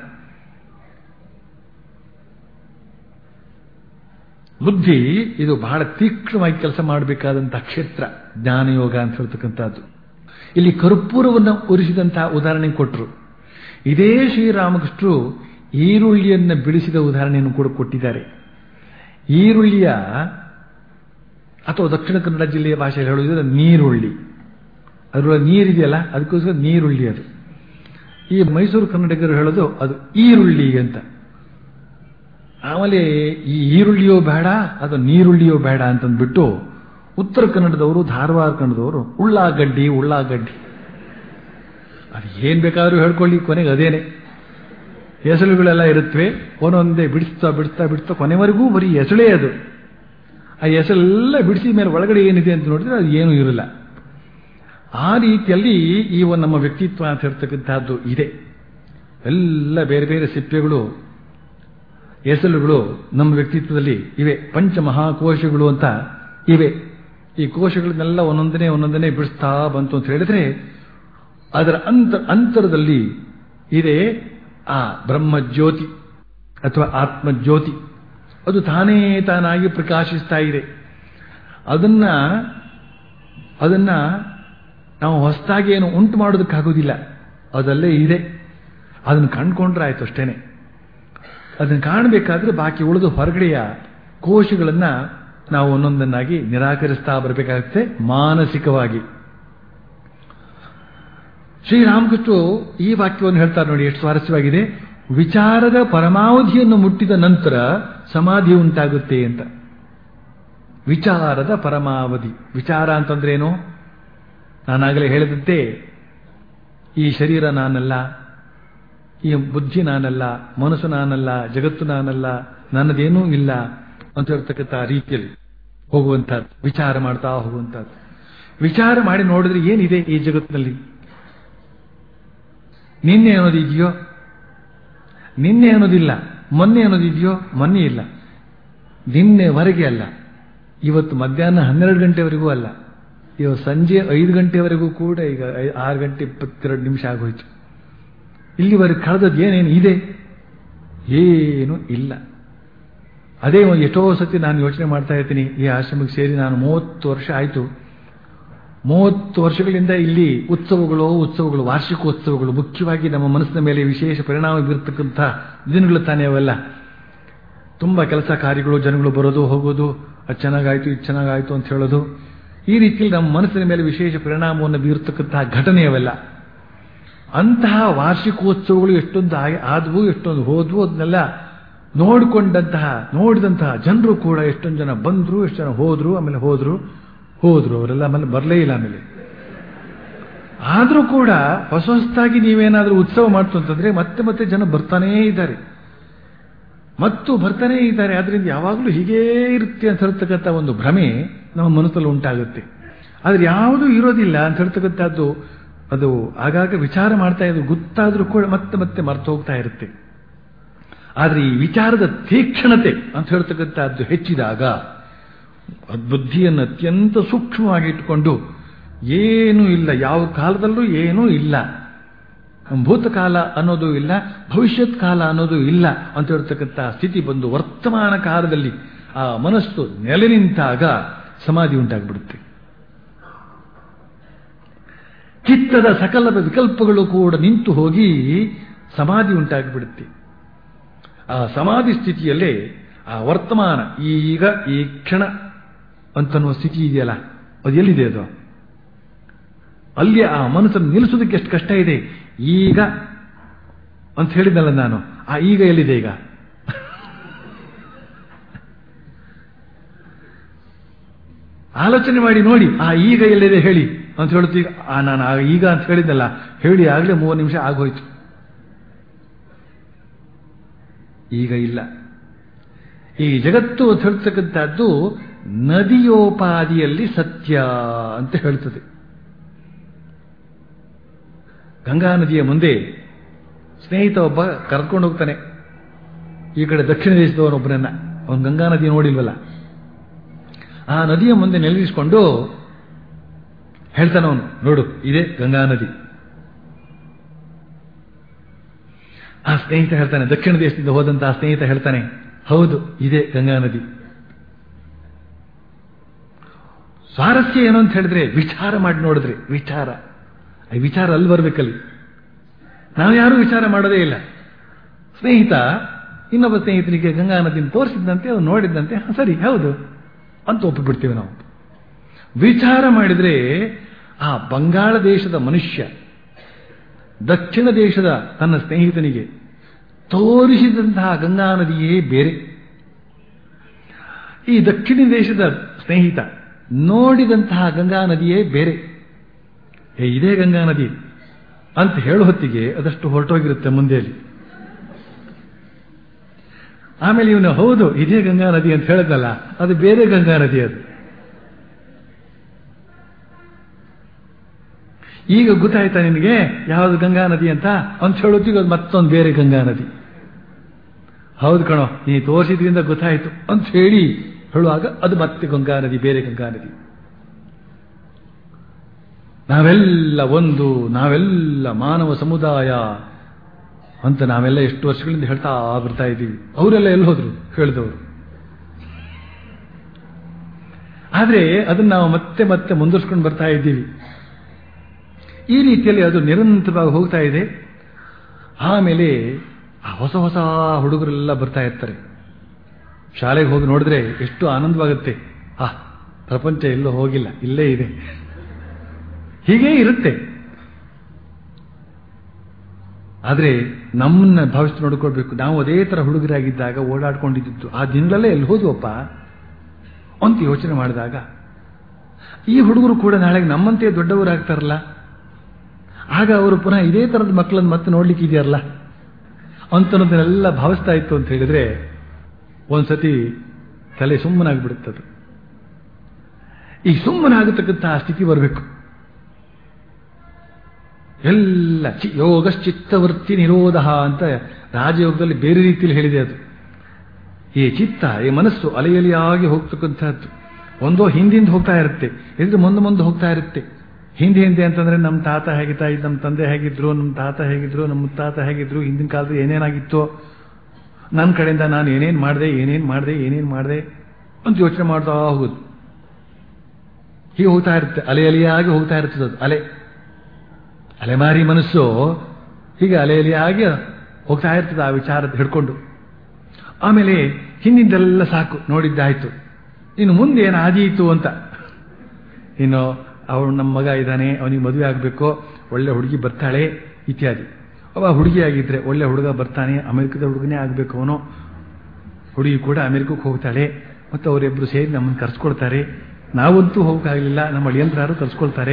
ಬುದ್ಧಿ ಇದು ಬಹಳ ತೀಕ್ಷ್ಣವಾಗಿ ಕೆಲಸ ಮಾಡಬೇಕಾದಂತಹ ಕ್ಷೇತ್ರ ಜ್ಞಾನಯೋಗ ಅಂತ ಹೇಳ್ತಕ್ಕಂಥದ್ದು ಇಲ್ಲಿ ಕರ್ಪೂರವನ್ನು ಉರಿಸಿದಂತಹ ಉದಾಹರಣೆ ಕೊಟ್ಟರು ಇದೇ ಶ್ರೀರಾಮಕೃಷ್ಣರು ಈರುಳ್ಳಿಯನ್ನು ಬಿಡಿಸಿದ ಉದಾಹರಣೆಯನ್ನು ಕೂಡ ಕೊಟ್ಟಿದ್ದಾರೆ ಈರುಳ್ಳಿಯ ಅಥವಾ ದಕ್ಷಿಣ ಕನ್ನಡ ಜಿಲ್ಲೆಯ ಭಾಷೆಯಲ್ಲಿ ಹೇಳುವುದಿಲ್ಲ ನೀರುಳ್ಳಿ ಅದರೊಳಗೆ ನೀರಿದೆಯಲ್ಲ ಅದಕ್ಕೋಸ್ಕರ ನೀರುಳ್ಳಿ ಅದು ಈ ಮೈಸೂರು ಕನ್ನಡಿಗರು ಹೇಳೋದು ಅದು ಈರುಳ್ಳಿ ಅಂತ ಆಮೇಲೆ ಈ ಈರುಳ್ಳಿಯೋ ಬೇಡ ಅದು ನೀರುಳ್ಳಿಯೋ ಬೇಡ ಅಂತಂದ್ಬಿಟ್ಟು ಉತ್ತರ ಕನ್ನಡದವರು ಧಾರವಾಡ ಕನ್ನಡದವರು ಉಳ್ಳಾಗಡ್ಡಿ ಉಳ್ಳಾಗಡ್ಡಿ ಅದು ಏನ್ ಬೇಕಾದ್ರೂ ಹೇಳ್ಕೊಳ್ಳಿ ಕೊನೆಗೆ ಅದೇನೆ ಎಸಳುಗಳೆಲ್ಲ ಇರುತ್ತವೆ ಒಂದೊಂದೇ ಬಿಡಿಸ್ತಾ ಬಿಡಿಸ್ತಾ ಬಿಡಿಸ್ತಾ ಕೊನೆವರೆಗೂ ಬರೀ ಎಸಳೇ ಅದು ಆ ಎಸಳೆಲ್ಲ ಬಿಡಿಸಿದ ಮೇಲೆ ಒಳಗಡೆ ಏನಿದೆ ಅಂತ ನೋಡಿದ್ರೆ ಅದು ಏನೂ ಇರಲ್ಲ ಆ ರೀತಿಯಲ್ಲಿ ಈ ಒಂದು ನಮ್ಮ ವ್ಯಕ್ತಿತ್ವ ಅಂತ ಹೇಳ್ತಕ್ಕಂಥದ್ದು ಇದೆ ಎಲ್ಲ ಬೇರೆ ಬೇರೆ ಸಿಪ್ಪೆಗಳು ಎಸಳುಗಳು ನಮ್ಮ ವ್ಯಕ್ತಿತ್ವದಲ್ಲಿ ಇವೆ ಪಂಚಮಹಾಕೋಶಗಳು ಅಂತ ಇವೆ ಈ ಕೋಶಗಳನ್ನೆಲ್ಲ ಒಂದೊಂದನೇ ಒಂದೊಂದನೇ ಬಿಡಿಸ್ತಾ ಬಂತು ಅಂತ ಹೇಳಿದ್ರೆ ಅದರ ಅಂತ ಅಂತರದಲ್ಲಿ ಇದೆ ಆ ಬ್ರಹ್ಮಜ್ಯೋತಿ ಅಥವಾ ಆತ್ಮಜ್ಯೋತಿ ಅದು ತಾನೇ ತಾನಾಗಿ ಪ್ರಕಾಶಿಸ್ತಾ ಇದೆ ಅದನ್ನ ಅದನ್ನ ನಾವು ಹೊಸದಾಗಿ ಏನು ಉಂಟು ಮಾಡೋದಕ್ಕಾಗೋದಿಲ್ಲ ಅದಲ್ಲೇ ಇದೆ ಅದನ್ನು ಕಂಡ್ಕೊಂಡ್ರೆ ಆಯ್ತು ಅಷ್ಟೇನೆ ಅದನ್ನು ಕಾಣಬೇಕಾದ್ರೆ ಬಾಕಿ ಉಳಿದು ಹೊರಗಡೆಯ ಕೋಶಗಳನ್ನ ನಾವು ಒಂದೊಂದನ್ನಾಗಿ ನಿರಾಕರಿಸ್ತಾ ಬರಬೇಕಾಗುತ್ತೆ ಮಾನಸಿಕವಾಗಿ ಶ್ರೀರಾಮಕೃಷ್ಣ ಈ ವಾಕ್ಯವನ್ನು ಹೇಳ್ತಾರೆ ನೋಡಿ ಎಷ್ಟು ಸ್ವಾರಸ್ಯವಾಗಿದೆ ವಿಚಾರದ ಪರಮಾವಧಿಯನ್ನು ಮುಟ್ಟಿದ ನಂತರ ಸಮಾಧಿ ಉಂಟಾಗುತ್ತೆ ಅಂತ ವಿಚಾರದ ಪರಮಾವಧಿ ವಿಚಾರ ಅಂತಂದ್ರೆ ಏನು ನಾನಾಗಲೇ ಹೇಳಿದಂತೆ ಈ ಶರೀರ ನಾನಲ್ಲ ಈ ಬುದ್ಧಿ ನಾನಲ್ಲ ಮನಸ್ಸು ನಾನಲ್ಲ ಜಗತ್ತು ನಾನಲ್ಲ ನನ್ನದೇನೂ ಇಲ್ಲ ಅಂತ ಹೇಳ್ತಕ್ಕಂಥ ರೀತಿಯಲ್ಲಿ ಹೋಗುವಂತಹದ್ದು ವಿಚಾರ ಮಾಡ್ತಾ ಹೋಗುವಂತಹದ್ದು ವಿಚಾರ ಮಾಡಿ ನೋಡಿದ್ರೆ ಏನಿದೆ ಈ ಜಗತ್ತಿನಲ್ಲಿ ನಿನ್ನೆ ಅನ್ನೋದಿದೆಯೋ ನಿನ್ನೆ ಅನ್ನೋದಿಲ್ಲ ಮೊನ್ನೆ ಅನ್ನೋದಿದೆಯೋ ಮೊನ್ನೆ ಇಲ್ಲ ನಿನ್ನೆವರೆಗೆ ಅಲ್ಲ ಇವತ್ತು ಮಧ್ಯಾಹ್ನ ಹನ್ನೆರಡು ಗಂಟೆವರೆಗೂ ಅಲ್ಲ ಇವತ್ತು ಸಂಜೆ ಐದು ಗಂಟೆವರೆಗೂ ಕೂಡ ಈಗ ಆರು ಗಂಟೆ ಇಪ್ಪತ್ತೆರಡು ನಿಮಿಷ ಆಗೋಯ್ತು ಇಲ್ಲಿವರೆಗೆ ಕಳೆದದ್ದು ಏನೇನು ಇದೆ ಏನು ಇಲ್ಲ ಅದೇ ಒಂದು ಎಷ್ಟೋ ಸತಿ ನಾನು ಯೋಚನೆ ಮಾಡ್ತಾ ಇರ್ತೀನಿ ಈ ಆಶ್ರಮಕ್ಕೆ ಸೇರಿ ನಾನು ಮೂವತ್ತು ವರ್ಷ ಆಯಿತು ಮೂವತ್ತು ವರ್ಷಗಳಿಂದ ಇಲ್ಲಿ ಉತ್ಸವಗಳು ಉತ್ಸವಗಳು ವಾರ್ಷಿಕೋತ್ಸವಗಳು ಮುಖ್ಯವಾಗಿ ನಮ್ಮ ಮನಸ್ಸಿನ ಮೇಲೆ ವಿಶೇಷ ಪರಿಣಾಮ ಬೀರ್ತಕ್ಕಂಥ ದಿನಗಳು ತಾನೇ ಅವೆಲ್ಲ ತುಂಬ ಕೆಲಸ ಕಾರ್ಯಗಳು ಜನಗಳು ಬರೋದು ಹೋಗೋದು ಅದು ಚೆನ್ನಾಗಾಯ್ತು ಇದು ಚೆನ್ನಾಗಾಯ್ತು ಅಂತ ಹೇಳೋದು ಈ ರೀತಿಯಲ್ಲಿ ನಮ್ಮ ಮನಸ್ಸಿನ ಮೇಲೆ ವಿಶೇಷ ಪರಿಣಾಮವನ್ನು ಬೀರ್ತಕ್ಕಂತಹ ಘಟನೆ ಅವೆಲ್ಲ ಅಂತಹ ವಾರ್ಷಿಕೋತ್ಸವಗಳು ಎಷ್ಟೊಂದು ಆದವು ಎಷ್ಟೊಂದು ಹೋದ್ವು ಅದನ್ನೆಲ್ಲ ನೋಡಿಕೊಂಡಂತಹ ನೋಡಿದಂತಹ ಜನರು ಕೂಡ ಎಷ್ಟೊಂದು ಜನ ಬಂದ್ರು ಎಷ್ಟು ಜನ ಹೋದ್ರು ಆಮೇಲೆ ಹೋದ್ರು ಹೋದ್ರು ಅವರೆಲ್ಲ ಆಮೇಲೆ ಬರಲೇ ಇಲ್ಲ ಆಮೇಲೆ ಆದರೂ ಕೂಡ ಹೊಸ ಹೊಸದಾಗಿ ನೀವೇನಾದರೂ ಉತ್ಸವ ಮಾಡ್ತು ಅಂತಂದ್ರೆ ಮತ್ತೆ ಮತ್ತೆ ಜನ ಬರ್ತಾನೇ ಇದ್ದಾರೆ ಮತ್ತು ಬರ್ತಾನೇ ಇದ್ದಾರೆ ಆದ್ರಿಂದ ಯಾವಾಗಲೂ ಹೀಗೇ ಇರುತ್ತೆ ಅಂತ ಹೇಳ್ತಕ್ಕಂಥ ಒಂದು ಭ್ರಮೆ ನಮ್ಮ ಮನಸ್ಸಲ್ಲಿ ಉಂಟಾಗುತ್ತೆ ಆದ್ರೆ ಯಾವುದೂ ಇರೋದಿಲ್ಲ ಅಂತ ಹೇಳ್ತಕ್ಕಂಥದ್ದು ಅದು ಆಗಾಗ ವಿಚಾರ ಮಾಡ್ತಾ ಇದ್ದು ಗೊತ್ತಾದ್ರೂ ಕೂಡ ಮತ್ತೆ ಮತ್ತೆ ಮರ್ತು ಹೋಗ್ತಾ ಇರುತ್ತೆ ಆದ್ರೆ ಈ ವಿಚಾರದ ತೀಕ್ಷಣತೆ ಅಂತ ಹೇಳ್ತಕ್ಕಂಥದ್ದು ಹೆಚ್ಚಿದಾಗ ಬುದ್ಧಿಯನ್ನು ಅತ್ಯಂತ ಸೂಕ್ಷ್ಮವಾಗಿ ಇಟ್ಟುಕೊಂಡು ಏನೂ ಇಲ್ಲ ಯಾವ ಕಾಲದಲ್ಲೂ ಏನೂ ಇಲ್ಲ ಭೂತಕಾಲ ಅನ್ನೋದು ಇಲ್ಲ ಭವಿಷ್ಯತ್ ಕಾಲ ಅನ್ನೋದು ಇಲ್ಲ ಅಂತ ಹೇಳ್ತಕ್ಕಂಥ ಸ್ಥಿತಿ ಬಂದು ವರ್ತಮಾನ ಕಾಲದಲ್ಲಿ ಆ ಮನಸ್ಸು ನೆಲೆ ನಿಂತಾಗ ಸಮಾಧಿ ಉಂಟಾಗ್ಬಿಡುತ್ತೆ ಚಿತ್ತದ ಸಕಲ ವಿಕಲ್ಪಗಳು ಕೂಡ ನಿಂತು ಹೋಗಿ ಸಮಾಧಿ ಉಂಟಾಗಿಬಿಡುತ್ತೆ ಆ ಸಮಾಧಿ ಸ್ಥಿತಿಯಲ್ಲೇ ಆ ವರ್ತಮಾನ ಈಗ ಈ ಕ್ಷಣ ಅಂತನ್ನುವ ಸ್ಥಿತಿ ಇದೆಯಲ್ಲ ಅದು ಎಲ್ಲಿದೆ ಅದು ಅಲ್ಲಿ ಆ ಮನಸ್ಸನ್ನು ನಿಲ್ಲಿಸೋದಕ್ಕೆ ಎಷ್ಟು ಕಷ್ಟ ಇದೆ ಈಗ ಅಂತ ಹೇಳಿದ್ನಲ್ಲ ನಾನು ಆ ಈಗ ಎಲ್ಲಿದೆ ಈಗ ಆಲೋಚನೆ ಮಾಡಿ ನೋಡಿ ಆ ಈಗ ಎಲ್ಲಿದೆ ಹೇಳಿ ಅಂತ ಹೇಳ್ತೀಗ ಆ ನಾನು ಆ ಈಗ ಅಂತ ಹೇಳಿದ್ನಲ್ಲ ಹೇಳಿ ಆಗಲೇ ಮೂರು ನಿಮಿಷ ಆಗೋಯ್ತು ಈಗ ಇಲ್ಲ ಈ ಜಗತ್ತು ಅಂತ ಹೇಳ್ತಕ್ಕಂಥದ್ದು ನದಿಯೋಪಾದಿಯಲ್ಲಿ ಸತ್ಯ ಅಂತ ಹೇಳ್ತದೆ ಗಂಗಾ ನದಿಯ ಮುಂದೆ ಸ್ನೇಹಿತ ಒಬ್ಬ ಕರ್ಕೊಂಡು ಹೋಗ್ತಾನೆ ಈ ಕಡೆ ದಕ್ಷಿಣ ದೇಶದವನೊಬ್ಬನನ್ನ ಅವನು ಗಂಗಾ ನದಿ ನೋಡಿಲ್ವಲ್ಲ ಆ ನದಿಯ ಮುಂದೆ ನಿಲ್ಲಿಸಿಕೊಂಡು ಹೇಳ್ತಾನೆ ಅವನು ನೋಡು ಇದೇ ಗಂಗಾ ನದಿ ಆ ಸ್ನೇಹಿತ ಹೇಳ್ತಾನೆ ದಕ್ಷಿಣ ದೇಶದಿಂದ ಹೋದಂತ ಆ ಸ್ನೇಹಿತ ಹೇಳ್ತಾನೆ ಹೌದು ಇದೇ ಗಂಗಾ ನದಿ ಸ್ವಾರಸ್ಯ ಏನು ಅಂತ ಹೇಳಿದ್ರೆ ವಿಚಾರ ಮಾಡಿ ನೋಡಿದ್ರೆ ವಿಚಾರ ಆ ವಿಚಾರ ಅಲ್ಲಿ ಬರ್ಬೇಕಲ್ಲಿ ನಾವು ಯಾರೂ ವಿಚಾರ ಮಾಡೋದೇ ಇಲ್ಲ ಸ್ನೇಹಿತ ಇನ್ನೊಬ್ಬ ಸ್ನೇಹಿತನಿಗೆ ಗಂಗಾ ನದಿನ ತೋರಿಸಿದಂತೆ ಅವನು ನೋಡಿದ್ದಂತೆ "ಹ, ಸರಿ ಹೌದು ಅಂತ ಒಪ್ಪಿಬಿಡ್ತೀವಿ ನಾವು ವಿಚಾರ ಮಾಡಿದ್ರೆ ಆ ಬಂಗಾಳ ದೇಶದ ಮನುಷ್ಯ ದಕ್ಷಿಣ ದೇಶದ ತನ್ನ ಸ್ನೇಹಿತನಿಗೆ ತೋರಿಸಿದಂತಹ ಗಂಗಾ ನದಿಯೇ ಬೇರೆ ಈ ದಕ್ಷಿಣ ದೇಶದ ಸ್ನೇಹಿತ ನೋಡಿದಂತಹ ಗಂಗಾ ನದಿಯೇ ಬೇರೆ ಏ ಇದೇ ಗಂಗಾ ನದಿ ಅಂತ ಹೇಳೋ ಹೊತ್ತಿಗೆ ಅದಷ್ಟು ಹೊರಟೋಗಿರುತ್ತೆ ಮುಂದೆಯಲ್ಲಿ ಆಮೇಲೆ ಇವನು ಹೌದು ಇದೇ ಗಂಗಾ ನದಿ ಅಂತ ಹೇಳಿದ್ನಲ್ಲ ಅದು ಬೇರೆ ಗಂಗಾ ನದಿ ಅದು ಈಗ ಗೊತ್ತಾಯ್ತಾ ನಿನಗೆ ಯಾವುದು ಗಂಗಾ ನದಿ ಅಂತ ಅಂತ ಹೇಳೋತ್ತಿಗೆ ಅದು ಮತ್ತೊಂದು ಬೇರೆ ಗಂಗಾ ನದಿ ಹೌದು ಕಣೋ ನೀ ತೋರಿಸಿದ್ರಿಂದ ಗೊತ್ತಾಯ್ತು ಅಂತ ಹೇಳಿ ಹೇಳುವಾಗ ಅದು ಮತ್ತೆ ಗಂಗಾ ನದಿ ಬೇರೆ ಗಂಗಾ ನದಿ ನಾವೆಲ್ಲ ಒಂದು ನಾವೆಲ್ಲ ಮಾನವ ಸಮುದಾಯ ಅಂತ ನಾವೆಲ್ಲ ಎಷ್ಟು ವರ್ಷಗಳಿಂದ ಹೇಳ್ತಾ ಬರ್ತಾ ಇದ್ದೀವಿ ಅವರೆಲ್ಲ ಎಲ್ಲಿ ಹೋದ್ರು ಹೇಳಿದವರು ಆದ್ರೆ ಅದನ್ನ ನಾವು ಮತ್ತೆ ಮತ್ತೆ ಮುಂದುವರ್ಸ್ಕೊಂಡು ಬರ್ತಾ ಇದ್ದೀವಿ ಈ ರೀತಿಯಲ್ಲಿ ಅದು ನಿರಂತರವಾಗಿ ಹೋಗ್ತಾ ಇದೆ ಆಮೇಲೆ ಆ ಹೊಸ ಹೊಸ ಹುಡುಗರೆಲ್ಲ ಬರ್ತಾ ಇರ್ತಾರೆ ಶಾಲೆಗೆ ಹೋಗಿ ನೋಡಿದ್ರೆ ಎಷ್ಟು ಆನಂದವಾಗುತ್ತೆ ಆ ಪ್ರಪಂಚ ಎಲ್ಲೂ ಹೋಗಿಲ್ಲ ಇಲ್ಲೇ ಇದೆ ಹೀಗೇ ಇರುತ್ತೆ ಆದರೆ ನಮ್ಮನ್ನ ಭಾವಿಸಿ ನೋಡ್ಕೊಳ್ಬೇಕು ನಾವು ಅದೇ ತರ ಹುಡುಗರಾಗಿದ್ದಾಗ ಓಡಾಡ್ಕೊಂಡಿದ್ದು ಆ ದಿನದಲ್ಲೇ ಎಲ್ಲಿ ಹೋದ್ವಪ್ಪ ಅಂತ ಯೋಚನೆ ಮಾಡಿದಾಗ ಈ ಹುಡುಗರು ಕೂಡ ನಾಳೆಗೆ ನಮ್ಮಂತೆ ದೊಡ್ಡವರಾಗ್ತಾರಲ್ಲ ಆಗ ಅವರು ಪುನಃ ಇದೇ ತರದ ಮಕ್ಕಳನ್ನು ಮತ್ತೆ ನೋಡ್ಲಿಕ್ಕೆ ಇದೆಯಲ್ಲ ಅಂತನ್ನೋದನ್ನೆಲ್ಲ ಭಾವಿಸ್ತಾ ಇತ್ತು ಅಂತ ಹೇಳಿದ್ರೆ ಒಂದ್ಸತಿ ತಲೆ ಸುಮ್ಮನಾಗ್ಬಿಡುತ್ತದು ಈ ಸುಮ್ಮನಾಗತಕ್ಕಂಥ ಸ್ಥಿತಿ ಬರಬೇಕು ಎಲ್ಲ ಚಿ- ಯೋಗಶ್ಚಿತ್ತವೃತ್ತಿ ನಿರೋಧ ಅಂತ ರಾಜಯೋಗದಲ್ಲಿ ಬೇರೆ ರೀತಿಯಲ್ಲಿ ಹೇಳಿದೆ ಅದು ಈ ಚಿತ್ತ ಈ ಮನಸ್ಸು ಅಲೆಯಲಿಯಾಗಿ ಹೋಗ್ತಕ್ಕಂಥದ್ದು ಒಂದೋ ಹಿಂದಿಂದ ಹೋಗ್ತಾ ಇರುತ್ತೆ ಎದುರು ಮುಂದೆ ಮುಂದೆ ಹೋಗ್ತಾ ಇರುತ್ತೆ ಹಿಂದೆ ಹಿಂದೆ ಅಂತಂದ್ರೆ ನಮ್ಮ ತಾತ ಹೇಗಿತ್ತಾ ಇದ್ದ ನಮ್ಮ ತಂದೆ ಹೇಗಿದ್ರು ನಮ್ಮ ತಾತ ಹೇಗಿದ್ರು ನಮ್ಮ ಮುತ್ತಾತ ಹೇಗಿದ್ರು ಹಿಂದಿನ ಕಾಲದಲ್ಲಿ ಏನೇನಾಗಿತ್ತೋ ನನ್ನ ಕಡೆಯಿಂದ ನಾನು ಏನೇನು ಮಾಡಿದೆ ಏನೇನು ಮಾಡಿದೆ ಏನೇನು ಮಾಡಿದೆ ಅಂತ ಯೋಚನೆ ಮಾಡ್ತಾ ಹೋಗುದು ಹೀಗೆ ಹೋಗ್ತಾ ಇರುತ್ತೆ ಅಲೆ ಅಲೆಯಾಗಿ ಹೋಗ್ತಾ ಇರ್ತದೆ ಅದು ಅಲೆ ಅಲೆಮಾರಿ ಮನಸ್ಸು ಹೀಗೆ ಅಲೆ ಅಲೆಯಾಗಿ ಹೋಗ್ತಾ ಇರ್ತದೆ ಆ ವಿಚಾರದ ಹಿಡ್ಕೊಂಡು ಆಮೇಲೆ ಹಿಂದಿಂದೆಲ್ಲ ಸಾಕು ನೋಡಿದ್ದಾಯ್ತು ಇನ್ನು ಮುಂದೆ ಏನು ಆದೀತು ಅಂತ ಇನ್ನು ಅವಳು ನಮ್ಮ ಮಗ ಇದ್ದಾನೆ ಅವನಿಗೆ ಮದುವೆ ಆಗಬೇಕು ಒಳ್ಳೆ ಹುಡುಗಿ ಬರ್ತಾಳೆ ಇತ್ಯಾದಿ ಅವ ಹುಡುಗಿ ಆಗಿದ್ರೆ ಒಳ್ಳೆ ಹುಡುಗ ಬರ್ತಾನೆ ಅಮೆರಿಕದ ಹುಡುಗನೇ ಆಗಬೇಕು ಅವನು ಹುಡುಗಿ ಕೂಡ ಅಮೆರಿಕಕ್ಕೆ ಹೋಗ್ತಾಳೆ ಮತ್ತು ಅವರಿಬ್ಬರು ಸೇರಿ ನಮ್ಮನ್ನು ಕರ್ಸ್ಕೊಳ್ತಾರೆ ನಾವಂತೂ ಹೋಗಕ್ಕಾಗಲಿಲ್ಲ ನಮ್ಮ ಅಳಿಯಂತ್ರಾರು ಕರ್ಸ್ಕೊಳ್ತಾರೆ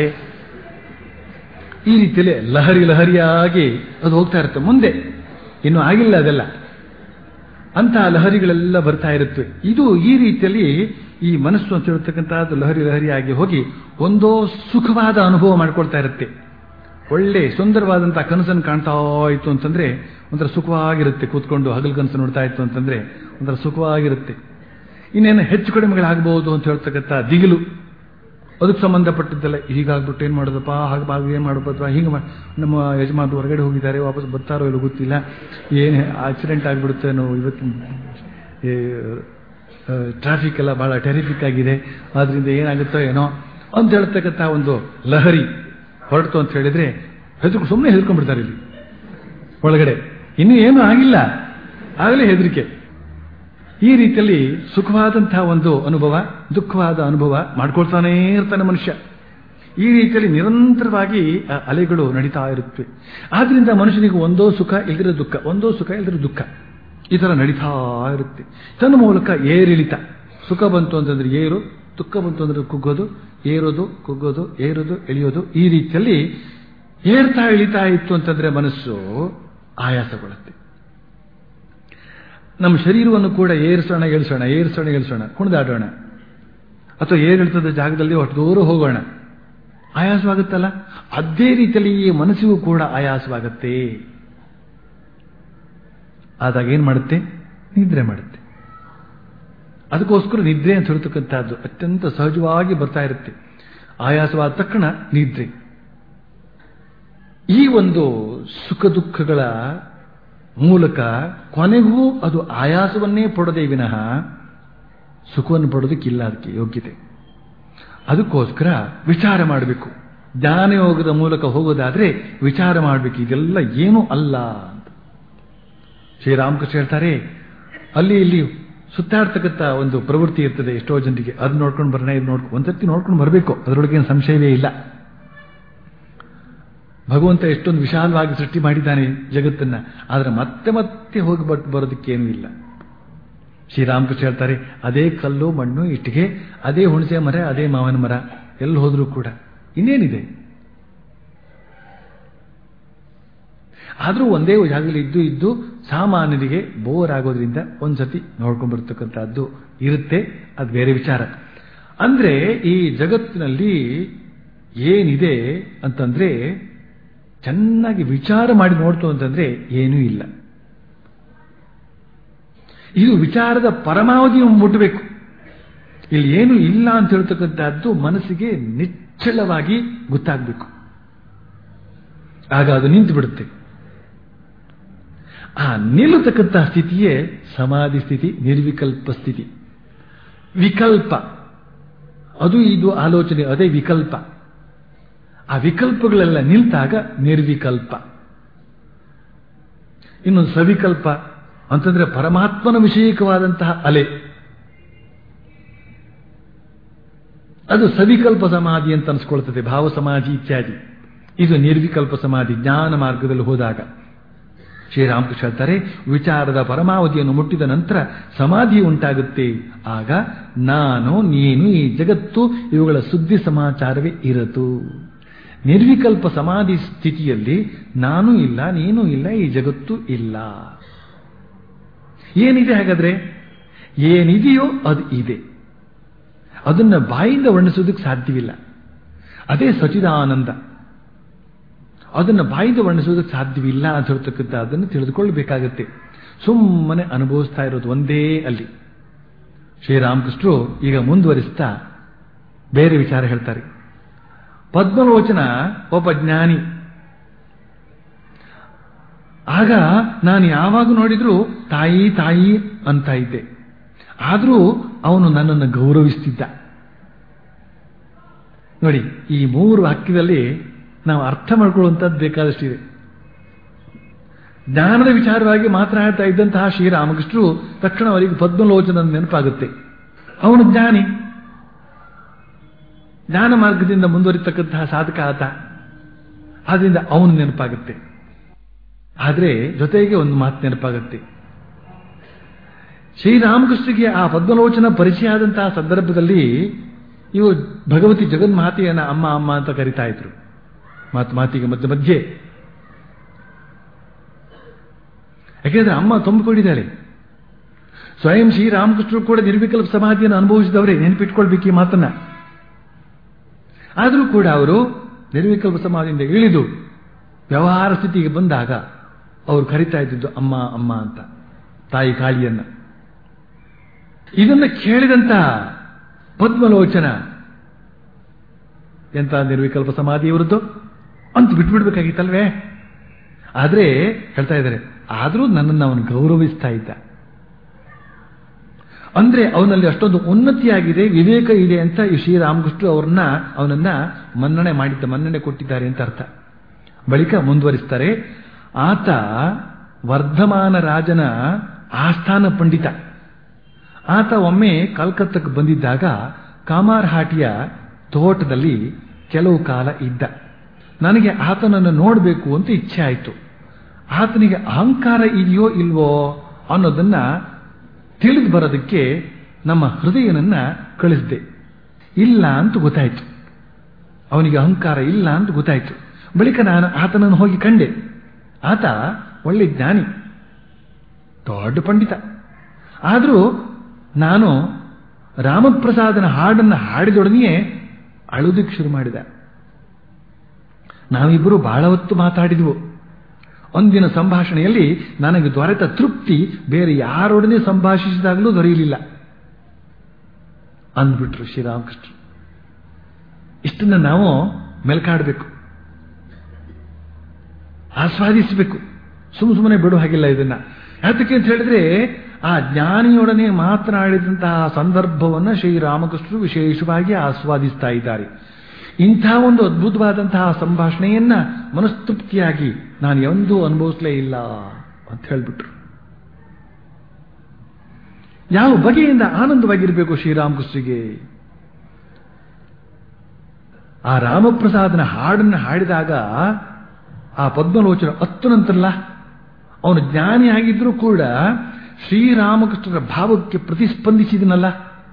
ಈ ರೀತಿಯಲ್ಲಿ ಲಹರಿ ಲಹರಿಯಾಗಿ ಅದು ಹೋಗ್ತಾ ಇರುತ್ತೆ ಮುಂದೆ ಇನ್ನು ಆಗಿಲ್ಲ ಅದೆಲ್ಲ ಅಂತಹ ಲಹರಿಗಳೆಲ್ಲ ಬರ್ತಾ ಇರುತ್ತವೆ ಇದು ಈ ರೀತಿಯಲ್ಲಿ ಈ ಮನಸ್ಸು ಅಂತ ಹೇಳ್ತಕ್ಕಂಥದ್ದು ಲಹರಿ ಲಹರಿಯಾಗಿ ಹೋಗಿ ಒಂದೋ ಸುಖವಾದ ಅನುಭವ ಮಾಡ್ಕೊಳ್ತಾ ಇರುತ್ತೆ ಒಳ್ಳೆ ಸುಂದರವಾದಂತಹ ಕನಸನ್ನು ಕಾಣ್ತಾ ಇತ್ತು ಅಂತಂದ್ರೆ ಒಂಥರ ಸುಖವಾಗಿರುತ್ತೆ ಕೂತ್ಕೊಂಡು ಹಗಲು ಕನಸು ನೋಡ್ತಾ ಇತ್ತು ಅಂತಂದ್ರೆ ಒಂಥರ ಸುಖವಾಗಿರುತ್ತೆ ಇನ್ನೇನು ಹೆಚ್ಚು ಕಡಿಮೆಗಳಾಗಬಹುದು ಅಂತ ಹೇಳ್ತಕ್ಕಂಥ ದಿಗಿಲು ಅದಕ್ಕೆ ಸಂಬಂಧಪಟ್ಟದ್ದೆಲ್ಲ ಹೀಗಾಗ್ಬಿಟ್ಟು ಏನು ಮಾಡೋದಪ್ಪ ಹಾಗೆ ಬಾಗಿ ಏನು ಮಾಡೋದಪ್ಪ ಹೀಗೆ ಮಾ- ನಮ್ಮ ಯಜಮಾನ್ರು ಹೊರಗಡೆ ಹೋಗಿದ್ದಾರೆ ವಾಪಸ್ ಬರ್ತಾರೋ ಇಲ್ಲೋ ಗೊತ್ತಿಲ್ಲ ಏನು ಆಕ್ಸಿಡೆಂಟ್ ಆಗಿಬಿಡುತ್ತೇನೋ ಇವತ್ತಿನ ಟ್ರಾಫಿಕ್ ಎಲ್ಲ ಬಹಳ ಟೆರಿಫಿಕ್ ಆಗಿದೆ ಆದ್ರಿಂದ ಏನಾಗುತ್ತೋ ಏನೋ ಅಂತ ಹೇಳ್ತಕ್ಕಂಥ ಒಂದು ಲಹರಿ ಹೊರಡ್ತು ಅಂತ ಹೇಳಿದ್ರೆ ಹೆದರ್ಕು ಸುಮ್ಮನೆ ಹೆದರ್ಕೊಂಡ್ಬಿಡ್ತಾರೆ ಇಲ್ಲಿ ಒಳಗಡೆ ಇನ್ನೂ ಏನೂ ಆಗಿಲ್ಲ ಆಗಲೇ ಹೆದರಿಕೆ ಈ ರೀತಿಯಲ್ಲಿ ಸುಖವಾದಂತಹ ಒಂದು ಅನುಭವ ದುಃಖವಾದ ಅನುಭವ ಮಾಡ್ಕೊಳ್ತಾನೇ ಇರ್ತಾನೆ ಮನುಷ್ಯ ಈ ರೀತಿಯಲ್ಲಿ ನಿರಂತರವಾಗಿ ಆ ಅಲೆಗಳು ನಡೀತಾ ಇರುತ್ತವೆ ಆದ್ರಿಂದ ಮನುಷ್ಯನಿಗೆ ಒಂದೋ ಸುಖ ಇಲ್ದಿರೋ ದುಃಖ ಒಂದೋ ಸುಖ ಇಲ್ದಿರೋ ದುಃಖ ಈ ತರ ನಡೀತಾ ಇರುತ್ತೆ ತನ್ನ ಮೂಲಕ ಏರಿಳಿತ ಸುಖ ಬಂತು ಅಂತಂದ್ರೆ ಏರು ದುಃಖ ಬಂತು ಅಂದ್ರೆ ಕುಗ್ಗೋದು ಏರೋದು ಕುಗ್ಗೋದು ಏರೋದು ಇಳಿಯೋದು ಈ ರೀತಿಯಲ್ಲಿ ಏರ್ತಾ ಇಳಿತಾ ಇತ್ತು ಅಂತಂದ್ರೆ ಮನಸ್ಸು ಆಯಾಸಗೊಳ್ಳುತ್ತೆ ನಮ್ಮ ಶರೀರವನ್ನು ಕೂಡ ಏರಿಸೋಣ ಇಳಿಸೋಣ ಏರಿಸೋಣ ಇಳಿಸೋಣ ಕುಣಿದಾಡೋಣ ಅಥವಾ ಏರಿಳಿತದ ಜಾಗದಲ್ಲಿ ಒಟ್ಟು ದೂರ ಹೋಗೋಣ ಆಯಾಸವಾಗುತ್ತಲ್ಲ ಅದೇ ರೀತಿಯಲ್ಲಿ ಈ ಮನಸ್ಸಿಗೂ ಕೂಡ ಆಯಾಸವಾಗುತ್ತೆ ಆದಾಗ ಏನ್ ಮಾಡುತ್ತೆ ನಿದ್ರೆ ಮಾಡುತ್ತೆ ಅದಕ್ಕೋಸ್ಕರ ನಿದ್ರೆ ಅಂತ ಹೇಳ್ತಕ್ಕಂಥದ್ದು ಅತ್ಯಂತ ಸಹಜವಾಗಿ ಬರ್ತಾ ಇರುತ್ತೆ ಆಯಾಸವಾದ ತಕ್ಷಣ ನಿದ್ರೆ ಈ ಒಂದು ಸುಖ ದುಃಖಗಳ ಮೂಲಕ ಕೊನೆಗೂ ಅದು ಆಯಾಸವನ್ನೇ ಪಡೋದೇ ವಿನಃ ಸುಖವನ್ನು ಪಡೋದಕ್ಕಿಲ್ಲ ಅದಕ್ಕೆ ಯೋಗ್ಯತೆ ಅದಕ್ಕೋಸ್ಕರ ವಿಚಾರ ಮಾಡಬೇಕು ಜ್ಞಾನಯೋಗದ ಮೂಲಕ ಹೋಗೋದಾದ್ರೆ ವಿಚಾರ ಮಾಡಬೇಕು ಇದೆಲ್ಲ ಏನೂ ಅಲ್ಲ ಅಂತ ಶ್ರೀರಾಮಕೃಷ್ಣ ಹೇಳ್ತಾರೆ ಅಲ್ಲಿ ಇಲ್ಲಿ ಸುತ್ತಾಡ್ತಕ್ಕಂಥ ಒಂದು ಪ್ರವೃತ್ತಿ ಇರ್ತದೆ ಎಷ್ಟೋ ಜನರಿಗೆ ಅದು ನೋಡ್ಕೊಂಡು ಬರೋಣ ಇದು ನೋಡ್ಕೊಂಡು ಒಂದ್ಸತಿ ನೋಡ್ಕೊಂಡು ಬರಬೇಕು ಅದರೊಳಗೇನು ಸಂಶಯವೇ ಇಲ್ಲ ಭಗವಂತ ಎಷ್ಟೊಂದು ವಿಶಾಲವಾಗಿ ಸೃಷ್ಟಿ ಮಾಡಿದ್ದಾನೆ ಜಗತ್ತನ್ನ ಆದರೆ ಮತ್ತೆ ಮತ್ತೆ ಹೋಗಿ ಬಟ್ ಬರೋದಕ್ಕೇನೂ ಇಲ್ಲ ಶ್ರೀರಾಮಕೃಷ್ಣ ಹೇಳ್ತಾರೆ ಅದೇ ಕಲ್ಲು ಮಣ್ಣು ಇಟ್ಟಿಗೆ ಅದೇ ಹುಣಸೆ ಮರ ಅದೇ ಮಾವಿನ ಮರ ಎಲ್ಲಿ ಹೋದ್ರೂ ಕೂಡ ಇನ್ನೇನಿದೆ ಆದರೂ ಒಂದೇ ಜಾಗದಲ್ಲಿ ಇದ್ದು ಇದ್ದು ಸಾಮಾನ್ಯರಿಗೆ ಬೋರ್ ಆಗೋದ್ರಿಂದ ಒಂದ್ಸತಿ ನೋಡ್ಕೊಂಡು ಬರ್ತಕ್ಕಂಥದ್ದು ಇರುತ್ತೆ ಅದು ಬೇರೆ ವಿಚಾರ ಅಂದ್ರೆ ಈ ಜಗತ್ತಿನಲ್ಲಿ ಏನಿದೆ ಅಂತಂದ್ರೆ ಚೆನ್ನಾಗಿ ವಿಚಾರ ಮಾಡಿ ನೋಡ್ತು ಅಂತಂದ್ರೆ ಏನೂ ಇಲ್ಲ ಇದು ವಿಚಾರದ ಪರಮಾವಧಿ ಮುಟ್ಟಬೇಕು ಇಲ್ಲಿ ಏನು ಇಲ್ಲ ಅಂತ ಹೇಳ್ತಕ್ಕಂಥದ್ದು ಮನಸ್ಸಿಗೆ ನಿಚ್ಚಳವಾಗಿ ಗೊತ್ತಾಗಬೇಕು ಆಗ ಅದು ನಿಂತು ಬಿಡುತ್ತೆ ಆ ನಿಲ್ಲತಕ್ಕಂಥ ಸ್ಥಿತಿಯೇ ಸಮಾಧಿ ಸ್ಥಿತಿ ನಿರ್ವಿಕಲ್ಪ ಸ್ಥಿತಿ ವಿಕಲ್ಪ ಅದು ಇದು ಆಲೋಚನೆ ಅದೇ ವಿಕಲ್ಪ ಆ ವಿಕಲ್ಪಗಳೆಲ್ಲ ನಿಲ್ತಾಗ ನಿರ್ವಿಕಲ್ಪ ಇನ್ನೊಂದು ಸವಿಕಲ್ಪ ಅಂತಂದ್ರೆ ಪರಮಾತ್ಮನ ವಿಷಯಕವಾದಂತಹ ಅಲೆ ಅದು ಸವಿಕಲ್ಪ ಸಮಾಧಿ ಅಂತ ಅನ್ಸ್ಕೊಳ್ತದೆ ಭಾವ ಸಮಾಧಿ ಇತ್ಯಾದಿ ಇದು ನಿರ್ವಿಕಲ್ಪ ಸಮಾಧಿ ಜ್ಞಾನ ಮಾರ್ಗದಲ್ಲಿ ಹೋದಾಗ ಶ್ರೀರಾಮಕೃಷ್ಣ ಹೇಳ್ತಾರೆ ವಿಚಾರದ ಪರಮಾವಧಿಯನ್ನು ಮುಟ್ಟಿದ ನಂತರ ಸಮಾಧಿ ಉಂಟಾಗುತ್ತೆ ಆಗ ನಾನು ನೀನು ಈ ಜಗತ್ತು ಇವುಗಳ ಸುದ್ದಿ ಸಮಾಚಾರವೇ ಇರತು ನಿರ್ವಿಕಲ್ಪ ಸಮಾಧಿ ಸ್ಥಿತಿಯಲ್ಲಿ ನಾನು ಇಲ್ಲ ನೀನು ಇಲ್ಲ ಈ ಜಗತ್ತು ಇಲ್ಲ ಏನಿದೆ ಹಾಗಾದ್ರೆ ಏನಿದೆಯೋ ಅದು ಇದೆ ಅದನ್ನ ಬಾಯಿಂದ ವರ್ಣಿಸೋದಕ್ಕೆ ಸಾಧ್ಯವಿಲ್ಲ ಅದೇ ಸಚಿದಾನಂದ ಅದನ್ನು ಬಾಯಿಂದ ವರ್ಣಿಸೋದಕ್ಕೆ ಸಾಧ್ಯವಿಲ್ಲ ಅಂತ ಹೇಳ್ತಕ್ಕಂಥ ಅದನ್ನು ತಿಳಿದುಕೊಳ್ಳಬೇಕಾಗತ್ತೆ ಸುಮ್ಮನೆ ಅನುಭವಿಸ್ತಾ ಇರೋದು ಒಂದೇ ಅಲ್ಲಿ ಶ್ರೀರಾಮಕೃಷ್ಣರು ಈಗ ಮುಂದುವರಿಸ್ತಾ ಬೇರೆ ವಿಚಾರ ಹೇಳ್ತಾರೆ ಪದ್ಮಲೋಚನ ಒಬ್ಬ ಜ್ಞಾನಿ ಆಗ ನಾನು ಯಾವಾಗ ನೋಡಿದ್ರು ತಾಯಿ ತಾಯಿ ಅಂತ ಇದ್ದೆ ಆದರೂ ಅವನು ನನ್ನನ್ನು ಗೌರವಿಸ್ತಿದ್ದ ನೋಡಿ ಈ ಮೂರು ವಾಕ್ಯದಲ್ಲಿ ನಾವು ಅರ್ಥ ಮಾಡ್ಕೊಳ್ಳುವಂಥದ್ದು ಬೇಕಾದಷ್ಟಿದೆ ಜ್ಞಾನದ ವಿಚಾರವಾಗಿ ಮಾತನಾಡ್ತಾ ಇದ್ದಂತಹ ಶ್ರೀರಾಮಕೃಷ್ಣರು ತಕ್ಷಣ ಅವರಿಗೆ ಪದ್ಮಲೋಚನ ನೆನಪಾಗುತ್ತೆ ಅವನು ಜ್ಞಾನಿ ಜ್ಞಾನ ಮಾರ್ಗದಿಂದ ಮುಂದುವರಿತಕ್ಕಂತಹ ಸಾಧಕ ಆತ ಆದ್ರಿಂದ ಅವನು ನೆನಪಾಗುತ್ತೆ ಆದರೆ ಜೊತೆಗೆ ಒಂದು ಮಾತು ನೆನಪಾಗುತ್ತೆ ಶ್ರೀರಾಮಕೃಷ್ಣಗೆ ಆ ಪದ್ಮಲೋಚನ ಪರಿಚಯ ಆದಂತಹ ಸಂದರ್ಭದಲ್ಲಿ ಇವು ಭಗವತಿ ಜಗನ್ಮಾತೆಯನ್ನ ಅಮ್ಮ ಅಮ್ಮ ಅಂತ ಕರಿತಾ ಇದ್ರು ಮಾತು ಮಾತಿಗೆ ಮಧ್ಯ ಮಧ್ಯೆ ಯಾಕೆಂದ್ರೆ ಅಮ್ಮ ತುಂಬಿಕೊಂಡಿದ್ದಾರೆ ಸ್ವಯಂ ಶ್ರೀರಾಮಕೃಷ್ಣರು ಕೂಡ ನಿರ್ವಿಕಲ್ಪ ಸಮಾಧಿಯನ್ನು ಅನುಭವಿಸಿದವರೇ ನೆನಪಿಟ್ಕೊಳ್ಬೇಕು ಈ ಮಾತನ್ನ ಆದರೂ ಕೂಡ ಅವರು ನಿರ್ವಿಕಲ್ಪ ಸಮಾಧಿಯಿಂದ ಇಳಿದು ವ್ಯವಹಾರ ಸ್ಥಿತಿಗೆ ಬಂದಾಗ ಅವರು ಕರಿತಾ ಇದ್ದಿದ್ದು ಅಮ್ಮ ಅಮ್ಮ ಅಂತ ತಾಯಿ ಕಾಳಿಯನ್ನ ಇದನ್ನ ಕೇಳಿದಂತ ಪದ್ಮಲೋಚನ ಎಂತ ನಿರ್ವಿಕಲ್ಪ ಸಮಾಧಿ ಇವರದ್ದು ಅಂತ ಬಿಟ್ಬಿಡ್ಬೇಕಾಗಿತ್ತಲ್ವೇ ಆದ್ರೆ ಹೇಳ್ತಾ ಇದ್ದಾರೆ ಆದರೂ ನನ್ನನ್ನು ಅವನು ಗೌರವಿಸ್ತಾ ಇದ್ದ ಅಂದ್ರೆ ಅವನಲ್ಲಿ ಅಷ್ಟೊಂದು ಉನ್ನತಿಯಾಗಿದೆ ವಿವೇಕ ಇದೆ ಅಂತ ಈ ಶ್ರೀರಾಮಕೃಷ್ಣ ಅವ್ರನ್ನ ಅವನನ್ನ ಮನ್ನಣೆ ಮಾಡಿದ್ದ ಮನ್ನಣೆ ಕೊಟ್ಟಿದ್ದಾರೆ ಅಂತ ಅರ್ಥ ಬಳಿಕ ಮುಂದುವರಿಸ್ತಾರೆ ಆತ ವರ್ಧಮಾನ ರಾಜನ ಆಸ್ಥಾನ ಪಂಡಿತ ಆತ ಒಮ್ಮೆ ಕಲ್ಕತ್ತಕ್ಕೆ ಬಂದಿದ್ದಾಗ ಕಾಮಾರ್ಹಾಟಿಯ ತೋಟದಲ್ಲಿ ಕೆಲವು ಕಾಲ ಇದ್ದ ನನಗೆ ಆತನನ್ನು ನೋಡಬೇಕು ಅಂತ ಇಚ್ಛೆ ಆಯಿತು ಆತನಿಗೆ ಅಹಂಕಾರ ಇದೆಯೋ ಇಲ್ವೋ ಅನ್ನೋದನ್ನ ತಿಳಿದು ಬರೋದಕ್ಕೆ ನಮ್ಮ ಹೃದಯನನ್ನ ಕಳಿಸಿದೆ ಇಲ್ಲ ಅಂತ ಗೊತ್ತಾಯ್ತು ಅವನಿಗೆ ಅಹಂಕಾರ ಇಲ್ಲ ಅಂತ ಗೊತ್ತಾಯ್ತು ಬಳಿಕ ನಾನು ಆತನನ್ನು ಹೋಗಿ ಕಂಡೆ ಆತ ಒಳ್ಳೆ ಜ್ಞಾನಿ ದೊಡ್ಡ ಪಂಡಿತ ಆದರೂ ನಾನು ರಾಮಪ್ರಸಾದನ ಹಾಡನ್ನು ಹಾಡಿದೊಡನೆಯೇ ಅಳುದಕ್ಕೆ ಶುರು ಮಾಡಿದ ನಾವಿಬ್ಬರು ಬಹಳ ಹೊತ್ತು ಮಾತಾಡಿದ್ವು ಒಂದಿನ ಸಂಭಾಷಣೆಯಲ್ಲಿ ನನಗೆ ದೊರೆತ ತೃಪ್ತಿ ಬೇರೆ ಯಾರೊಡನೆ ಸಂಭಾಷಿಸಿದಾಗಲೂ ದೊರೆಯಲಿಲ್ಲ ಅಂದ್ಬಿಟ್ರು ಶ್ರೀರಾಮಕೃಷ್ಣ ಇಷ್ಟನ್ನ ನಾವು ಮೆಲ್ಕಾಡಬೇಕು ಆಸ್ವಾದಿಸಬೇಕು ಸುಮ್ಮ ಸುಮ್ಮನೆ ಬಿಡು ಹಾಗಿಲ್ಲ ಇದನ್ನ ಯಾತಕ್ಕೆ ಅಂತ ಹೇಳಿದ್ರೆ ಆ ಜ್ಞಾನಿಯೊಡನೆ ಮಾತನಾಡಿದಂತಹ ಸಂದರ್ಭವನ್ನು ಶ್ರೀರಾಮಕೃಷ್ಣರು ವಿಶೇಷವಾಗಿ ಆಸ್ವಾದಿಸ್ತಾ ಇದ್ದಾರೆ ಇಂಥ ಒಂದು ಅದ್ಭುತವಾದಂತಹ ಸಂಭಾಷಣೆಯನ್ನ ಮನಸ್ತೃಪ್ತಿಯಾಗಿ ನಾನು ಎಂದೂ ಅನುಭವಿಸಲೇ ಇಲ್ಲ ಅಂತ ಹೇಳ್ಬಿಟ್ರು ಯಾವ ಬಗೆಯಿಂದ ಆನಂದವಾಗಿರಬೇಕು ಶ್ರೀರಾಮಕೃಷ್ಣರಿಗೆ ಆ ರಾಮಪ್ರಸಾದನ ಹಾಡನ್ನು ಹಾಡಿದಾಗ ಆ ಪದ್ಮಲೋಚನ ಅತ್ತನಂತರಲ್ಲ ಅವನು ಜ್ಞಾನಿ ಆಗಿದ್ರೂ ಕೂಡ ಶ್ರೀರಾಮಕೃಷ್ಣರ ಭಾವಕ್ಕೆ ಪ್ರತಿಸ್ಪಂದಿಸಿದನಲ್ಲ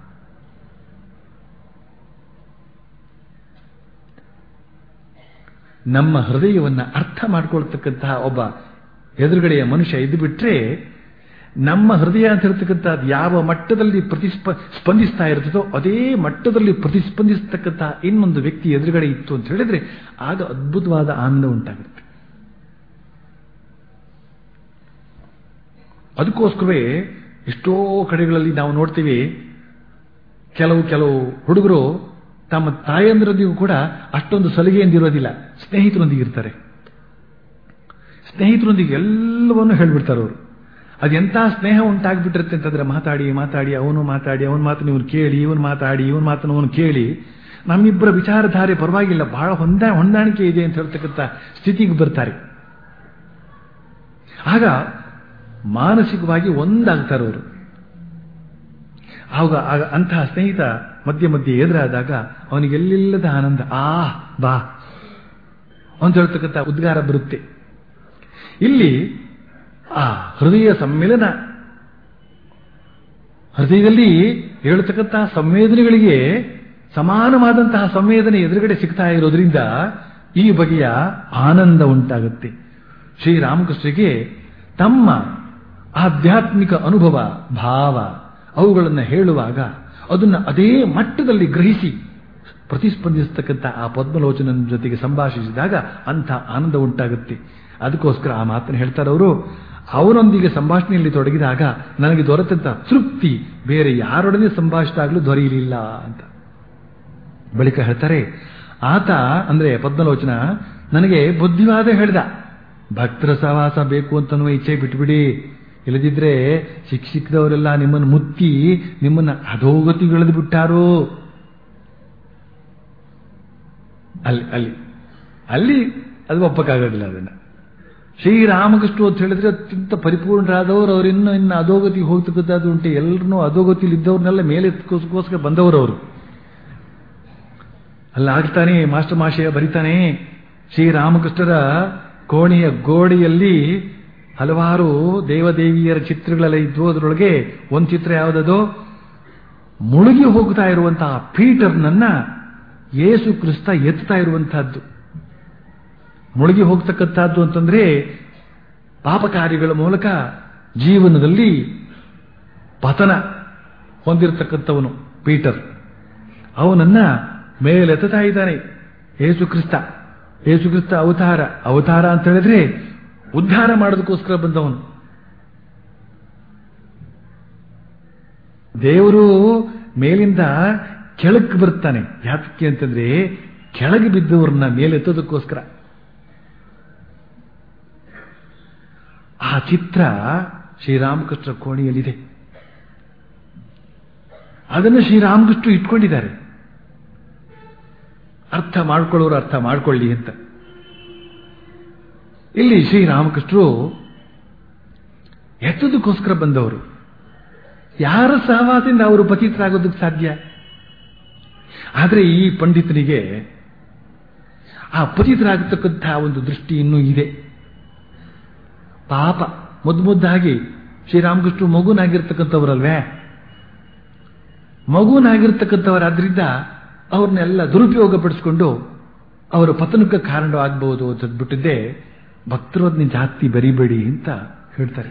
ನಮ್ಮ ಹೃದಯವನ್ನ ಅರ್ಥ ಮಾಡ್ಕೊಳ್ತಕ್ಕಂತಹ ಒಬ್ಬ ಎದುರುಗಡೆಯ ಮನುಷ್ಯ ಇದ್ದು ಬಿಟ್ರೆ ನಮ್ಮ ಹೃದಯ ಅಂತ ಹೇಳ್ತಕ್ಕಂಥದ್ದು ಯಾವ ಮಟ್ಟದಲ್ಲಿ ಪ್ರತಿಸ್ಪ ಸ್ಪಂದಿಸ್ತಾ ಇರ್ತದೋ ಅದೇ ಮಟ್ಟದಲ್ಲಿ ಪ್ರತಿಸ್ಪಂದಿಸ್ತಕ್ಕಂತಹ ಇನ್ನೊಂದು ವ್ಯಕ್ತಿ ಎದುರುಗಡೆ ಇತ್ತು ಅಂತ ಹೇಳಿದ್ರೆ ಆಗ ಅದ್ಭುತವಾದ ಆನಂದ ಉಂಟಾಗುತ್ತೆ ಅದಕ್ಕೋಸ್ಕರವೇ ಎಷ್ಟೋ ಕಡೆಗಳಲ್ಲಿ ನಾವು ನೋಡ್ತೀವಿ ಕೆಲವು ಕೆಲವು ಹುಡುಗರು ತಮ್ಮ ತಾಯಂದಿರೊಂದಿಗೂ ಕೂಡ ಅಷ್ಟೊಂದು ಸಲಿಗೆಯಿಂದಿರೋದಿಲ್ಲ ಸ್ನೇಹಿತರೊಂದಿಗೆ ಇರ್ತಾರೆ ಸ್ನೇಹಿತರೊಂದಿಗೆ ಎಲ್ಲವನ್ನೂ ಹೇಳ್ಬಿಡ್ತಾರೆ ಅವರು ಅದೆಂಥ ಸ್ನೇಹ ಉಂಟಾಗ್ಬಿಟ್ಟಿರುತ್ತೆ ಅಂತಂದ್ರೆ ಮಾತಾಡಿ ಮಾತಾಡಿ ಅವನು ಮಾತಾಡಿ ಅವನ ಮಾತನ್ನು ಇವನು ಕೇಳಿ ಇವನು ಮಾತಾಡಿ ಇವನ ಮಾತನ್ನು ಅವನು ಕೇಳಿ ನಮ್ಮಿಬ್ಬರ ವಿಚಾರಧಾರೆ ಪರವಾಗಿಲ್ಲ ಬಹಳ ಹೊಂದಾ ಹೊಂದಾಣಿಕೆ ಇದೆ ಅಂತ ಹೇಳ್ತಕ್ಕಂಥ ಸ್ಥಿತಿಗೆ ಬರ್ತಾರೆ ಆಗ ಮಾನಸಿಕವಾಗಿ ಒಂದಾಗ್ತಾರೆ ಅವರು ಆಗ ಆಗ ಅಂತಹ ಸ್ನೇಹಿತ ಮಧ್ಯೆ ಮಧ್ಯೆ ಎದುರಾದಾಗ ಅವನಿಗೆಲ್ಲಿಲ್ಲದ ಆನಂದ ಆ ಬಾ ಅಂತ ಹೇಳ್ತಕ್ಕಂಥ ಉದ್ಗಾರ ಬರುತ್ತೆ ಇಲ್ಲಿ ಆ ಹೃದಯ ಸಮ್ಮಿಲನ ಹೃದಯದಲ್ಲಿ ಹೇಳ್ತಕ್ಕಂತಹ ಸಂವೇದನೆಗಳಿಗೆ ಸಮಾನವಾದಂತಹ ಸಂವೇದನೆ ಎದುರುಗಡೆ ಸಿಗ್ತಾ ಇರೋದ್ರಿಂದ ಈ ಬಗೆಯ ಆನಂದ ಉಂಟಾಗುತ್ತೆ ಶ್ರೀರಾಮಕೃಷ್ಣರಿಗೆ ತಮ್ಮ ಆಧ್ಯಾತ್ಮಿಕ ಅನುಭವ ಭಾವ ಅವುಗಳನ್ನು ಹೇಳುವಾಗ ಅದನ್ನು ಅದೇ ಮಟ್ಟದಲ್ಲಿ ಗ್ರಹಿಸಿ ಪ್ರತಿಸ್ಪಂದಿಸತಕ್ಕಂಥ ಆ ಪದ್ಮಲೋಚನ ಜೊತೆಗೆ ಸಂಭಾಷಿಸಿದಾಗ ಅಂಥ ಆನಂದ ಉಂಟಾಗುತ್ತೆ ಅದಕ್ಕೋಸ್ಕರ ಆ ಮಾತನ್ನು ಹೇಳ್ತಾರೆ ಅವರು ಅವರೊಂದಿಗೆ ಸಂಭಾಷಣೆಯಲ್ಲಿ ತೊಡಗಿದಾಗ ನನಗೆ ದೊರೆತಂತ ತೃಪ್ತಿ ಬೇರೆ ಯಾರೊಡನೆ ಸಂಭಾಷಿಸಿದಾಗಲೂ ದೊರೆಯಲಿಲ್ಲ ಅಂತ ಬಳಿಕ ಹೇಳ್ತಾರೆ ಆತ ಅಂದ್ರೆ ಪದ್ಮಲೋಚನ ನನಗೆ ಬುದ್ಧಿವಾದ ಹೇಳ್ದ ಭಕ್ತರ ಸಹವಾಸ ಬೇಕು ಅಂತನೂ ಇಚ್ಛೆ ಬಿಟ್ಬಿಡಿ ಇಲ್ಲದಿದ್ರೆ ಸಿಕ್ ಸಿಕ್ಕದವರೆಲ್ಲ ನಿಮ್ಮನ್ನು ಮುತ್ತಿ ನಿಮ್ಮನ್ನ ಅಧೋಗತಿಗೆಳೆದು ಬಿಟ್ಟಾರೋ ಅಲ್ಲಿ ಅಲ್ಲಿ ಅಲ್ಲಿ ಅದು ಒಪ್ಪಕ್ಕಾಗೋದಿಲ್ಲ ಅದನ್ನ ಶ್ರೀರಾಮಕೃಷ್ಣ ಅಂತ ಹೇಳಿದ್ರೆ ಅತ್ಯಂತ ಪರಿಪೂರ್ಣರಾದವರು ಅವ್ರು ಇನ್ನು ಇನ್ನು ಅಧೋಗತಿಗೆ ಹೋಗ್ತಕ್ಕಂಥದ್ದು ಉಂಟು ಎಲ್ಲರನ್ನೂ ಅಧೋಗತಿಲಿ ಇದ್ದವ್ರನ್ನೆಲ್ಲ ಮೇಲೆ ಎತ್ಕೋಸ್ಕೋಸ್ಕರ ಬಂದವರು ಅವರು ಅಲ್ಲ ಆಗ್ತಾನೆ ಮಾಸ್ಟರ್ ಮಾಶಯ ಬರಿತಾನೆ ಶ್ರೀರಾಮಕೃಷ್ಣರ ಕೋಣೆಯ ಗೋಡೆಯಲ್ಲಿ ಹಲವಾರು ದೇವದೇವಿಯರ ಚಿತ್ರಗಳೆಲ್ಲ ಇದ್ವು ಅದರೊಳಗೆ ಒಂದು ಚಿತ್ರ ಯಾವುದದು ಮುಳುಗಿ ಹೋಗ್ತಾ ಇರುವಂತಹ ಪೀಟರ್ನನ್ನ ಯೇಸು ಕ್ರಿಸ್ತ ಎತ್ತಾ ಇರುವಂತಹದ್ದು ಮುಳುಗಿ ಹೋಗ್ತಕ್ಕಂಥದ್ದು ಅಂತಂದ್ರೆ ಪಾಪ ಕಾರ್ಯಗಳ ಮೂಲಕ ಜೀವನದಲ್ಲಿ ಪತನ ಹೊಂದಿರತಕ್ಕಂಥವನು ಪೀಟರ್ ಅವನನ್ನ ಮೇಲೆತ್ತಾ ಇದ್ದಾನೆ ಯೇಸು ಕ್ರಿಸ್ತ ಯೇಸು ಕ್ರಿಸ್ತ ಅವತಾರ ಅವತಾರ ಅಂತ ಹೇಳಿದ್ರೆ ಉದ್ಧಾರ ಮಾಡೋದಕ್ಕೋಸ್ಕರ ಬಂದವನು ದೇವರು ಮೇಲಿಂದ ಕೆಳಕ್ಕೆ ಬರ್ತಾನೆ ಯಾತಕ್ಕೆ ಅಂತಂದ್ರೆ ಕೆಳಗೆ ಬಿದ್ದವ್ರನ್ನ ಮೇಲೆತ್ತೋದಕ್ಕೋಸ್ಕರ ಆ ಚಿತ್ರ ಶ್ರೀರಾಮಕೃಷ್ಣ ಕೋಣೆಯಲ್ಲಿದೆ ಅದನ್ನು ಶ್ರೀರಾಮಕೃಷ್ಣ ಇಟ್ಕೊಂಡಿದ್ದಾರೆ ಅರ್ಥ ಮಾಡ್ಕೊಳ್ಳೋರು ಅರ್ಥ ಮಾಡ್ಕೊಳ್ಳಿ ಅಂತ ಇಲ್ಲಿ ಶ್ರೀರಾಮಕೃಷ್ಣರು ಎತ್ತದಕ್ಕೋಸ್ಕರ ಬಂದವರು ಯಾರ ಸಹವಾಸದಿಂದ ಅವರು ಪತಿತರಾಗೋದಕ್ಕೆ ಸಾಧ್ಯ ಆದರೆ ಈ ಪಂಡಿತನಿಗೆ ಆ ಪತಿತರಾಗತಕ್ಕಂತಹ ಒಂದು ದೃಷ್ಟಿ ಇನ್ನೂ ಇದೆ ಪಾಪ ಮುದ್ದು ಮುದ್ದಾಗಿ ಶ್ರೀರಾಮಕೃಷ್ಣ ಮಗುನಾಗಿರ್ತಕ್ಕಂಥವ್ರಲ್ವೇ ಮಗುನಾಗಿರ್ತಕ್ಕಂಥವರಾದ್ರಿಂದ ಅವ್ರನ್ನೆಲ್ಲ ದುರುಪಯೋಗ ಪಡಿಸ್ಕೊಂಡು ಅವರ ಪತನಕ್ಕೆ ಕಾರಣವಾಗಬಹುದು ಅಂತ ಬಿಟ್ಟಿದ್ದೆ ಭಕ್ತರು ಅದನ್ನ ಜಾಸ್ತಿ ಬರಿಬೇಡಿ ಅಂತ ಹೇಳ್ತಾರೆ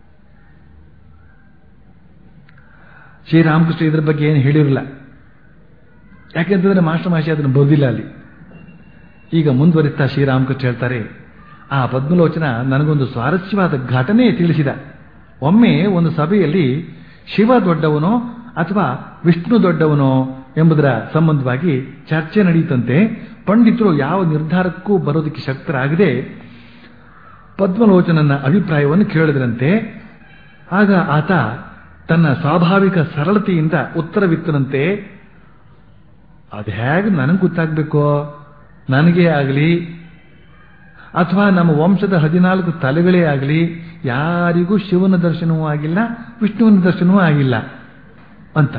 ಶ್ರೀರಾಮಕೃಷ್ಣ ಇದ್ರ ಬಗ್ಗೆ ಏನು ಹೇಳಿರಲಿಲ್ಲ ಯಾಕೆಂತಂದ್ರೆ ಮಾಸ್ಟರ್ ಮಾಷಿ ಅದನ್ನು ಬರೆದಿಲ್ಲ ಅಲ್ಲಿ ಈಗ ಮುಂದುವರಿತಾ ಶ್ರೀರಾಮಕೃಷ್ಣ ಹೇಳ್ತಾರೆ ಆ ಪದ್ಮಲೋಚನ ನನಗೊಂದು ಸ್ವಾರಸ್ಯವಾದ ಘಟನೆ ತಿಳಿಸಿದ ಒಮ್ಮೆ ಒಂದು ಸಭೆಯಲ್ಲಿ ಶಿವ ದೊಡ್ಡವನೋ ಅಥವಾ ವಿಷ್ಣು ದೊಡ್ಡವನೋ ಎಂಬುದರ ಸಂಬಂಧವಾಗಿ ಚರ್ಚೆ ನಡೆಯಿತಂತೆ ಪಂಡಿತರು ಯಾವ ನಿರ್ಧಾರಕ್ಕೂ ಬರೋದಕ್ಕೆ ಶಕ್ತರಾಗದೆ ಪದ್ಮಲೋಚನನ ಅಭಿಪ್ರಾಯವನ್ನು ಕೇಳಿದ್ರಂತೆ ಆಗ ಆತ ತನ್ನ ಸ್ವಾಭಾವಿಕ ಸರಳತೆಯಿಂದ ಉತ್ತರವಿತ್ತನಂತೆ ಅದು ಹೇಗೆ ನನಗೆ ಗೊತ್ತಾಗಬೇಕೋ ನನಗೇ ಆಗಲಿ ಅಥವಾ ನಮ್ಮ ವಂಶದ ಹದಿನಾಲ್ಕು ತಲೆಗಳೇ ಆಗಲಿ ಯಾರಿಗೂ ಶಿವನ ದರ್ಶನವೂ ಆಗಿಲ್ಲ ವಿಷ್ಣುವಿನ ದರ್ಶನವೂ ಆಗಿಲ್ಲ ಅಂತ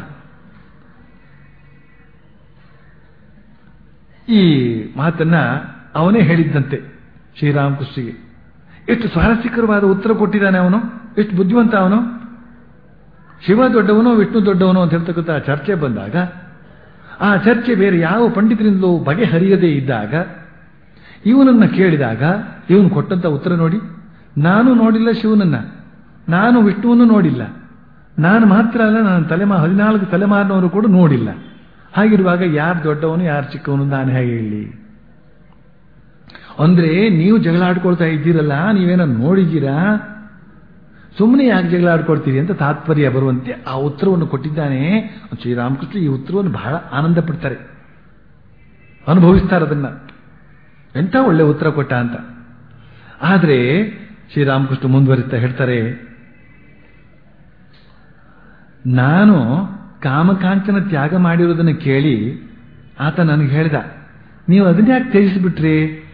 ಈ ಮಾತನ್ನ ಅವನೇ ಹೇಳಿದ್ದಂತೆ ಶ್ರೀರಾಮಕೃಷ್ಣಿಗೆ ಎಷ್ಟು ಸ್ವಾರಸ್ಯಕರವಾದ ಉತ್ತರ ಕೊಟ್ಟಿದ್ದಾನೆ ಅವನು ಎಷ್ಟು ಬುದ್ಧಿವಂತ ಅವನು ಶಿವ ದೊಡ್ಡವನೋ ವಿಷ್ಣು ದೊಡ್ಡವನೋ ಅಂತ ಹೇಳ್ತಕ್ಕಂಥ ಚರ್ಚೆ ಬಂದಾಗ ಆ ಚರ್ಚೆ ಬೇರೆ ಯಾವ ಪಂಡಿತರಿಂದಲೂ ಬಗೆಹರಿಯದೇ ಇದ್ದಾಗ ಇವನನ್ನ ಕೇಳಿದಾಗ ಇವನು ಕೊಟ್ಟಂತ ಉತ್ತರ ನೋಡಿ ನಾನು ನೋಡಿಲ್ಲ ಶಿವನನ್ನ ನಾನು ವಿಷ್ಣುವನ್ನು ನೋಡಿಲ್ಲ ನಾನು ಮಾತ್ರ ಅಲ್ಲ ನನ್ನ ತಲೆಮಾ ಹದಿನಾಲ್ಕು ತಲೆಮಾರಿನವರು ಕೂಡ ನೋಡಿಲ್ಲ ಹಾಗಿರುವಾಗ ಯಾರು ದೊಡ್ಡವನು ಯಾರು ಚಿಕ್ಕವನು ನಾನು ಹೇಗೆ ಹೇಳಿ ಅಂದ್ರೆ ನೀವು ಜಗಳ ಆಡ್ಕೊಳ್ತಾ ಇದ್ದೀರಲ್ಲ ನೀವೇನೋ ನೋಡಿದ್ದೀರಾ ಸುಮ್ಮನೆ ಯಾಕೆ ಜಗಳ ಆಡ್ಕೊಳ್ತೀರಿ ಅಂತ ತಾತ್ಪರ್ಯ ಬರುವಂತೆ ಆ ಉತ್ತರವನ್ನು ಕೊಟ್ಟಿದ್ದಾನೆ ಶ್ರೀರಾಮಕೃಷ್ಣ ಈ ಉತ್ತರವನ್ನು ಬಹಳ ಆನಂದ ಪಡ್ತಾರೆ ಅನುಭವಿಸ್ತಾರೆ ಅದನ್ನ ಎಂಥ ಒಳ್ಳೆ ಉತ್ತರ ಕೊಟ್ಟ ಅಂತ ಆದರೆ ಶ್ರೀರಾಮಕೃಷ್ಣ ಮುಂದುವರಿತಾ ಹೇಳ್ತಾರೆ ನಾನು ಕಾಮಕಾಂಚನ ತ್ಯಾಗ ಮಾಡಿರೋದನ್ನು ಕೇಳಿ ಆತ ನನಗೆ ಹೇಳಿದ ನೀವು ಅದನ್ನ ಯಾಕೆ ತ್ಯಜಿಸಿಬಿಟ್ರಿ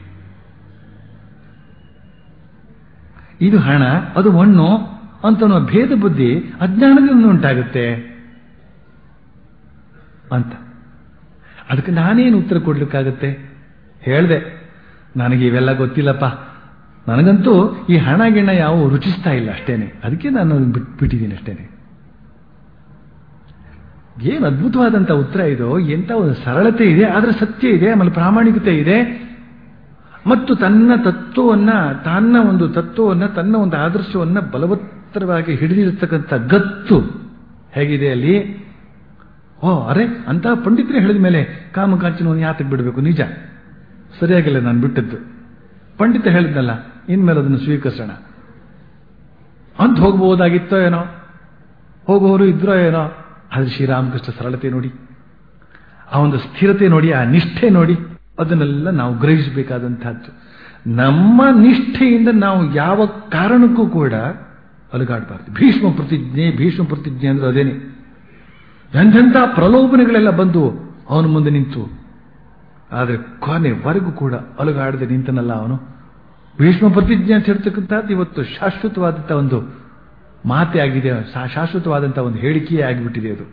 ಇದು ಹಣ ಅದು ಮಣ್ಣು ಅಂತ ಅನ್ನೋ ಭೇದ ಬುದ್ಧಿ ಅಜ್ಞಾನದಿಂದ ಉಂಟಾಗುತ್ತೆ ಅಂತ ಅದಕ್ಕೆ ನಾನೇನು ಉತ್ತರ ಕೊಡ್ಲಿಕ್ಕಾಗತ್ತೆ ಹೇಳ್ದೆ ನನಗೆ ಇವೆಲ್ಲ ಗೊತ್ತಿಲ್ಲಪ್ಪ ನನಗಂತೂ ಈ ಹಣ ಗಿಣ ಯಾವ ರುಚಿಸ್ತಾ ಇಲ್ಲ ಅಷ್ಟೇನೆ ಅದಕ್ಕೆ ನಾನು ಬಿಟ್ಬಿಟ್ಟಿದ್ದೀನಿ ಅಷ್ಟೇನೆ ಏನು ಅದ್ಭುತವಾದಂಥ ಉತ್ತರ ಇದು ಎಂಥ ಒಂದು ಸರಳತೆ ಇದೆ ಆದರೆ ಸತ್ಯ ಇದೆ ಆಮೇಲೆ ಪ್ರಾಮಾಣಿಕತೆ ಇದೆ ಮತ್ತು ತನ್ನ ತತ್ವವನ್ನ ತನ್ನ ಒಂದು ತತ್ವವನ್ನ ತನ್ನ ಒಂದು ಆದರ್ಶವನ್ನ ಬಲವತ್ತರವಾಗಿ ಹಿಡಿದಿರ್ತಕ್ಕಂಥ ಗತ್ತು ಹೇಗಿದೆ ಅಲ್ಲಿ ಓ ಅರೆ ಅಂತ ಪಂಡಿತರೇ ಹೇಳಿದ ಮೇಲೆ ಕಾಮಕಾಂಚನವನ್ನು ಯಾತಕ್ಕೆ ಬಿಡಬೇಕು ನಿಜ ಸರಿಯಾಗಿಲ್ಲ ನಾನು ಬಿಟ್ಟದ್ದು ಪಂಡಿತ ಹೇಳಿದ್ನಲ್ಲ ಇನ್ಮೇಲೆ ಅದನ್ನು ಸ್ವೀಕರಿಸೋಣ ಅಂತ ಹೋಗಬಹುದಾಗಿತ್ತೋ ಏನೋ ಹೋಗುವವರು ಇದ್ರೋ ಏನೋ ಆದ್ರೆ ಶ್ರೀರಾಮಕೃಷ್ಣ ಸರಳತೆ ನೋಡಿ ಆ ಒಂದು ಸ್ಥಿರತೆ ನೋಡಿ ಆ ನಿಷ್ಠೆ ನೋಡಿ ಅದನ್ನೆಲ್ಲ ನಾವು ಗ್ರಹಿಸಬೇಕಾದಂತಹದ್ದು ನಮ್ಮ ನಿಷ್ಠೆಯಿಂದ ನಾವು ಯಾವ ಕಾರಣಕ್ಕೂ ಕೂಡ ಅಲುಗಾಡಬಾರ್ದು ಭೀಷ್ಮ ಪ್ರತಿಜ್ಞೆ ಭೀಷ್ಮ ಪ್ರತಿಜ್ಞೆ ಅಂದ್ರೆ ಅದೇನೆ ಎಂಥೆಂಥ ಪ್ರಲೋಭನೆಗಳೆಲ್ಲ ಬಂದು ಅವನ ಮುಂದೆ ನಿಂತು ಆದರೆ ಕೊನೆವರೆಗೂ ಕೂಡ ಅಲುಗಾಡದೆ ನಿಂತನಲ್ಲ ಅವನು ಭೀಷ್ಮ ಪ್ರತಿಜ್ಞೆ ಅಂತ ಹೇಳ್ತಕ್ಕಂಥದ್ದು ಇವತ್ತು ಶಾಶ್ವತವಾದಂಥ ಒಂದು ಮಾತೆ ಆಗಿದೆ ಶಾಶ್ವತವಾದಂಥ ಒಂದು ಹೇಳಿಕೆಯೇ ಆಗಿಬಿಟ್ಟಿದೆ ಅದು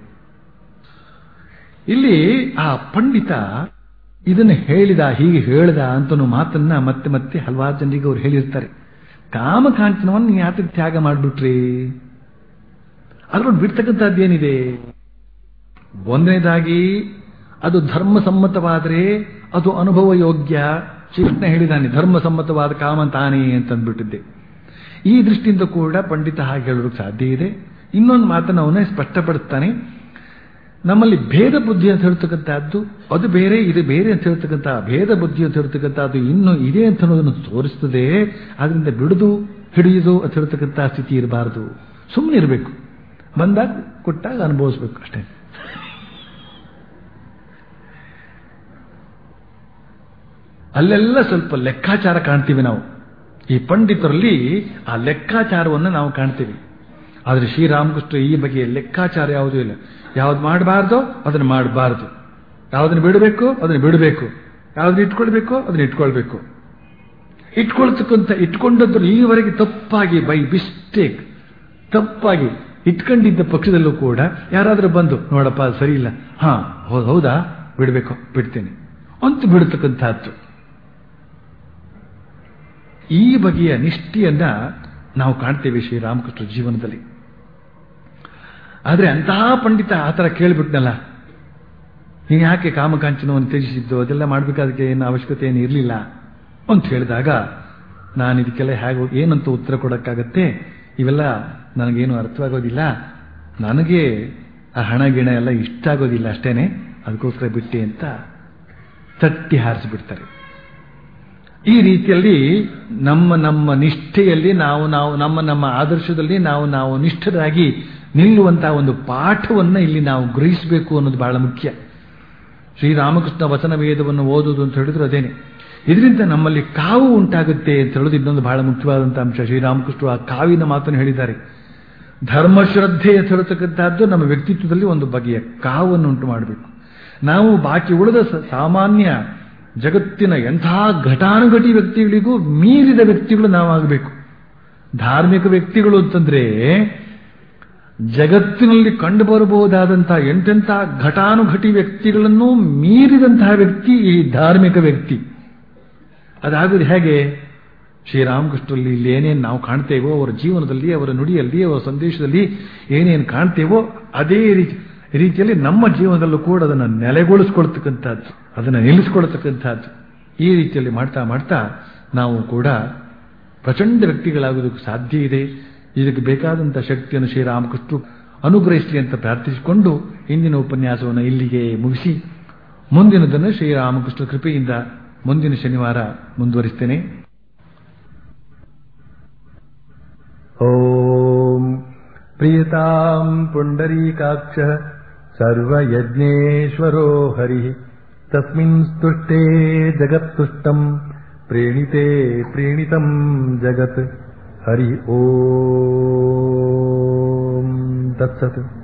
ಇಲ್ಲಿ ಆ ಪಂಡಿತ ಇದನ್ನು ಹೇಳಿದ ಹೀಗೆ ಹೇಳಿದ ಅಂತನೋ ಮಾತನ್ನ ಮತ್ತೆ ಮತ್ತೆ ಹಲವಾರು ಜನರಿಗೆ ಅವ್ರು ಹೇಳಿರ್ತಾರೆ ಕಾಮಕಾಂಚನವನ್ನು ಯಾತಕ್ಕೆ ತ್ಯಾಗ ಮಾಡಿಬಿಟ್ರಿ ಅದ್ರೊಂದು ಬಿಡ್ತಕ್ಕಂಥದ್ದೇನಿದೆ ಒಂದನೇದಾಗಿ ಅದು ಧರ್ಮಸಮ್ಮತವಾದರೆ ಅದು ಅನುಭವ ಯೋಗ್ಯ ಶ್ರೀಕೃಷ್ಣ ಹೇಳಿದಾನೆ ಧರ್ಮಸಮ್ಮತವಾದ ಕಾಮ ತಾನೇ ಅಂತಂದ್ಬಿಟ್ಟಿದ್ದೆ ಈ ದೃಷ್ಟಿಯಿಂದ ಕೂಡ ಪಂಡಿತ ಹಾಗೆ ಹೇಳೋದಕ್ಕೆ ಸಾಧ್ಯ ಇದೆ ಇನ್ನೊಂದು ಮಾತನ್ನು ಅವನೇ ಸ್ಪಷ್ಟಪಡಿಸ್ತಾನೆ ನಮ್ಮಲ್ಲಿ ಭೇದ ಬುದ್ಧಿ ಅಂತ ಹೇಳ್ತಕ್ಕಂಥದ್ದು ಅದು ಬೇರೆ ಇದು ಬೇರೆ ಅಂತ ಹೇಳ್ತಕ್ಕಂಥ ಭೇದ ಬುದ್ಧಿ ಅಂತ ಹೇಳ್ತಕ್ಕಂಥದ್ದು ಇನ್ನು ಇದೆ ಅಂತ ಅನ್ನೋದನ್ನು ತೋರಿಸ್ತದೆ ಅದರಿಂದ ಬಿಡುದು ಹಿಡಿಯುದು ಅಂತ ಹೇಳ್ತಕ್ಕಂಥ ಸ್ಥಿತಿ ಇರಬಾರದು ಸುಮ್ಮನೆ ಇರಬೇಕು ಬಂದಾಗ ಕೊಟ್ಟಾಗ ಅನುಭವಿಸ್ಬೇಕು ಅಷ್ಟೇ ಅಲ್ಲೆಲ್ಲ ಸ್ವಲ್ಪ ಲೆಕ್ಕಾಚಾರ ಕಾಣ್ತೀವಿ ನಾವು ಈ ಪಂಡಿತರಲ್ಲಿ ಆ ಲೆಕ್ಕಾಚಾರವನ್ನು ನಾವು ಕಾಣ್ತೀವಿ ಆದರೆ ಶ್ರೀರಾಮಕೃಷ್ಣ ಈ ಬಗೆಯ ಲೆಕ್ಕಾಚಾರ ಯಾವುದೂ ಇಲ್ಲ ಯಾವ್ದು ಮಾಡಬಾರ್ದು ಅದನ್ನು ಮಾಡಬಾರ್ದು ಯಾವ್ದನ್ನು ಬಿಡಬೇಕು ಅದನ್ನು ಬಿಡಬೇಕು ಯಾವ್ದನ್ನ ಇಟ್ಕೊಳ್ಬೇಕು ಅದನ್ನ ಇಟ್ಕೊಳ್ಬೇಕು ಇಟ್ಕೊಳ್ತಕ್ಕಂಥ ಇಟ್ಕೊಂಡದ್ದು ಈವರೆಗೆ ತಪ್ಪಾಗಿ ಬೈ ಮಿಸ್ಟೇಕ್ ತಪ್ಪಾಗಿ ಇಟ್ಕೊಂಡಿದ್ದ ಪಕ್ಷದಲ್ಲೂ ಕೂಡ ಯಾರಾದರೂ ಬಂದು ನೋಡಪ್ಪ ಅದು ಸರಿ ಇಲ್ಲ ಹಾ ಹೌದಾ ಬಿಡಬೇಕು ಬಿಡ್ತೇನೆ ಅಂತ ಬಿಡತಕ್ಕಂಥದ್ದು ಈ ಬಗೆಯ ನಿಷ್ಠೆಯನ್ನ ನಾವು ಕಾಣ್ತೇವೆ ಶ್ರೀರಾಮಕೃಷ್ಣ ಜೀವನದಲ್ಲಿ ಆದರೆ ಅಂತಹ ಪಂಡಿತ ಆ ಥರ ಕೇಳಿಬಿಟ್ನಲ್ಲ ನೀನು ಯಾಕೆ ಕಾಮಕಾಂಚನವನ್ನು ತ್ಯಜಿಸಿದ್ದು ಅದೆಲ್ಲ ಮಾಡಬೇಕಾದಕ್ಕೆ ಏನು ಅವಶ್ಯಕತೆ ಏನು ಇರಲಿಲ್ಲ ಅಂತ ಹೇಳಿದಾಗ ನಾನು ಇದಕ್ಕೆಲ್ಲ ಹೇಗೆ ಏನಂತ ಉತ್ತರ ಕೊಡೋಕ್ಕಾಗತ್ತೆ ಇವೆಲ್ಲ ನನಗೇನು ಅರ್ಥವಾಗೋದಿಲ್ಲ ನನಗೆ ಆ ಹಣ ಗಿಣ ಎಲ್ಲ ಇಷ್ಟ ಆಗೋದಿಲ್ಲ ಅಷ್ಟೇನೆ ಅದಕ್ಕೋಸ್ಕರ ಬಿಟ್ಟೆ ಅಂತ ತಟ್ಟಿ ಹಾರಿಸಿಬಿಡ್ತಾರೆ ಈ ರೀತಿಯಲ್ಲಿ ನಮ್ಮ ನಮ್ಮ ನಿಷ್ಠೆಯಲ್ಲಿ ನಾವು ನಾವು ನಮ್ಮ ನಮ್ಮ ಆದರ್ಶದಲ್ಲಿ ನಾವು ನಾವು ನಿಷ್ಠರಾಗಿ ನಿಲ್ಲುವಂತಹ ಒಂದು ಪಾಠವನ್ನ ಇಲ್ಲಿ ನಾವು ಗ್ರಹಿಸಬೇಕು ಅನ್ನೋದು ಬಹಳ ಮುಖ್ಯ ಶ್ರೀರಾಮಕೃಷ್ಣ ವಚನ ವೇದವನ್ನು ಓದುವುದು ಅಂತ ಹೇಳಿದ್ರು ಅದೇನೆ ಇದರಿಂದ ನಮ್ಮಲ್ಲಿ ಕಾವು ಉಂಟಾಗುತ್ತೆ ಅಂತ ಹೇಳೋದು ಇನ್ನೊಂದು ಬಹಳ ಮುಖ್ಯವಾದಂತಹ ಅಂಶ ಶ್ರೀರಾಮಕೃಷ್ಣ ಆ ಕಾವಿನ ಮಾತನ್ನು ಹೇಳಿದ್ದಾರೆ ಧರ್ಮಶ್ರದ್ಧೆ ಅಂತ ಹೇಳ್ತಕ್ಕಂಥದ್ದು ನಮ್ಮ ವ್ಯಕ್ತಿತ್ವದಲ್ಲಿ ಒಂದು ಬಗೆಯ ಕಾವನ್ನು ಉಂಟು ಮಾಡಬೇಕು ನಾವು ಬಾಕಿ ಉಳಿದ ಸ- ಸಾಮಾನ್ಯ ಜಗತ್ತಿನ ಎಂಥ ಘಟಾನುಘಟಿ ವ್ಯಕ್ತಿಗಳಿಗೂ ಮೀರಿದ ವ್ಯಕ್ತಿಗಳು ನಾವಾಗಬೇಕು ಧಾರ್ಮಿಕ ವ್ಯಕ್ತಿಗಳು ಅಂತಂದ್ರೆ ಜಗತ್ತಿನಲ್ಲಿ ಕಂಡುಬರಬಹುದಾದಂತಹ ಎಂತೆಂಥ ಘಟಾನುಘಟಿ ವ್ಯಕ್ತಿಗಳನ್ನು ಮೀರಿದಂತಹ ವ್ಯಕ್ತಿ ಈ ಧಾರ್ಮಿಕ ವ್ಯಕ್ತಿ ಅದಾಗುವುದು ಹೇಗೆ ಶ್ರೀರಾಮಕೃಷ್ಣರಲ್ಲಿ ಇಲ್ಲಿ ಏನೇನು ನಾವು ಕಾಣ್ತೇವೋ ಅವರ ಜೀವನದಲ್ಲಿ ಅವರ ನುಡಿಯಲ್ಲಿ ಅವರ ಸಂದೇಶದಲ್ಲಿ ಏನೇನು ಕಾಣ್ತೇವೋ ಅದೇ ರೀತಿ ರೀತಿಯಲ್ಲಿ ನಮ್ಮ ಜೀವನದಲ್ಲೂ ಕೂಡ ಅದನ್ನು ನೆಲೆಗೊಳಿಸ್ಕೊಳ್ತಕ್ಕಂಥದ್ದು ಅದನ್ನು ನಿಲ್ಲಿಸ್ಕೊಳ್ತಕ್ಕಂಥದ್ದು ಈ ರೀತಿಯಲ್ಲಿ ಮಾಡ್ತಾ ಮಾಡ್ತಾ ನಾವು ಕೂಡ ಪ್ರಚಂಡ ವ್ಯಕ್ತಿಗಳಾಗುವುದಕ್ಕೆ ಸಾಧ್ಯ ಇದೆ ಇದಕ್ಕೆ ಬೇಕಾದಂಥ ಶಕ್ತಿಯನ್ನು ಶ್ರೀರಾಮಕೃಷ್ಣರು ಅನುಗ್ರಹಿಸಲಿ ಅಂತ ಪ್ರಾರ್ಥಿಸಿಕೊಂಡು ಇಂದಿನ ಉಪನ್ಯಾಸವನ್ನು ಇಲ್ಲಿಗೆ ಮುಗಿಸಿ ಮುಂದಿನದನ್ನು ಶ್ರೀರಾಮಕೃಷ್ಣ ಕೃಪೆಯಿಂದ ಮುಂದಿನ ಶನಿವಾರ ಮುಂದುವರಿಸ್ತೇನೆ ॐ प्रियताम् पुण्डरीकाक्षः सर्वयज्ञेश्वरो हरिः तस्मिन् स्तुष्टे जगत्तुष्टम् प्रेणिते प्रेणितम् जगत् हरि ॐ तत्सत्